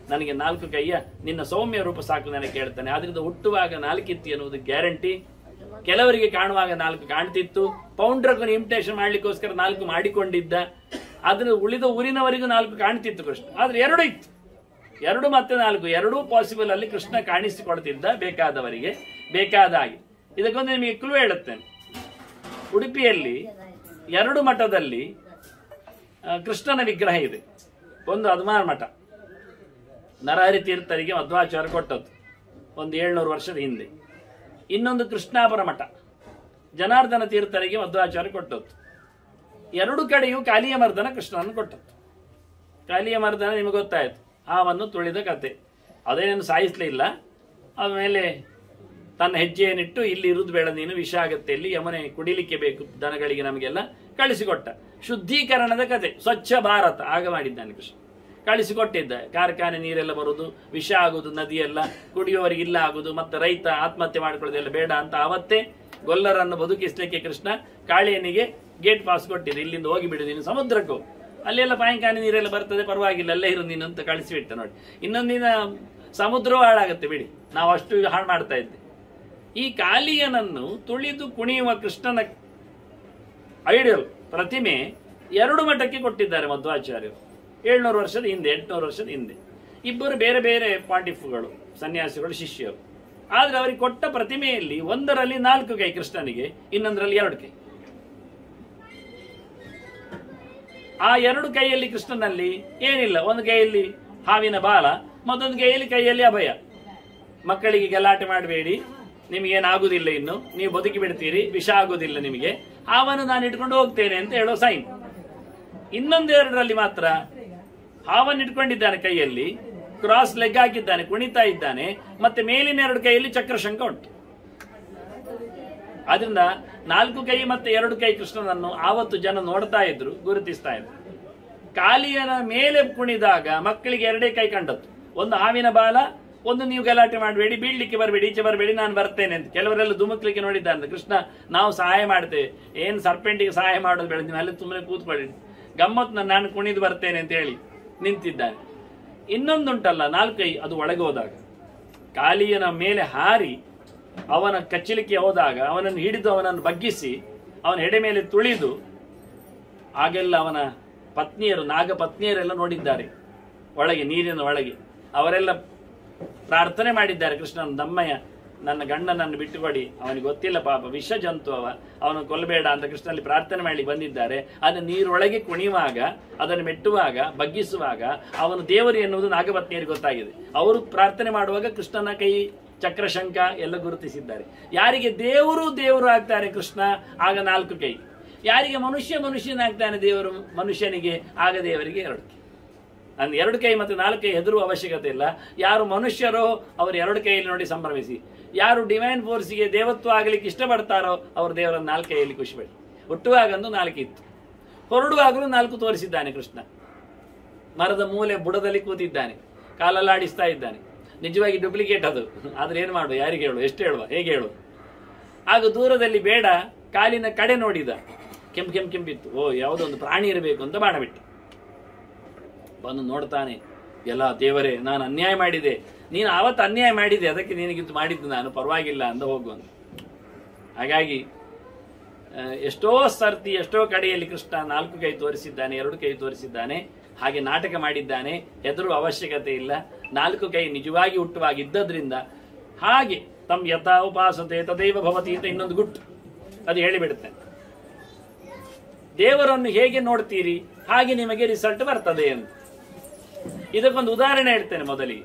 ನನಗೆ ನಾಲ್ಕು ಕೈಯ ನಿನ್ನ ಸೌಮ್ಯ ರೂಪ ಸಾಕು ನನಗೆ ಕೇಳ್ತಾನೆ ಆದ್ರಿಂದ ಹುಟ್ಟುವಾಗ ನಾಲ್ಕಿತ್ತು ಎನ್ನುವುದು ಗ್ಯಾರಂಟಿ ಕೆಲವರಿಗೆ ಕಾಣುವಾಗ ನಾಲ್ಕು ಕಾಣ್ತಿತ್ತು ಪೌಂಡ್ರಕ್ಕನ್ನು ಇಮಿಟೇಷನ್ ಮಾಡ್ಲಿಕ್ಕೋಸ್ಕರ ನಾಲ್ಕು ಮಾಡಿಕೊಂಡಿದ್ದ ಆದ್ರೆ ಉಳಿದ ಊರಿನವರಿಗೂ ನಾಲ್ಕು ಕಾಣ್ತಿತ್ತು ಕೃಷ್ಣ ಆದ್ರೆ ಎರಡು ಇತ್ತು ಎರಡು ಮತ್ತೆ ನಾಲ್ಕು ಎರಡೂ ಪಾಸಿಬಲ್ ಅಲ್ಲಿ ಕೃಷ್ಣ ಕಾಣಿಸಿಕೊಡ್ತಿದ್ದ ಬೇಕಾದವರಿಗೆ ಬೇಕಾದ ಹಾಗೆ ಇದಕ್ಕೊಂದು ನಿಮಗೆ ಕ್ಲೂ ಹೇಳುತ್ತೇನೆ ಉಡುಪಿಯಲ್ಲಿ ಎರಡು ಮಠದಲ್ಲಿ ಆ, ಕೃಷ್ಣನ ವಿಗ್ರಹ ಇದೆ ಒಂದು ಹನುಮಾನ್ ಮಠ ನರಹರಿ ತೀರ್ಥರಿಗೆ ಮಧ್ವಾಚಾರ್ಯ ಕೊಟ್ಟದ್ದು ಒಂದು ಏಳ್ನೂರು ವರ್ಷದ ಹಿಂದೆ ಇನ್ನೊಂದು ಕೃಷ್ಣಾಪುರ ಮಠ ಜನಾರ್ದನ ತೀರ್ಥರಿಗೆ ಮಧ್ವಾಚಾರ್ಯ ಕೊಟ್ಟದ್ದು ಎರಡು ಕಡೆಯೂ ಕಾಲಿಯ ಮರ್ದನ ಕೃಷ್ಣನನ್ನು ಕೊಟ್ಟದ್ದು ಕಾಲಿಯ ಮರ್ದನ ನಿಮಗೆ ಗೊತ್ತಾಯ್ತು ಹಾವನ್ನು ತುಳಿದ ಕತೆ ಅದೇನೇನು ಸಾಯಿಸ್ಲಿಲ್ಲ ಆಮೇಲೆ ತನ್ನ ಹೆಜ್ಜೆಯನ್ನಿಟ್ಟು ಇಲ್ಲಿ ಇರುವುದು ಬೇಡ ನೀನು ವಿಷ ಆಗತ್ತೆ ಇಲ್ಲಿ ಯಮನೆ ಕುಡಿಲಿಕ್ಕೆ ಬೇಕು ದನಗಳಿಗೆ ನಮಗೆಲ್ಲ ಕಳಿಸಿಕೊಟ್ಟ ಶುದ್ಧೀಕರಣದ ಕತೆ ಸ್ವಚ್ಛ ಭಾರತ ಆಗ ಮಾಡಿದ್ದಾನೆ ಕೃಷ್ಣ ಕಳಿಸಿಕೊಟ್ಟಿದ್ದ ಕಾರ್ಖಾನೆ ನೀರೆಲ್ಲ ಬರುವುದು ವಿಷ ಆಗುದು ನದಿಯೆಲ್ಲ ಕುಡಿಯುವವರಿಗೆ ಇಲ್ಲ ಆಗುದು ಮತ್ತೆ ರೈತ ಆತ್ಮಹತ್ಯೆ ಮಾಡ್ಕೊಳ್ಳೋದೆಲ್ಲ ಬೇಡ ಅಂತ ಅವತ್ತೇ ಗೊಲ್ಲರನ್ನು ಬದುಕಿಸ್ಲಿಕ್ಕೆ ಕೃಷ್ಣ ಕಾಳಿಯನಿಗೆ ಗೇಟ್ ಪಾಸ್ ಕೊಟ್ಟಿದೆ ಇಲ್ಲಿಂದ ಹೋಗಿಬಿಡು ನೀನು ಸಮುದ್ರಕ್ಕೆ ಹೋಗು. ಅಲ್ಲೆಲ್ಲ ಪಾಯಂಕಾನಿ ನೀರೆಲ್ಲ ಬರ್ತದೆ ಪರವಾಗಿಲ್ಲ ಅಲ್ಲೇ ಇರು ನೀನು ಅಂತ ಕಳಿಸಿಬಿಟ್ಟ ನೋಡಿ ಇನ್ನೊಂದಿನ ಸಮುದ್ರವೂ ಹಾಳಾಗತ್ತೆ ಬಿಡಿ ನಾವು ಅಷ್ಟು ಹಾಳು ಮಾಡ್ತಾ ಇದ್ದೆ ಈ ಕಾಲಿಯನನ್ನು ತುಳಿದು ಕುಣಿಯುವ ಕೃಷ್ಣನ ಐಡಿಯಲ್ ಪ್ರತಿಮೆ ಎರಡು ಮಠಕ್ಕೆ ಕೊಟ್ಟಿದ್ದಾರೆ ಮಧ್ವಾಚಾರ್ಯರು ಏಳ್ನೂರು ವರ್ಷದ ಹಿಂದೆ ಎಂಟುನೂರು ವರ್ಷದ ಹಿಂದೆ ಇಬ್ಬರು ಬೇರೆ ಬೇರೆ ಪಾಂಡಿಫ್ಗಳು ಸನ್ಯಾಸಿಗಳು ಶಿಷ್ಯರು ಆದ್ರೆ ಅವರಿಗೆ ಕೊಟ್ಟ ಪ್ರತಿಮೆಯಲ್ಲಿ ಒಂದರಲ್ಲಿ ನಾಲ್ಕು ಕೈ ಕೃಷ್ಣನಿಗೆ ಇನ್ನೊಂದರಲ್ಲಿ ಎರಡು ಕೈ ಆ ಎರಡು ಕೈಯಲ್ಲಿ ಕೃಷ್ಣನಲ್ಲಿ ಏನಿಲ್ಲ ಒಂದು ಕೈಯಲ್ಲಿ ಹಾವಿನ ಬಾಲ ಮತ್ತೊಂದು ಕೈಯಲ್ಲಿ ಕೈಯಲ್ಲಿ ಅಭಯ ಮಕ್ಕಳಿಗೆ ಗಲಾಟೆ ಮಾಡಬೇಡಿ ನಿಮಗೇನಾಗುದಿಲ್ಲ ಇನ್ನು ನೀವು ಬದುಕಿ ಬಿಡ್ತೀರಿ ವಿಷ ಆಗುದಿಲ್ಲ ನಿಮಗೆ ಹಾವನ್ನು ನಾನು ಇಟ್ಕೊಂಡು ಹೋಗ್ತೇನೆ ಅಂತ ಹೇಳೋ ಸೈನ್ ಇನ್ನೊಂದೆರಡರಲ್ಲಿ ಮಾತ್ರ ಹಾವನ್ನು ಇಟ್ಕೊಂಡಿದ್ದಾನೆ ಕೈಯಲ್ಲಿ ಕ್ರಾಸ್ ಲೆಗ್ ಹಾಕಿದ್ದಾನೆ ಕುಣಿತಾ ಇದ್ದಾನೆ ಮತ್ತೆ ಮೇಲಿನ ಎರಡು ಕೈಯಲ್ಲಿ ಚಕ್ರಶಂಕ ಉಂಟು ಆದ್ರಿಂದ ನಾಲ್ಕು ಕೈ ಮತ್ತೆ ಎರಡು ಕೈ ಕೃಷ್ಣನನ್ನು ಆವತ್ತು ಜನ ನೋಡ್ತಾ ಇದ್ರು ಗುರುತಿಸ್ತಾ ಇದ್ರು ಕಾಲಿಯನ ಮೇಲೆ ಕುಣಿದಾಗ ಮಕ್ಕಳಿಗೆ ಎರಡೇ ಕೈ ಕಂಡದ್ದು ಒಂದು ಹಾವಿನ ಬಾಲ ಒಂದು ನೀವು ಗಲಾಟೆ ಮಾಡಬೇಡಿ ಬೀಳ್ಲಿಕ್ಕೆ ಬರಬೇಡಿ ಈಚೆ ಬರಬೇಡಿ ನಾನು ಬರ್ತೇನೆ ಅಂತ ಕೆಲವರೆಲ್ಲ ಧುಮುಕ್ಲಿಕ್ಕೆ ನೋಡಿದ್ದಾರೆ ಕೃಷ್ಣ ನಾವು ಸಹಾಯ ಮಾಡ್ತೇವೆ ಏನ್ ಸರ್ಪೆಂಟಿಗೆ ಸಹಾಯ ಮಾಡೋದು ಬೇಡ ನೀವು ಅಲ್ಲಿ ಸುಮ್ಮನೆ ಕೂತ್ಕೊಳ್ಳಿ ಗಮ್ಮತ್ ನಾನು ಕುಣಿದು ಬರ್ತೇನೆ ಅಂತ ಹೇಳಿ ನಿಂತಿದ್ದಾನೆ ಇನ್ನೊಂದುಂಟಲ್ಲ ನಾಲ್ಕೈ ಅದು ಒಳಗೆ ಹೋದಾಗ ಕಾಲಿಯನ ಮೇಲೆ ಹಾರಿ ಅವನ ಕಚ್ಚಲಿಕ್ಕೆ ಹೋದಾಗ ಅವನನ್ನು ಹಿಡಿದು ಅವನನ್ನು ಬಗ್ಗಿಸಿ ಅವನ ಎಡೆ ಮೇಲೆ ತುಳಿದು ಆಗೆಲ್ಲ ಅವನ ಪತ್ನಿಯರು ನಾಗ ಪತ್ನಿಯರೆಲ್ಲ ನೋಡಿದ್ದಾರೆ ಒಳಗೆ ನೀರಿನ ಒಳಗೆ ಅವರೆಲ್ಲ ಪ್ರಾರ್ಥನೆ ಮಾಡಿದ್ದಾರೆ ಕೃಷ್ಣನ ದಮ್ಮಯ್ಯ ನನ್ನ ಗಂಡನನ್ನು ಬಿಟ್ಟುಕೊಡಿ ಅವನಿಗೆ ಗೊತ್ತಿಲ್ಲ ಪಾಪ ವಿಷ ಜಂತು ಅವ ಅವನು ಕೊಲ್ಲಬೇಡ ಅಂತ ಕೃಷ್ಣನಲ್ಲಿ ಪ್ರಾರ್ಥನೆ ಮಾಡಿ ಬಂದಿದ್ದಾರೆ ಅದನ್ನು ನೀರೊಳಗೆ ಕುಣಿಯುವಾಗ ಅದನ್ನು ಮೆಟ್ಟುವಾಗ ಬಗ್ಗಿಸುವಾಗ ಅವನು ದೇವರು ಎನ್ನುವುದು ನಾಗಪತ್ನಿಯರಿಗೆ ಗೊತ್ತಾಗಿದೆ ಅವರು ಪ್ರಾರ್ಥನೆ ಮಾಡುವಾಗ ಕೃಷ್ಣನ ಕೈ ಚಕ್ರಶಂಕ ಎಲ್ಲ ಗುರುತಿಸಿದ್ದಾರೆ ಯಾರಿಗೆ ದೇವರು ದೇವರು ಆಗ್ತಾರೆ ಕೃಷ್ಣ ಆಗ ನಾಲ್ಕು ಕೈ ಯಾರಿಗೆ ಮನುಷ್ಯ ಮನುಷ್ಯನಾಗ್ತಾನೆ ದೇವರು ಮನುಷ್ಯನಿಗೆ ಆಗ ದೇವರಿಗೆ ಎರಡು ಕೈ ಅಂದ್ರೆ ಎರಡು ಕೈ ಮತ್ತು ನಾಲ್ಕು ಕೈ ಹೆದರುವ ಅವಶ್ಯಕತೆ ಇಲ್ಲ ಯಾರು ಮನುಷ್ಯರೋ ಅವರು ಎರಡು ಕೈಯಲ್ಲಿ ನೋಡಿ ಸಂಭ್ರಮಿಸಿ ಯಾರು ಡಿವೈನ್ ಫೋರ್ಸ್ಗೆ ದೇವತ್ವ ಆಗಲಿಕ್ಕೆ ಇಷ್ಟಪಡ್ತಾರೋ ಅವರು ದೇವರ ನಾಲ್ಕು ಕೈಯಲ್ಲಿ ಖುಷಿಪಡಿ ಹುಟ್ಟುವಾಗಂದು ನಾಲ್ಕು ಇತ್ತು ಹೊರಡುವಾಗಲೂ ನಾಲ್ಕು ತೋರಿಸಿದ್ದಾನೆ ಕೃಷ್ಣ ಮರದ ಮೂಲೆ ಬುಡದಲ್ಲಿ ಕೂತಿದ್ದಾನೆ ಕಾಲಲ್ಲಾಡಿಸ್ತಾ ಇದ್ದಾನೆ ನಿಜವಾಗಿ ಡೂಪ್ಲಿಕೇಟ್ ಅದು ಆದ್ರೆ ಏನು ಮಾಡುವ ಯಾರಿಗೆ ಹೇಳುವ ಎಷ್ಟು ಹೇಳುವ ಹೇಗೆ ಹೇಳುವ ಆಗ ದೂರದಲ್ಲಿ ಬೇಡ ಕಾಲಿನ ಕಡೆ ನೋಡಿದ ಕೆಂಪು ಕೆಂಪು ಕೆಂಪಿತ್ತು ಓ ಯಾವುದೋ ಒಂದು ಪ್ರಾಣಿ ಇರಬೇಕು ಅಂತ ಬಾಣ ಬಿಟ್ಟ ಬಂದು ನೋಡ್ತಾನೆ ಎಲ್ಲ ದೇವರೇ ನಾನು ಅನ್ಯಾಯ ಮಾಡಿದೆ ನೀನು ಆವತ್ತು ಅನ್ಯಾಯ ಮಾಡಿದೆ ಅದಕ್ಕೆ ನಿನಗಿದ್ದು ಮಾಡಿದ್ದು ನಾನು ಪರವಾಗಿಲ್ಲ ಅಂತ ಹೋಗುವಂತ ಹಾಗಾಗಿ ಆ, ಎಷ್ಟೋ ಸರ್ತಿ ಎಷ್ಟೋ ಕಡೆಯಲ್ಲಿ ಕೃಷ್ಣ ನಾಲ್ಕು ಕೈ ತೋರಿಸಿದ್ದಾನೆ ಎರಡು ಕೈ ತೋರಿಸಿದ್ದಾನೆ ಹಾಗೆ ನಾಟಕ ಮಾಡಿದ್ದಾನೆ ಹೆದರುವ ಅವಶ್ಯಕತೆ ಇಲ್ಲ ನಾಲ್ಕು ಕೈ ನಿಜವಾಗಿ ಹುಟ್ಟುವಾಗಿ ಇದ್ದದ್ರಿಂದ ಹಾಗೆ ತಮ್ ಯಥಾ ಉಪಾಸತೆ ತದೈವ ಭವತಿ ಅಂತ ಇನ್ನೊಂದು ಗುಟ್ಟು ಅದು ಹೇಳಿಬಿಡುತ್ತೆ ದೇವರನ್ನು ಹೇಗೆ ನೋಡ್ತೀರಿ ಹಾಗೆ ನಿಮಗೆ ರಿಸಲ್ಟ್ ಬರ್ತದೆ ಅಂತ ಇದಕ್ಕೊಂದು ಉದಾಹರಣೆ ಹೇಳ್ತೇನೆ ಮೊದಲಿಗೆ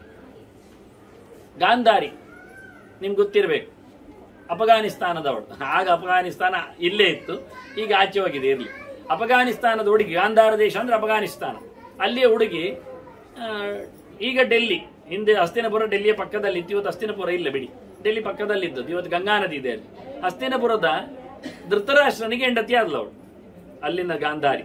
ಗಾಂಧಾರಿ ನಿಮ್ಗೆ ಗೊತ್ತಿರಬೇಕು ಅಫಘಾನಿಸ್ತಾನದವಳು ಆಗ ಅಫಘಾನಿಸ್ತಾನ ಇಲ್ಲೇ ಇತ್ತು ಈಗ ಆಚೆ ಹೋಗಿದೆ ಇರಲಿ ಅಫಘಾನಿಸ್ತಾನದ ಹುಡುಗಿ ಗಾಂಧಾರ ದೇಶ ಅಂದ್ರೆ ಅಫಘಾನಿಸ್ತಾನ ಅಲ್ಲಿಯ ಹುಡುಗಿ ಆ, ಈಗ ಡೆಲ್ಲಿ ಹಿಂದೆ ಹಸ್ತಿನಪುರ ಡೆಲ್ಲಿಯ ಪಕ್ಕದಲ್ಲಿ ಇತ್ತು ಇವತ್ತು ಹಸ್ತಿನಪುರ ಇಲ್ಲ ಬಿಡಿ ಡೆಲ್ಲಿ ಪಕ್ಕದಲ್ಲಿ ಇದ್ದದ್ದು ಇವತ್ತು ಗಂಗಾ ನದಿ ಇದೆ ಅಲ್ಲಿ ಹಸ್ತಿನಪುರದ ಧೃತರಾಷ್ಟ್ರನಿಗೆ ಹೆಂಡತಿ ಆದ್ಲವಳು ಅಲ್ಲಿನ ಗಾಂಧಾರಿ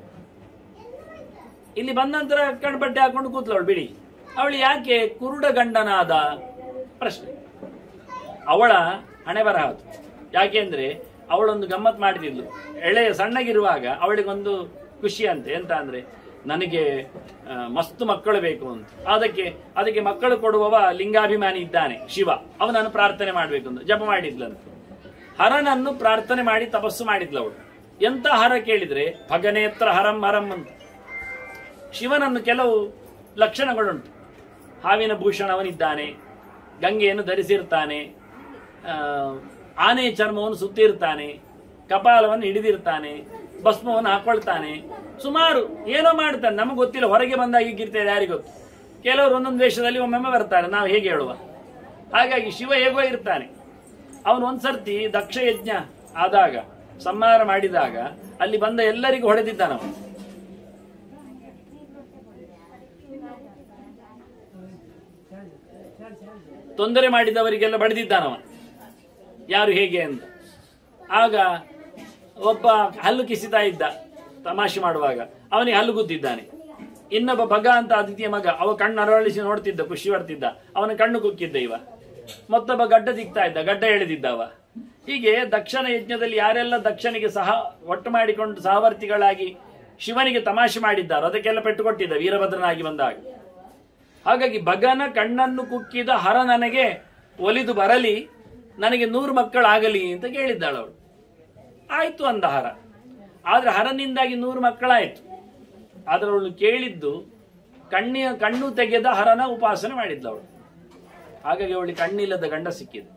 ಇಲ್ಲಿ ಬಂದ ನಂತರ ಕಣ್ಬಟ್ಟೆ ಹಾಕೊಂಡು ಕೂತ್ಲವಳು ಬಿಡಿ ಅವಳು ಯಾಕೆ ಕುರುಡ ಗಂಡನಾದ ಪ್ರಶ್ನೆ ಅವಳ ಹಣೆ ಬರಹ ಅದು ಯಾಕೆಂದ್ರೆ ಅವಳೊಂದು ಗಮ್ಮತ್ ಮಾಡಿದ್ಲು ಎಳೆ ಸಣ್ಣಗಿರುವಾಗ ಅವಳಿಗೊಂದು ಖುಷಿ ಅಂತೆ ಎಂತ ಅಂದ್ರೆ ನನಗೆ ಆ, ಮಸ್ತ್ ಮಕ್ಕಳು ಬೇಕು ಅಂತ ಅದಕ್ಕೆ ಅದಕ್ಕೆ ಮಕ್ಕಳು ಕೊಡುವವ ಲಿಂಗಾಭಿಮಾನಿ ಇದ್ದಾನೆ ಶಿವ ಅವನನ್ನು ಪ್ರಾರ್ಥನೆ ಮಾಡಬೇಕು ಅಂತ ಜಪ ಮಾಡಿದ್ಲಂತ ಹರನನ್ನು ಪ್ರಾರ್ಥನೆ ಮಾಡಿ ತಪಸ್ಸು ಮಾಡಿದ್ಲು ಅವಳು ಎಂತ ಹರ ಕೇಳಿದ್ರೆ ಭಗನೇತ್ರ ಹರಂ ಹರಂ ಅಂತ ಶಿವನನ್ನು ಕೆಲವು ಲಕ್ಷಣಗಳುಂಟು ಹಾವಿನ ಭೂಷಣ ಅವನಿದ್ದಾನೆ ಗಂಗೆಯನ್ನು ಧರಿಸಿರ್ತಾನೆ ಆ, ಆನೆ ಚರ್ಮವನ್ನು ಸುತ್ತಿರ್ತಾನೆ ಕಪಾಲವನ್ನು ಹಿಡಿದಿರ್ತಾನೆ ಭಸ್ಮವನ್ನು ಹಾಕೊಳ್ತಾನೆ ಸುಮಾರು ಏನೋ ಮಾಡ್ತಾನೆ ನಮಗೆ ಗೊತ್ತಿಲ್ಲ ಹೊರಗೆ ಬಂದಾಗ ಹೀಗಿರ್ತದೆ ಯಾರಿಗೆ ಗೊತ್ತು ಕೆಲವರು ಒಂದೊಂದು ವೇಷದಲ್ಲಿ ಒಮ್ಮೊಮ್ಮೆ ಬರ್ತಾರೆ ನಾವು ಹೇಗೆ ಹೇಳುವ ಹಾಗಾಗಿ ಶಿವ ಹೇಗೋ ಇರ್ತಾನೆ ಅವನು ಒಂದ್ಸರ್ತಿ ದಕ್ಷ ಯಜ್ಞ ಆದಾಗ ಸಂಹಾರ ಮಾಡಿದಾಗ ಅಲ್ಲಿ ಬಂದ ಎಲ್ಲರಿಗೂ ಹೊಡೆದಿದ್ದಾನವ ತೊಂದರೆ ಮಾಡಿದವರಿಗೆಲ್ಲ ಬಡಿದಿದ್ದಾನವ ಯಾರು ಹೇಗೆ ಅಂತ ಆಗ ಒಬ್ಬ ಹಲ್ಲು ಕಿಸಿತಾ ಇದ್ದ ತಮಾಷೆ ಮಾಡುವಾಗ ಅವನಿಗೆ ಹಲ್ಲು ಗುದ್ದಿದ್ದಾನೆ ಇನ್ನೊಬ್ಬ ಭಗ ಅಂತ ಅದಿತಿಯ ಮಗ ಅವ ಕಣ್ಣು ಅರಳಿಸಿ ನೋಡ್ತಿದ್ದ ಖುಷಿ ಬರ್ತಿದ್ದ ಅವನ ಕಣ್ಣು ಕುಕ್ಕಿದ್ದ ಇವ ಮತ್ತೊಬ್ಬ ಗಡ್ಡ ದಿಕ್ತಾ ಇದ್ದ ಗಡ್ಡ ಎಳೆದಿದ್ದ ಅವ ಹೀಗೆ ದಕ್ಷಿಣ ಯಜ್ಞದಲ್ಲಿ ಯಾರೆಲ್ಲ ದಕ್ಷನಿಗೆ ಸಹ ಒಟ್ಟು ಮಾಡಿಕೊಂಡು ಸಹವರ್ತಿಗಳಾಗಿ ಶಿವನಿಗೆ ತಮಾಷೆ ಮಾಡಿದ್ದಾರೋ ಅದಕ್ಕೆಲ್ಲ ಪೆಟ್ಟು ಕೊಟ್ಟಿದ್ದ ವೀರಭದ್ರನಾಗಿ ಬಂದಾಗ ಹಾಗಾಗಿ ಭಗನ ಕಣ್ಣನ್ನು ಕುಕ್ಕಿದ ಹರ ನನಗೆ ಒಲಿದು ಬರಲಿ ನನಗೆ ನೂರು ಮಕ್ಕಳಾಗಲಿ ಅಂತ ಕೇಳಿದ್ದಾಳು ಅವಳು ಆಯ್ತು ಅಂದ ಹರ ಆದ್ರೆ ಹರನಿಂದಾಗಿ ನೂರು ಮಕ್ಕಳಾಯ್ತು ಆದ್ರೆ ಅವಳು ಕೇಳಿದ್ದು ಕಣ್ಣಿನ ಕಣ್ಣು ತೆಗೆದ ಹರನ ಉಪಾಸನೆ ಮಾಡಿದ್ಲು ಅವಳು ಹಾಗಾಗಿ ಅವಳಿಗೆ ಕಣ್ಣಿಲ್ಲದ ಗಂಡ ಸಿಕ್ಕಿದೆ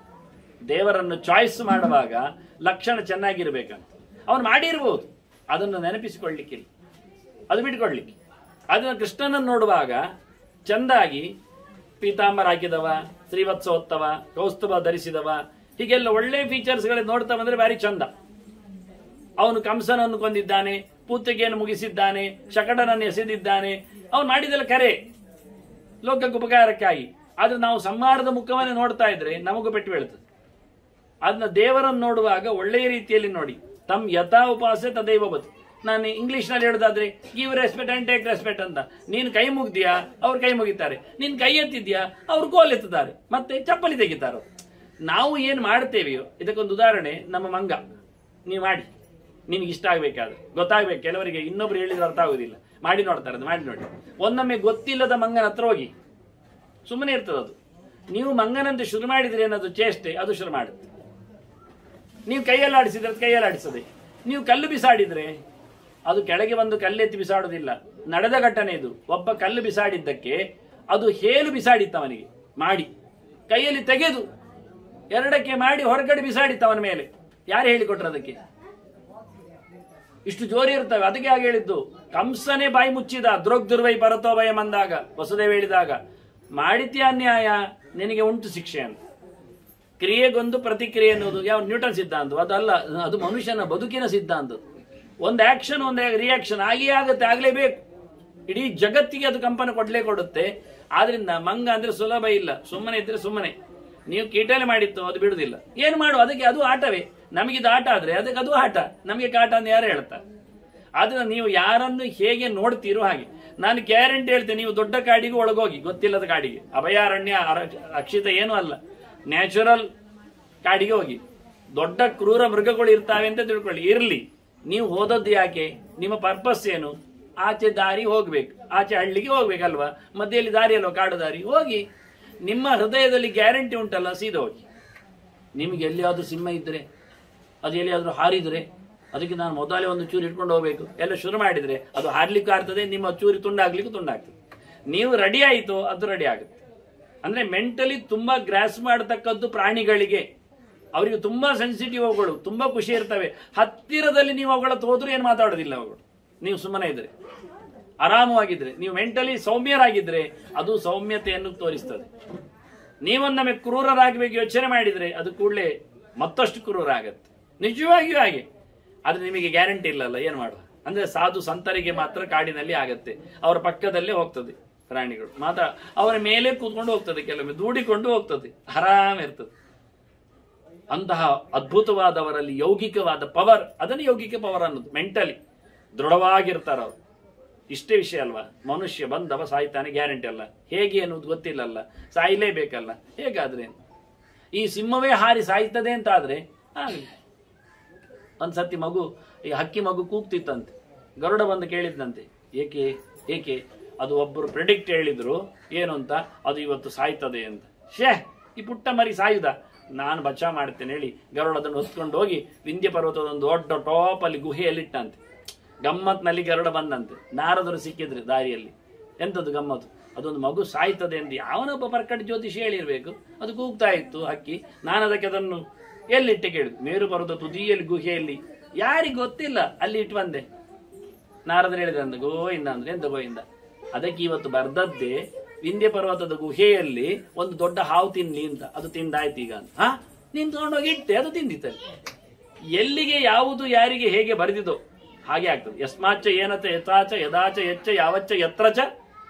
ದೇವರನ್ನು ಚಾಯ್ಸ್ ಮಾಡುವಾಗ ಲಕ್ಷಣ ಚೆನ್ನಾಗಿರ್ಬೇಕಂತ ಅವನು ಮಾಡಿರ್ಬೋದು ಅದನ್ನು ನೆನಪಿಸಿಕೊಳ್ಳಿಕ್ಕಿಲ್ಲ ಅದು ಬಿಟ್ಕೊಡ್ಲಿಕ್ಕೆ ಅದನ್ನ ಕೃಷ್ಣನನ್ನು ನೋಡುವಾಗ ಚಂದಾಗಿ ಪೀತಾಂಬರ ಹಾಕಿದವ ಶ್ರೀವತ್ಸ ಹೊತ್ತವ ಕೌಸ್ತುಭ ಧರಿಸಿದವ ಹೀಗೆಲ್ಲ ಒಳ್ಳೆ ಫೀಚರ್ಸ್ಗಳೇ ನೋಡ್ತಾ ಬಂದ್ರೆ ಭಾರಿ ಚಂದ ಅವನು ಕಂಸನನ್ನು ಕೊಂದಿದ್ದಾನೆ ಪೂತಿಗೆಯನ್ನು ಮುಗಿಸಿದ್ದಾನೆ ಶಕಟನನ್ನು ಎಸೆದಿದ್ದಾನೆ ಅವನು ಮಾಡಿದೆಲ್ಲ ಕರೆ ಲೋಕಕ್ಕೆ ಉಪಕಾರಕ್ಕಾಗಿ ಆದ್ರೆ ನಾವು ಸಂಹಾರದ ಮುಖವನ್ನೇ ನೋಡ್ತಾ ಇದ್ರೆ ನಮಗೂ ಪೆಟ್ಟು ಬೀಳ್ತದೆ ಅದನ್ನ ದೇವರನ್ನು ನೋಡುವಾಗ ಒಳ್ಳೆಯ ರೀತಿಯಲ್ಲಿ ನೋಡಿ ತಮ್ ಯಥಾ ಉಪಾಸೆ ತದೈವ ಬದು ನಾನು ಇಂಗ್ಲಿಷ್ ನಲ್ಲಿ ಹೇಳೋದಾದ್ರೆ give respect and take respect ಅಂತ ನೀನು ಕೈ ಮುಗ್ದಿಯಾ ಅವ್ರು ಕೈ ಮುಗಿತಾರೆ ನೀನ್ ಕೈ ಎತ್ತಿದ್ಯಾ ಅವ್ರು ಕೋಲ್ ಎತ್ತುತ್ತಾರೆ ಮತ್ತೆ ಚಪ್ಪಲಿ ತೆಗಿತಾರೆ ನಾವು ಏನ್ ಮಾಡ್ತೇವೆಯೋ ಇದಕ್ಕೊಂದು ಉದಾಹರಣೆ ನಮ್ಮ ಮಂಗ ನೀವು ಮಾಡಿ ನಿನ್ಗೆ ಇಷ್ಟ ಆಗ್ಬೇಕಾದ್ರೆ ಗೊತ್ತಾಗ್ಬೇಕು ಕೆಲವರಿಗೆ ಇನ್ನೊಬ್ರು ಹೇಳಿದ್ರೆ ಅರ್ಥ ಆಗುದಿಲ್ಲ ಮಾಡಿ ನೋಡ್ತಾರೆ ಅದು ಮಾಡಿ ನೋಡಿ ಒಂದೊಮ್ಮೆ ಗೊತ್ತಿಲ್ಲದ ಮಂಗನ ಹತ್ರ ಹೋಗಿ ಸುಮ್ಮನೆ ಇರ್ತದೆ ಅದು ನೀವು ಮಂಗನಂತೆ ಶುರು ಮಾಡಿದ್ರೆ ಏನದು ಚೇಷ್ಟೆ ಅದು ಶುರು ಮಾಡುತ್ತೆ ನೀವು ಕೈಯಲ್ಲಿ ಆಡಿಸಿದ್ರೆ ಅದು ಕೈಯಲ್ಲಿ ಆಡಿಸದೆ ನೀವು ಕಲ್ಲು ಬಿಸಾಡಿದ್ರೆ ಅದು ಕೆಳಗೆ ಬಂದು ಕಲ್ಲೆತ್ತಿ ಬಿಸಾಡುವುದಿಲ್ಲ ನಡೆದ ಘಟನೆ ಇದು ಒಬ್ಬ ಕಲ್ಲು ಬಿಸಾಡಿದ್ದಕ್ಕೆ ಅದು ಹೇಲು ಬಿಸಾಡಿತ್ತು ಅವನಿಗೆ ಮಾಡಿ ಕೈಯಲ್ಲಿ ತೆಗೆದು ಎರಡಕ್ಕೆ ಮಾಡಿ ಹೊರಗಡೆ ಬಿಸಾಡಿತ್ತು ಅವನ ಮೇಲೆ ಯಾರು ಹೇಳಿಕೊಟ್ರು ಅದಕ್ಕೆ ಇಷ್ಟು ಜೋರಿ ಇರ್ತವೆ ಅದಕ್ಕೆ ಹಾಗೆ ಹೇಳಿದ್ದು ಕಂಸನೇ ಬಾಯಿ ಮುಚ್ಚಿದ ದುರ್ವೈ ಪರತೋ ಭಯಂ ಅಂದಾಗ ವಸುದೇವ ಹೇಳಿದಾಗ ಮಾಡಿದ್ಯ ಅನ್ಯಾಯ ನಿನಗೆ ಉಂಟು ಶಿಕ್ಷೆ ಅಂತ ಕ್ರಿಯೆಗೊಂದು ಪ್ರತಿಕ್ರಿಯೆ ಅನ್ನೋದು ಯಾವ ನ್ಯೂಟನ್ ಸಿದ್ಧಾಂತ ಅದಲ್ಲ ಅದು ಮನುಷ್ಯನ ಬದುಕಿನ ಸಿದ್ಧಾಂತ ಒಂದು ಆಕ್ಷನ್ ಒಂದು ರಿಯಾಕ್ಷನ್ ಆಗಿಯೇ ಆಗುತ್ತೆ ಆಗ್ಲೇಬೇಕು ಇಡೀ ಜಗತ್ತಿಗೆ ಅದು ಕಂಪನ ಕೊಡ್ಲೇ ಕೊಡುತ್ತೆ ಆದ್ರಿಂದ ಮಂಗ ಅಂದ್ರೆ ಸುಲಭ ಇಲ್ಲ ಸುಮ್ಮನೆ ಇದ್ರೆ ಸುಮ್ಮನೆ ನೀವು ಕೀಟಲೆ ಮಾಡಿತ್ತು ಅದು ಬಿಡುದಿಲ್ಲ ಏನ್ ಮಾಡು ಅದಕ್ಕೆ ಅದು ಆಟವೇ ನಮಗಿದು ಆಟ ಆದ್ರೆ ಅದಕ್ಕೆ ಅದು ಆಟ ನಮಗೆ ಕಾಟ ಅಂತ ಯಾರು ಹೇಳ್ತಾರೆ ಆದ್ರೆ ನೀವು ಯಾರನ್ನು ಹೇಗೆ ನೋಡ್ತೀರೋ ಹಾಗೆ ನಾನು ಗ್ಯಾರಂಟಿ ಹೇಳ್ತೇನೆ ನೀವು ದೊಡ್ಡ ಕಾಡಿಗೆ ಒಳಗೋಗಿ ಗೊತ್ತಿಲ್ಲದ ಕಾಡಿಗೆ ಅಭಯಾರಣ್ಯ ಅರ- ರಕ್ಷಿತ ಏನೂ ಅಲ್ಲ ನ್ಯಾಚುರಲ್ ಕಾಡಿಗೆ ಹೋಗಿ ದೊಡ್ಡ ಕ್ರೂರ ಮೃಗಗಳು ಇರ್ತಾವೆ ಅಂತ ತಿಳ್ಕೊಳ್ಳಿ ಇರ್ಲಿ ನೀವು ಹೋದದ್ದು ಯಾಕೆ ನಿಮ್ಮ ಪರ್ಪಸ್ ಏನು ಆಚೆ ದಾರಿ ಹೋಗ್ಬೇಕು ಆಚೆ ಹಳ್ಳಿಗೆ ಹೋಗ್ಬೇಕಲ್ವಾ ಮಧ್ಯೆಯಲ್ಲಿ ದಾರಿ ಅಲ್ವಾ ಕಾಡು ದಾರಿ ಹೋಗಿ ನಿಮ್ಮ ಹೃದಯದಲ್ಲಿ ಗ್ಯಾರಂಟಿ ಉಂಟಲ್ಲ ಸೀದಾ ಹೋಗಿ ನಿಮಗೆ ಎಲ್ಲಿಯಾದ್ರೂ ಸಿಂಹ ಇದ್ರೆ ಅದು ಎಲ್ಲಿಯಾದ್ರೂ ಹಾರಿದ್ರೆ ಅದಕ್ಕೆ ನಾನು ಮೊದಲೇ ಒಂದು ಚೂರು ಇಟ್ಕೊಂಡು ಹೋಗ್ಬೇಕು ಎಲ್ಲ ಶುರು ಮಾಡಿದ್ರೆ ಅದು ಹಾರ್ಲಿಕ್ಕೂ ಆಗ್ತದೆ ನಿಮ್ಮ ಚೂರಿ ತುಂಡಾಗ್ಲಿಕ್ಕೂ ತುಂಡಾಗ್ತದೆ ನೀವು ರೆಡಿ ಆಯಿತು ಅದು ರೆಡಿ ಆಗುತ್ತೆ ಅಂದ್ರೆ ಮೆಂಟಲಿ ತುಂಬಾ ಗ್ರಾಸ್ ಮಾಡತಕ್ಕದ್ದು ಪ್ರಾಣಿಗಳಿಗೆ ಅವರಿಗೆ ತುಂಬಾ ಸೆನ್ಸಿಟಿವ್ ಅವುಗಳು ತುಂಬಾ ಖುಷಿ ಇರ್ತವೆ ಹತ್ತಿರದಲ್ಲಿ ನೀವು ಅವುಗಳ ಹೋದ್ರೂ ಏನು ಮಾತಾಡೋದಿಲ್ಲ ಅವುಗಳು ನೀವು ಸುಮ್ಮನೆ ಇದ್ರೆ ಆರಾಮವಾಗಿದ್ರೆ ನೀವು ಮೆಂಟಲಿ ಸೌಮ್ಯರಾಗಿದ್ರೆ ಅದು ಸೌಮ್ಯತೆಯನ್ನು ತೋರಿಸ್ತದೆ ನೀವೊಂದೊಮ್ಮೆ ಕ್ರೂರರಾಗಬೇಕು ಯೋಚನೆ ಮಾಡಿದ್ರೆ ಅದು ಕೂಡಲೇ ಮತ್ತಷ್ಟು ಕ್ರೂರ ಆಗತ್ತೆ ನಿಜವಾಗಿಯೂ ಹಾಗೆ ಆದ್ರೆ ನಿಮಗೆ ಗ್ಯಾರಂಟಿ ಇಲ್ಲಲ್ಲ ಏನು ಮಾಡುವ ಅಂದ್ರೆ ಸಾಧು ಸಂತರಿಗೆ ಮಾತ್ರ ಕಾಡಿನಲ್ಲಿ ಆಗತ್ತೆ ಅವರ ಪಕ್ಕದಲ್ಲೇ ಹೋಗ್ತದೆ ಪ್ರಾಣಿಗಳು ಮಾತ್ರ ಅವರ ಮೇಲೆ ಕೂತ್ಕೊಂಡು ಹೋಗ್ತದೆ ಕೆಲವೊಮ್ಮೆ ದೂಡಿಕೊಂಡು ಹೋಗ್ತದೆ ಆರಾಮ ಇರ್ತದೆ ಅಂತಹ ಅದ್ಭುತವಾದವರಲ್ಲಿ ಯೌಗಿಕವಾದ ಪವರ್ ಅದನ್ನು ಯೌಗಿಕ ಪವರ್ ಅನ್ನೋದು ಮೆಂಟಲಿ ದೃಢವಾಗಿರ್ತಾರ ಅವರು ಇಷ್ಟೇ ವಿಷಯ ಅಲ್ವಾ ಮನುಷ್ಯ ಬಂದವ ಸಾಯ್ತಾನೆ ಗ್ಯಾರಂಟಿ ಅಲ್ಲ ಹೇಗೆ ಅನ್ನೋದು ಗೊತ್ತಿಲ್ಲಲ್ಲ ಸಾಯ್ಲೇಬೇಕಲ್ಲ ಹೇಗಾದ್ರೆ ಏನು? ಈ ಸಿಂಹವೇ ಹಾರಿ ಸಾಯ್ತದೆ ಅಂತ ಆದ್ರೆ ಆಗಲಿ ಒಂದ್ಸತಿ ಮಗು ಈ ಹಕ್ಕಿ ಮಗು ಕೂಗ್ತಿತ್ತಂತೆ ಗರುಡ ಬಂದು ಕೇಳಿದ್ನಂತೆ ಏಕೆ ಏಕೆ ಅದು ಒಬ್ಬರು ಪ್ರೆಡಿಕ್ಟ್ ಹೇಳಿದ್ರು ಏನು ಅಂತ ಅದು ಇವತ್ತು ಸಾಯ್ತದೆ ಅಂತ ಶೇ ಈ ಪುಟ್ಟ ಮರಿ ಸಾಯುದ ನಾನು ಬಚಾವ್ ಮಾಡ್ತೇನೆ ಹೇಳಿ ಗರುಡದನ್ನು ಹೊತ್ಕೊಂಡು ಹೋಗಿ ವಿಂಧ್ಯ ಪರ್ವತದ ಒಂದು ದೊಡ್ಡ ಟಾಪ್ ಅಲ್ಲಿ ಗುಹೆಯಲ್ಲಿಟ್ಟಂತೆ ಗಮ್ಮತ್ನಲ್ಲಿ ಗರುಡ ಬಂದಂತೆ ನಾರದರು ಸಿಕ್ಕಿದ್ರು ದಾರಿಯಲ್ಲಿ ಎಂಥದ್ದು ಗಮ್ಮತ್ತು ಅದೊಂದು ಮಗು ಸಾಯ್ತದೆ ಎಂದು ಯಾವನೊಬ್ಬ ಪರ್ಕಟ್ ಜ್ಯೋತಿಷಿ ಹೇಳಿರ್ಬೇಕು ಅದು ಕೂಗ್ತಾ ಇತ್ತು ಹಕ್ಕಿ ನಾನು ಅದಕ್ಕೆ ಅದನ್ನು ಎಲ್ಲಿಟ್ಟೆ ಕೇಳಿದ್ರು ಮೇರು ಪರ್ವತ ತುದಿಯಲ್ಲಿ ಗುಹೆಯಲ್ಲಿ ಯಾರಿಗೆ ಗೊತ್ತಿಲ್ಲ ಅಲ್ಲಿ ಇಟ್ಟು ಬಂದೆ ನಾರದರು ಹೇಳಿದಂತ ಗೋವಿಂದ ಅಂದ್ರೆ ಎಂತ ಗೋವಿಂದ ಅದಕ್ಕೆ ಇವತ್ತು ಬರ್ದದ್ದೇ ವಿಂಧ್ಯ ಪರ್ವತದ ಗುಹೆಯಲ್ಲಿ ಒಂದು ದೊಡ್ಡ ಹಾವು ತಿನ್ಲಿ ಅಂತ ಅದು ತಿಂದಾಯ್ತು ಈಗ ಅಂತ ಹಾ ನೀನ್ ತಗೊಂಡೋಗಿ ಇಟ್ಟೆ ಅದು ತಿಂದಿತ್ತಲ್ಲಿ ಎಲ್ಲಿಗೆ ಯಾವುದು ಯಾರಿಗೆ ಹೇಗೆ ಬರೆದಿದೋ ಹಾಗೆ ಆಗ್ತದೆ ಯಸ್ಮಾಚ ಏನಚ ಯಥಾಚ ಯದಾಚ ಯಚ್ಚ ಯಾವಚ್ಚ ಯತ್ರಚ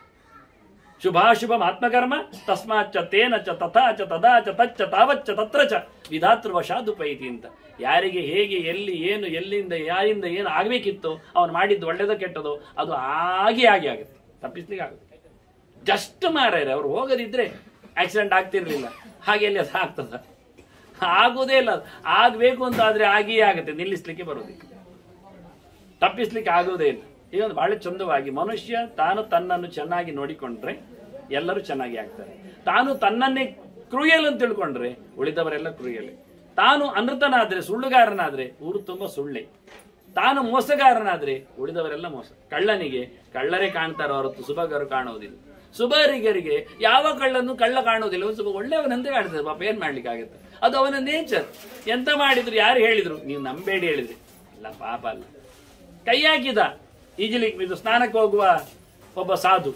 ಶುಭಾಶುಭ ಆತ್ಮಕರ್ಮ ತಸ್ಮಾಚ್ಚ ತೇನ ಚ ತಥಾ ಚ ತದಾ ಚ ತಚ್ಚ ತಾವಚ್ಚ ತತ್ರ ಚ ವಿಧಾತೃವಶಾದುಪೈತಿ ಅಂತ ಯಾರಿಗೆ ಹೇಗೆ ಎಲ್ಲಿ ಏನು ಎಲ್ಲಿಂದ ಯಾರಿಂದ ಏನು ಆಗ್ಬೇಕಿತ್ತು ಅವನು ಮಾಡಿದ್ದು ಒಳ್ಳೇದೋ ಕೆಟ್ಟದೋ ಅದು ಹಾಗೆ ಹಾಗೆ ಆಗುತ್ತೆ ತಪ್ಪಿಸ್ಲಿಕ್ಕೆ ಆಗುತ್ತೆ ಜಸ್ಟ್ ಮಾರಾಯರೆ ಅವ್ರು ಹೋಗದಿದ್ರೆ ಆಕ್ಸಿಡೆಂಟ್ ಆಗ್ತಿರ್ಲಿಲ್ಲ ಹಾಗೆ ಎಲ್ಲಿ ಅದು ಆಗ್ತದ ಆಗುವುದೇ ಇಲ್ಲ ಅದು. ಆಗ್ಬೇಕು ಅಂತ ಆದ್ರೆ ಆಗಿಯೇ ಆಗುತ್ತೆ ನಿಲ್ಲಿಸ್ಲಿಕ್ಕೆ ಬರುವುದಿಲ್ಲ ತಪ್ಪಿಸ್ಲಿಕ್ಕೆ ಆಗುವುದೇ ಇಲ್ಲ ಈಗ ಒಂದು ಬಹಳ ಚಂದವಾಗಿ ಮನುಷ್ಯ ತಾನು ತನ್ನನ್ನು ಚೆನ್ನಾಗಿ ನೋಡಿಕೊಂಡ್ರೆ ಎಲ್ಲರೂ ಚೆನ್ನಾಗಿ ಆಗ್ತಾರೆ ತಾನು ತನ್ನನ್ನೇ ಕ್ರೂಯಲ್ ಅಂತ ತಿಳ್ಕೊಂಡ್ರೆ ಉಳಿದವರೆಲ್ಲ ಕ್ರೂಯಲ್ ತಾನು ಅನೃತನಾದ್ರೆ ಸುಳ್ಳುಗಾರನಾದ್ರೆ ಊರು ತುಂಬಾ ಸುಳ್ಳೆ ತಾನು ಮೋಸಗಾರನಾದ್ರೆ ಉಳಿದವರೆಲ್ಲ ಮೋಸ ಕಳ್ಳನಿಗೆ ಕಳ್ಳರೇ ಕಾಣ್ತಾರೋ ಹೊರತು ಸುಭಗರು ಕಾಣುವುದಿಲ್ಲ ಸುಬರಿಗರಿಗೆ ಯಾವ ಕಳ್ಳನ್ನು ಕಳ್ಳ ಕಾಣುವುದಿಲ್ಲ ಒಂದು ಸ್ವಲ್ಪ ಒಳ್ಳೆಯವನಂತೆ ಕಾಣ್ತದೆ ಪಾಪ ಏನ್ ಮಾಡ್ಲಿಕ್ಕೆ ಆಗುತ್ತೆ ಅದು ಅವನ ನೇಚರ್ ಎಂತ ಮಾಡಿದ್ರು ಯಾರು ಹೇಳಿದ್ರು ನೀವು ನಂಬೇಡಿ ಹೇಳಿದ್ರಿ ಅಲ್ಲ ಪಾಪ ಅಲ್ಲ ಕೈ ಹಾಕಿದ ಈಜಲಿಕ್ಕೆ ಇದು ಸ್ನಾನಕ್ಕೆ ಹೋಗುವ ಒಬ್ಬ ಸಾಧು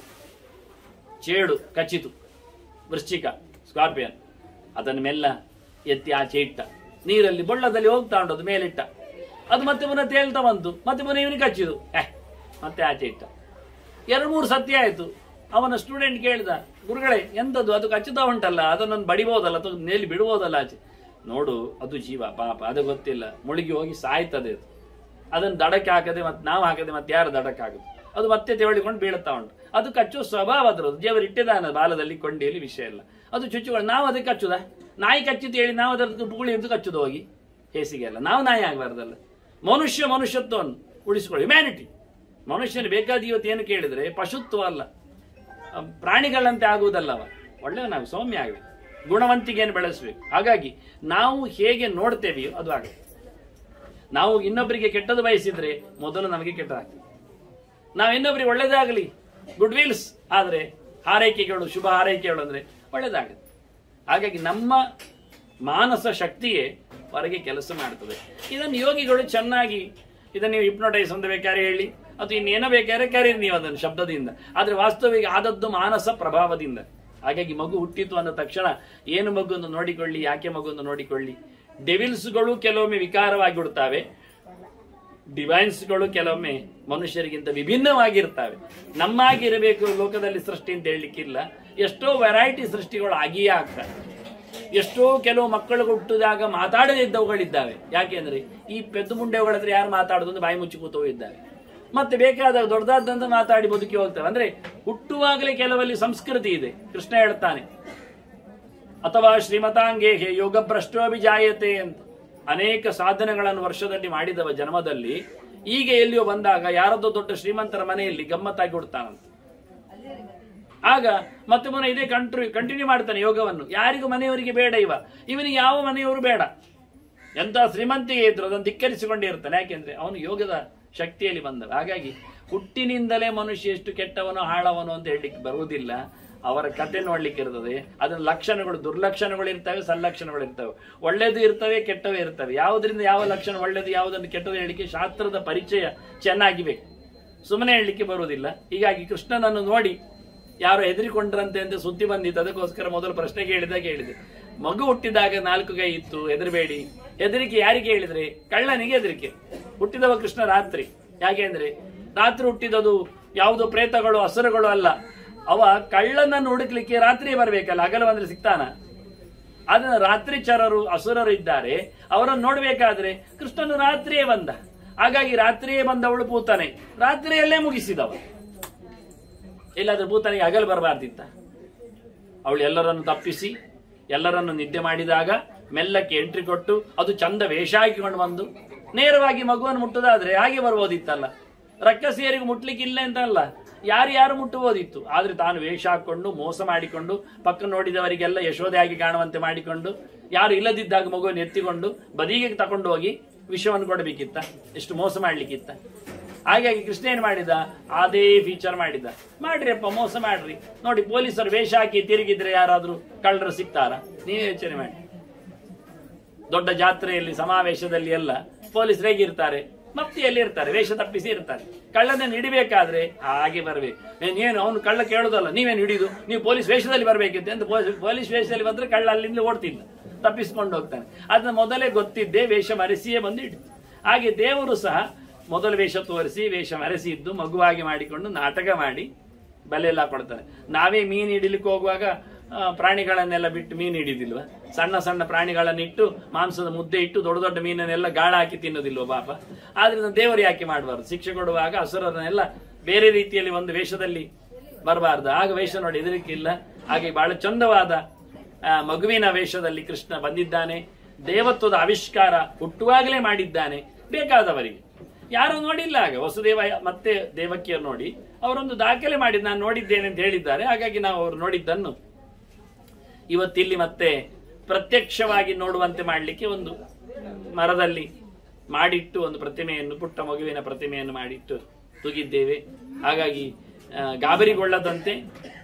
ಚೇಡು ಕಚ್ಚಿತು ವೃಶ್ಚಿಕ ಸ್ಕಾರ್ಪಿಯನ್ ಅದನ್ನು ಮೆಲ್ಲ ಎತ್ತಿ ಆಚೆ ಇಟ್ಟ ನೀರಲ್ಲಿ ಬೊಳ್ಳದಲ್ಲಿ ಹೋಗ್ತಾ ಉಂಟು ಮೇಲಿಟ್ಟ ಅದು ಮತ್ತೆ ಪುನಃ ತೇಲ್ತಾ ಬಂತು ಮತ್ತೆ ಪುನಃ ಇವನಿಗೆ ಕಚ್ಚಿದು ಏ ಮತ್ತೆ ಆಚೆ ಇಟ್ಟ ಎರಡು ಮೂರು ಸತ್ಯ ಆಯ್ತು ಅವನ ಸ್ಟೂಡೆಂಟ್ ಕೇಳಿದ ಗುರುಗಳೇ ಎಂತದ್ದು ಅದು ಕಚ್ಚುತ್ತಾ ಉಂಟಲ್ಲ ಅದನ್ನೊಂದು ಬಡಿಬೋದಲ್ಲ ಅಥವಾ ನೇಲಿ ಬಿಡ್ಬೋದಲ್ಲ ಆಚೆ ನೋಡು ಅದು ಜೀವ ಪಾಪ ಅದು ಗೊತ್ತಿಲ್ಲ ಮುಳುಗಿ ಹೋಗಿ ಸಾಯ್ತದೆ ಅದು ಅದನ್ನು ದಡಕ್ಕೆ ಹಾಕದೆ ಮತ್ತೆ ನಾವು ಹಾಕದೆ ಮತ್ತೆ ಯಾರು ದಡಕ್ಕೆ ಹಾಕುದು ಅದು ಮತ್ತೆ ತೆವಳಿಕೊಂಡು ಬೀಳುತ್ತಾ ಉಂಟು ಅದು ಕಚ್ಚುವ ಸ್ವಭಾವ ಅದರದ್ದು ದೇವರು ಇಟ್ಟಿದ್ದಾನೆ ಬಾಲದಲ್ಲಿ ಕೊಂಡಿಯಲ್ಲಿ ವಿಷಯ ಇಲ್ಲ ಅದು ಚುಚ್ಚುಗಳು ನಾವು ಅದಕ್ಕೆ ಕಚ್ಚುದ ನಾಯಿ ಕಚ್ಚಿತು ಹೇಳಿ ನಾವು ಅದರ ಪುಗುಳಿ ಅಂತ ಕಚ್ಚುದು ಹೋಗಿ ಹೇಸಿಗೆ ಅಲ್ಲ ನಾವು ನಾಯಿ ಆಗಬಾರ್ದಲ್ಲ ಮನುಷ್ಯ ಮನುಷ್ಯತ್ವವನ್ನು ಉಳಿಸಿಕೊಳ್ಳಿ ಹ್ಯುಮ್ಯಾನಿಟಿ ಮನುಷ್ಯನ ಬೇಕಾದ ಇವತ್ತು ಏನು ಕೇಳಿದ್ರೆ ಪಶುತ್ವ ಅಲ್ಲ ಅಹ್, ಪ್ರಾಣಿಗಳಂತೆ ಆಗುವುದಲ್ಲವ ಒಳ್ಳೆಯವನಾಗ ಸೌಮ್ಯ ಆಗಬೇಕು ಗುಣವಂತಿಕೆಯನ್ನು ಬೆಳೆಸಬೇಕು ಹಾಗಾಗಿ ನಾವು ಹೇಗೆ ನೋಡ್ತೇವೆಯೋ ಅದು ಆಗುತ್ತೆ ನಾವು ಇನ್ನೊಬ್ಬರಿಗೆ ಕೆಟ್ಟದ್ದು ಬಯಸಿದ್ರೆ ಮೊದಲು ನಮಗೆ ಕೆಟ್ಟದಾಗ್ತದೆ ನಾವು ಇನ್ನೊಬ್ಬರಿಗೆ ಒಳ್ಳೇದಾಗಲಿ ಗುಡ್ ವಿಲ್ಸ್ ಆದ್ರೆ ಹಾರೈಕೆಗಳು ಶುಭ ಹಾರೈಕೆಗಳು ಅಂದ್ರೆ ಒಳ್ಳೇದಾಗುತ್ತೆ ಹಾಗಾಗಿ ನಮ್ಮ ಮಾನಸ ಶಕ್ತಿಯೇ ಹೊರಗೆ ಕೆಲಸ ಮಾಡ್ತದೆ ಇದನ್ನು ಯೋಗಿಗಳು ಚೆನ್ನಾಗಿ ಇದನ್ನು ನೀವು ಹಿಪ್ನೋಟೈಸ್ ಅಂತ ಬೇಕಾದ್ರೆ ಹೇಳಿ ಅಥವಾ ಇನ್ನೇನೋ ಬೇಕಾದ್ರೆ ಕರೀರಿ ನೀವು ಅದನ್ನು ಶಬ್ದದಿಂದ ಆದ್ರೆ ವಾಸ್ತವಿಕ ಆದದ್ದು ಮಾನಸ ಪ್ರಭಾವದಿಂದ ಹಾಗಾಗಿ ಮಗು ಹುಟ್ಟಿತು ಅಂದ ತಕ್ಷಣ ಏನು ಮಗು ಅಂತ ನೋಡಿಕೊಳ್ಳಿ ಯಾಕೆ ಮಗು ಅಂತ ನೋಡಿಕೊಳ್ಳಿ ಡೆವಿಲ್ಸ್ಗಳು ಕೆಲವೊಮ್ಮೆ ವಿಕಾರವಾಗಿ ಬಿಡ್ತಾವೆ ಡಿವೈನ್ಸ್ಗಳು ಕೆಲವೊಮ್ಮೆ ಮನುಷ್ಯರಿಗಿಂತ ವಿಭಿನ್ನವಾಗಿರ್ತವೆ ನಮ್ಮಾಗಿರಬೇಕು ಲೋಕದಲ್ಲಿ ಸೃಷ್ಟಿ ಅಂತ ಹೇಳಲಿಕ್ಕಿಲ್ಲ ಎಷ್ಟೋ ವೆರೈಟಿ ಸೃಷ್ಟಿಗಳು ಆಗಿಯೇ ಆಗ್ತವೆ ಎಷ್ಟೋ ಕೆಲವು ಮಕ್ಕಳು ಹುಟ್ಟಿದಾಗ ಮಾತಾಡದೇ ಇದ್ದವುಗಳಿದ್ದಾವೆ ಯಾಕೆಂದ್ರೆ ಈ ಪೆದ್ದು ಮುಂಡೆಗಳ ಹತ್ರ ಯಾರು ಮಾತಾಡೋದು ಅಂದ್ರೆ ಬಾಯಿ ಮುಚ್ಚಿ ಕೂತವು ಇದ್ದಾವೆ ಮತ್ತೆ ಬೇಕಾದಾಗ ದೊಡ್ಡದಾದಂತ ಮಾತಾಡಿ ಬದುಕಿ ಹೋಗ್ತವೆ ಅಂದ್ರೆ ಹುಟ್ಟುವಾಗಲೇ ಕೆಲವಲ್ಲಿ ಸಂಸ್ಕೃತಿ ಇದೆ ಕೃಷ್ಣ ಹೇಳ್ತಾನೆ ಅಥವಾ ಶ್ರೀಮತಾಂಗೇ ಹೇ ಯೋಗ ಭ್ರಷ್ಟೋಭಿಜಾಯತೆ ಅಂತ ಅನೇಕ ಸಾಧನೆಗಳನ್ನು ವರ್ಷದಲ್ಲಿ ಮಾಡಿದವ ಜನ್ಮದಲ್ಲಿ ಈಗ ಎಲ್ಲಿಯೋ ಬಂದಾಗ ಯಾರದೋ ದೊಡ್ಡ ಶ್ರೀಮಂತರ ಮನೆಯಲ್ಲಿ ಗಮ್ಮತ್ತಾಗಿ ಹುಡ್ತಾನಂತ ಆಗ ಮತ್ತೆ ಪುನಃ ಇದೇ ಕಂಟ್ರಿ ಕಂಟಿನ್ಯೂ ಮಾಡ್ತಾನೆ ಯೋಗವನ್ನು ಯಾರಿಗೂ ಮನೆಯವರಿಗೆ ಬೇಡ ಇವ ಇವನಿಗೆ ಯಾವ ಮನೆಯವರು ಬೇಡ ಎಂತ ಶ್ರೀಮಂತಿಗೆ ಇದ್ರು ಅದನ್ನು ಧಿಕ್ಕರಿಸಿಕೊಂಡೇ ಇರ್ತಾನೆ ಯಾಕೆಂದ್ರೆ ಅವನು ಯೋಗದ ಶಕ್ತಿಯಲ್ಲಿ ಬಂದವ ಹಾಗಾಗಿ ಹುಟ್ಟಿನಿಂದಲೇ ಮನುಷ್ಯ ಎಷ್ಟು ಕೆಟ್ಟವನು ಹಾಳವನು ಅಂತ ಹೇಳಲಿಕ್ಕೆ ಬರುವುದಿಲ್ಲ ಅವರ ಕತೆ ನೋಡ್ಲಿಕ್ಕೆ ಇರ್ತದೆ ಅದರ ಲಕ್ಷಣಗಳು ದುರ್ಲಕ್ಷಣಗಳು ಇರ್ತವೆ ಸಲ್ಲಕ್ಷಣಗಳು ಇರ್ತವೆ ಒಳ್ಳೇದು ಇರ್ತವೆ ಕೆಟ್ಟವೇ ಇರ್ತವೆ ಯಾವುದರಿಂದ ಯಾವ ಲಕ್ಷಣ ಒಳ್ಳೇದು ಯಾವುದನ್ನು ಕೆಟ್ಟದ್ದು ಹೇಳಲಿಕ್ಕೆ ಶಾಸ್ತ್ರದ ಪರಿಚಯ ಚೆನ್ನಾಗಿಬೇಕು ಸುಮ್ಮನೆ ಹೇಳಲಿಕ್ಕೆ ಬರುವುದಿಲ್ಲ ಹೀಗಾಗಿ ಕೃಷ್ಣನನ್ನು ನೋಡಿ ಯಾರೋ ಹೆದರಿಕೊಂಡ್ರಂತೆ ಅಂತ ಸುದ್ದಿ ಬಂದಿತ್ತು ಅದಕ್ಕೋಸ್ಕರ ಮೊದಲು ಪ್ರಶ್ನೆ ಕೇಳಿದಾಗ ಹೇಳಿದೆ ಮಗು ಹುಟ್ಟಿದಾಗ ನಾಲ್ಕು ಕೈ ಇತ್ತು ಹೆದರಬೇಡಿ ಹೆದರಿಕೆ ಯಾರಿಗೆ ಹೇಳಿದ್ರೆ ಕಳ್ಳನಿಗೆ ಹೆದರಿಕೆ ಹುಟ್ಟಿದವ ಕೃಷ್ಣ ರಾತ್ರಿ ಯಾಕೆಂದ್ರೆ ರಾತ್ರಿ ಹುಟ್ಟಿದದು ಯಾವುದೋ ಪ್ರೇತಗಳು ಹಸುರಗಳು ಅಲ್ಲ ಅವ ಕಳ್ಳನನ್ನು ಹುಡುಕ್ಲಿಕ್ಕೆ ರಾತ್ರಿ ಬರಬೇಕಲ್ಲ ಹಗಲು ಬಂದ್ರೆ ಸಿಗ್ತಾನ ಅದನ್ನ ರಾತ್ರಿ ಚರರು ಅಸುರರು ಇದ್ದಾರೆ ಅವರನ್ನು ನೋಡ್ಬೇಕಾದ್ರೆ ಕೃಷ್ಣನು ರಾತ್ರಿಯೇ ಬಂದ ಹಾಗಾಗಿ ರಾತ್ರಿಯೇ ಬಂದವಳು ಪೂತನೆ ರಾತ್ರಿಯಲ್ಲೇ ಮುಗಿಸಿದವ ಇಲ್ಲಾದ್ರೆ ಭೂತನಿಗೆ ಹಗಲು ಬರಬಾರ್ದಿತ್ತ ಅವಳು ಎಲ್ಲರನ್ನು ತಪ್ಪಿಸಿ ಎಲ್ಲರನ್ನು ನಿದ್ದೆ ಮಾಡಿದಾಗ ಮೆಲ್ಲಕ್ಕೆ ಎಂಟ್ರಿ ಕೊಟ್ಟು ಅದು ಚಂದ ವೇಷ ಹಾಕಿಕೊಂಡು ಬಂದು ನೇರವಾಗಿ ಮಗುವನ್ನು ಮುಟ್ಟುದಾದ್ರೆ ಹಾಗೆ ಬರ್ಬೋದಿತ್ತಲ್ಲ ರಕ್ಕಸಿಯರಿಗೆ ಮುಟ್ಲಿಕ್ಕಿಲ್ಲ ಅಂತ ಅಲ್ಲ ಯಾರು ಯಾರು ಮುಟ್ಟಬಹುದಿತ್ತು ಆದ್ರೆ ತಾನು ವೇಷ ಹಾಕೊಂಡು ಮೋಸ ಮಾಡಿಕೊಂಡು ಪಕ್ಕ ನೋಡಿದವರಿಗೆಲ್ಲ ಯಶೋದೆಯಾಗಿ ಕಾಣುವಂತೆ ಮಾಡಿಕೊಂಡು ಯಾರು ಇಲ್ಲದಿದ್ದಾಗ ಮಗುವನ್ನು ಎತ್ತಿಕೊಂಡು ಬದಿಗೆ ತಕೊಂಡು ಹೋಗಿ ವಿಷವನ್ನು ಕೊಡಬೇಕಿತ್ತ ಎಷ್ಟು ಮೋಸ ಮಾಡ್ಲಿಕ್ಕಿತ್ತ ಹಾಗಾಗಿ ಕೃಷ್ಣ ಏನ್ ಮಾಡಿದ ಅದೇ ಫೀಚರ್ ಮಾಡಿದ ಮಾಡ್ರಿಯಪ್ಪ ಮೋಸ ಮಾಡ್ರಿ ನೋಡಿ ಪೊಲೀಸರು ವೇಷ ಹಾಕಿ ತಿರುಗಿದ್ರೆ ಯಾರಾದ್ರೂ ಕಳ್ಳರು ಸಿಗ್ತಾರ ನೀವೇ ಯೋಚನೆ ಮಾಡಿ ದೊಡ್ಡ ಜಾತ್ರೆಯಲ್ಲಿ ಸಮಾವೇಶದಲ್ಲಿ ಎಲ್ಲ ಪೊಲೀಸರು ಹೇಗಿರ್ತಾರೆ ಮಫ್ತಿಯಲ್ಲಿ ಇರ್ತಾರೆ ವೇಷ ತಪ್ಪಿಸಿ ಇರ್ತಾರೆ ಕಳ್ಳನನ್ನು ಹಿಡಿಬೇಕಾದ್ರೆ ಹಾಗೆ ಬರ್ಬೇಕು ಏನು ಅವನು ಕಳ್ಳ ಕೇಳೋದಲ್ಲ ನೀವೇನು ಹಿಡಿದು ನೀವು ಪೊಲೀಸ್ ವೇಷದಲ್ಲಿ ಬರ್ಬೇಕಿತ್ತು ಅಂತ ಪೊಲೀಸ್ ಪೊಲೀಸ್ ವೇಷದಲ್ಲಿ ಬಂದ್ರೆ ಕಳ್ಳ ಅಲ್ಲಿಂದ ಓಡ್ತಿದ್ದ ತಪ್ಪಿಸ್ಕೊಂಡು ಹೋಗ್ತಾನೆ ಅದನ್ನ ಮೊದಲೇ ಗೊತ್ತಿದ್ದೇ ವೇಷ ಮರೆಸಿಯೇ ಬಂದು ಹಿಡಿದು ಹಾಗೆ ದೇವರು ಸಹ ಮೊದಲು ವೇಷ ತೋರಿಸಿ ವೇಷ ಮರೆಸಿದ್ದು ಮಗುವಾಗಿ ಮಾಡಿಕೊಂಡು ನಾಟಕ ಮಾಡಿ ಬಲೆ ಎಲ್ಲ ಕೊಡ್ತಾರೆ ನಾವೇ ಮೀನು ಹಿಡಿಲಿಕ್ಕೆ ಹೋಗುವಾಗ ಆ, ಪ್ರಾಣಿಗಳನ್ನೆಲ್ಲ ಬಿಟ್ಟು ಮೀನು ಹಿಡಿದಿಲ್ವಾ ಸಣ್ಣ ಸಣ್ಣ ಪ್ರಾಣಿಗಳನ್ನ ಇಟ್ಟು ಮಾಂಸದ ಮುದ್ದೆ ಇಟ್ಟು ದೊಡ್ಡ ದೊಡ್ಡ ಮೀನನ್ನೆಲ್ಲ ಗಾಳ ಹಾಕಿ ತಿನ್ನೋದಿಲ್ವ ಪಾಪ ಆದ್ರಿಂದ ದೇವರು ಯಾಕೆ ಮಾಡಬಾರ್ದು ಶಿಕ್ಷೆ ಕೊಡುವಾಗ ಹಸುರನ್ನೆಲ್ಲ ಬೇರೆ ರೀತಿಯಲ್ಲಿ ಒಂದು ವೇಷದಲ್ಲಿ ಬರಬಾರ್ದು ಆಗ ವೇಷ ನೋಡಿ ಹೆದರಿಕಿಲ್ಲ ಹಾಗೆ ಬಹಳ ಚಂದವಾದ ಆ, ಮಗುವಿನ ವೇಷದಲ್ಲಿ ಕೃಷ್ಣ ಬಂದಿದ್ದಾನೆ ದೇವತ್ವದ ಆವಿಷ್ಕಾರ ಹುಟ್ಟುವಾಗಲೇ ಮಾಡಿದ್ದಾನೆ ಬೇಕಾದವರಿಗೆ ಯಾರು ನೋಡಿಲ್ಲ ಆಗ ವಸುದೇವ ಮತ್ತೆ ದೇವಕಿಯರು ನೋಡಿ ಅವರೊಂದು ದಾಖಲೆ ಮಾಡಿ ನಾನು ನೋಡಿದ್ದೇನೆ ಅಂತ ಹೇಳಿದ್ದಾರೆ ಹಾಗಾಗಿ ನಾವು ಅವರು ನೋಡಿದ್ದನ್ನು ಇವತ್ತಿಲ್ಲಿ ಮತ್ತೆ ಪ್ರತ್ಯಕ್ಷವಾಗಿ ನೋಡುವಂತೆ ಮಾಡಲಿಕ್ಕೆ ಒಂದು ಮರದಲ್ಲಿ ಮಾಡಿಟ್ಟು ಒಂದು ಪ್ರತಿಮೆಯನ್ನು ಪುಟ್ಟ ಮಗುವಿನ ಪ್ರತಿಮೆಯನ್ನು ಮಾಡಿಟ್ಟು ತೂಗಿದ್ದೇವೆ ಹಾಗಾಗಿ ಆ, ಗಾಬರಿಗೊಳ್ಳದಂತೆ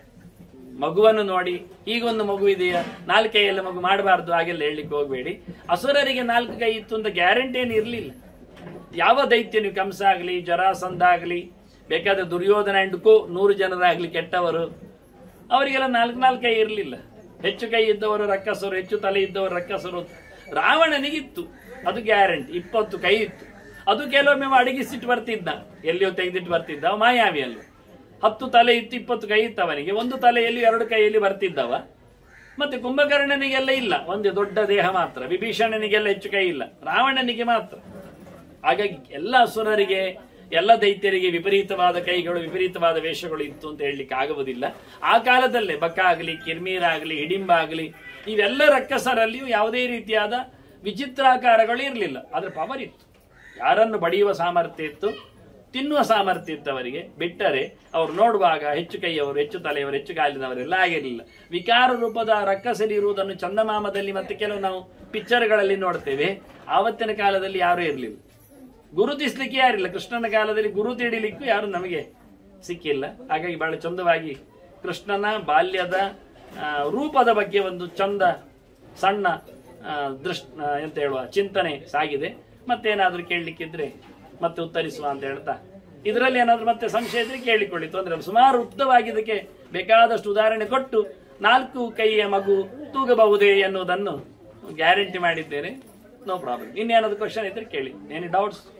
ಮಗುವನ್ನು ನೋಡಿ ಈಗೊಂದು ಮಗು ಇದೆಯಾ ನಾಲ್ಕು ಕೈಯಲ್ಲಿ ಮಗು ಮಾಡಬಾರ್ದು ಹಾಗೆಲ್ಲ ಹೇಳಲಿಕ್ಕೆ ಹೋಗಬೇಡಿ ಅಸುರರಿಗೆ ನಾಲ್ಕು ಕೈ ಇತ್ತು ಅಂತ ಗ್ಯಾರಂಟಿ ಏನು ಇರಲಿಲ್ಲ ಯಾವ ದೈತ್ಯ ನೀವು ಕಂಸ ಆಗಲಿ ಜರಾಸಂಧ ಆಗಲಿ ಬೇಕಾದ ದುರ್ಯೋಧನ ಅಂಡ್ ಕೋ ನೂರು ಜನರಾಗ್ಲಿ ಕೆಟ್ಟವರು ಅವರಿಗೆಲ್ಲ ನಾಲ್ಕು ನಾಲ್ಕು ಕೈ ಇರಲಿಲ್ಲ ಹೆಚ್ಚು ಕೈ ಇದ್ದವರು ರಕ್ಕಸರು ಹೆಚ್ಚು ತಲೆ ಇದ್ದವರು ರಕ್ಕಸರು ರಾವಣನಿಗಿತ್ತು ಅದು ಗ್ಯಾರಂಟಿ ಇಪ್ಪತ್ತು ಕೈ ಇತ್ತು ಅದು ಕೆಲವೊಮ್ಮೆ ಅಡಗಿಸಿಟ್ಟು ಬರ್ತಿದ್ದ ಎಲ್ಲಿಯೋ ತೆಗೆದಿಟ್ಟು ಬರ್ತಿದ್ದ ಅವ ಮಾಯಾವಿಯಲ್ಲಿ ಹತ್ತು ತಲೆ ಇತ್ತು ಇಪ್ಪತ್ತು ಕೈ ಇತ್ತು ಅವನಿಗೆ ಒಂದು ತಲೆಯಲ್ಲಿ ಎರಡು ಕೈಯಲ್ಲಿ ಬರ್ತಿದ್ದವ ಮತ್ತೆ ಕುಂಭಕರ್ಣನಿಗೆಲ್ಲ ಇಲ್ಲ ಒಂದು ದೊಡ್ಡ ದೇಹ ಮಾತ್ರ ವಿಭೀಷಣನಿಗೆಲ್ಲ ಹೆಚ್ಚು ಕೈ ಇಲ್ಲ ರಾವಣನಿಗೆ ಮಾತ್ರ ಹಾಗಾಗಿ ಎಲ್ಲ ಅಸುರರಿಗೆ ಎಲ್ಲ ದೈತ್ಯರಿಗೆ ವಿಪರೀತವಾದ ಕೈಗಳು ವಿಪರೀತವಾದ ವೇಷಗಳು ಇತ್ತು ಅಂತ ಹೇಳಲಿಕ್ಕೆ ಆಗುವುದಿಲ್ಲ ಆ ಕಾಲದಲ್ಲೇ ಬಕ ಆಗಲಿ ಕಿರ್ಮೀರ ಆಗಲಿ ಹಿಡಿಂಬ ಆಗಲಿ ಇವೆಲ್ಲ ರಕ್ಕಸರಲ್ಲಿಯೂ ಯಾವುದೇ ರೀತಿಯಾದ ವಿಚಿತ್ರಾಕಾರಗಳು ಇರಲಿಲ್ಲ ಆದ್ರೆ ಪವರ್ ಇತ್ತು ಯಾರನ್ನು ಬಡಿಯುವ ಸಾಮರ್ಥ್ಯ ಇತ್ತು ತಿನ್ನುವ ಸಾಮರ್ಥ್ಯ ಇತ್ತು ಅವರಿಗೆ ಬಿಟ್ಟರೆ ಅವ್ರು ನೋಡುವಾಗ ಹೆಚ್ಚು ಕೈಯವರು ಹೆಚ್ಚು ತಲೆಯವರು ಹೆಚ್ಚು ಕಾಲಿನವರೆಲ್ಲ ಆಗಿರಲಿಲ್ಲ ವಿಕಾರ ರೂಪದ ರಕ್ಕಸರಿರುವುದನ್ನು ಚಂದಮಾಮದಲ್ಲಿ ಮತ್ತೆ ಕೆಲವು ನಾವು ಪಿಕ್ಚರ್ಗಳಲ್ಲಿ ನೋಡ್ತೇವೆ ಆವತ್ತಿನ ಕಾಲದಲ್ಲಿ ಯಾರೂ ಇರಲಿಲ್ಲ ಗುರುತಿಸ್ಲಿಕ್ಕೆ ಯಾರಿಲ್ಲ ಕೃಷ್ಣನ ಕಾಲದಲ್ಲಿ ಗುರು ತಿಳಿಲಿಕ್ಕೂ ಯಾರು ನಮಗೆ ಸಿಕ್ಕಿಲ್ಲ ಹಾಗಾಗಿ ಬಹಳ ಚಂದವಾಗಿ ಕೃಷ್ಣನ ಬಾಲ್ಯದ ಆ, ರೂಪದ ಬಗ್ಗೆ ಒಂದು ಚಂದ ಸಣ್ಣ ಆ, ದೃಶ್ ಆ, ಎಂತ ಹೇಳುವ ಚಿಂತನೆ ಸಾಗಿದೆ ಮತ್ತೇನಾದ್ರೂ ಕೇಳಲಿಕ್ಕಿದ್ರೆ ಮತ್ತೆ ಉತ್ತರಿಸುವ ಅಂತ ಹೇಳ್ತಾ ಇದರಲ್ಲಿ ಏನಾದ್ರೂ ಮತ್ತೆ ಸಂಶಯ ಇದ್ರೆ ಕೇಳಿಕೊಳ್ಳಿ ತೊಂದರೆ ಇಲ್ಲ. ಸುಮಾರು ಉದ್ದವಾಗಿದ್ದಕ್ಕೆ ಬೇಕಾದಷ್ಟು ಉದಾಹರಣೆ ಕೊಟ್ಟು ನಾಲ್ಕು ಕೈಯ ಮಗು ತೂಗಬಹುದೇ ಎನ್ನುವುದನ್ನು ಗ್ಯಾರಂಟಿ ಮಾಡಿದ್ದೇನೆ ನೋ ಪ್ರಾಬ್ಲಮ್ ಇನ್ನೇನಾದ್ರು ಕ್ವಶನ್ ಇದ್ರೆ ಕೇಳಿ ಎನಿ ಡೌಟ್ಸ್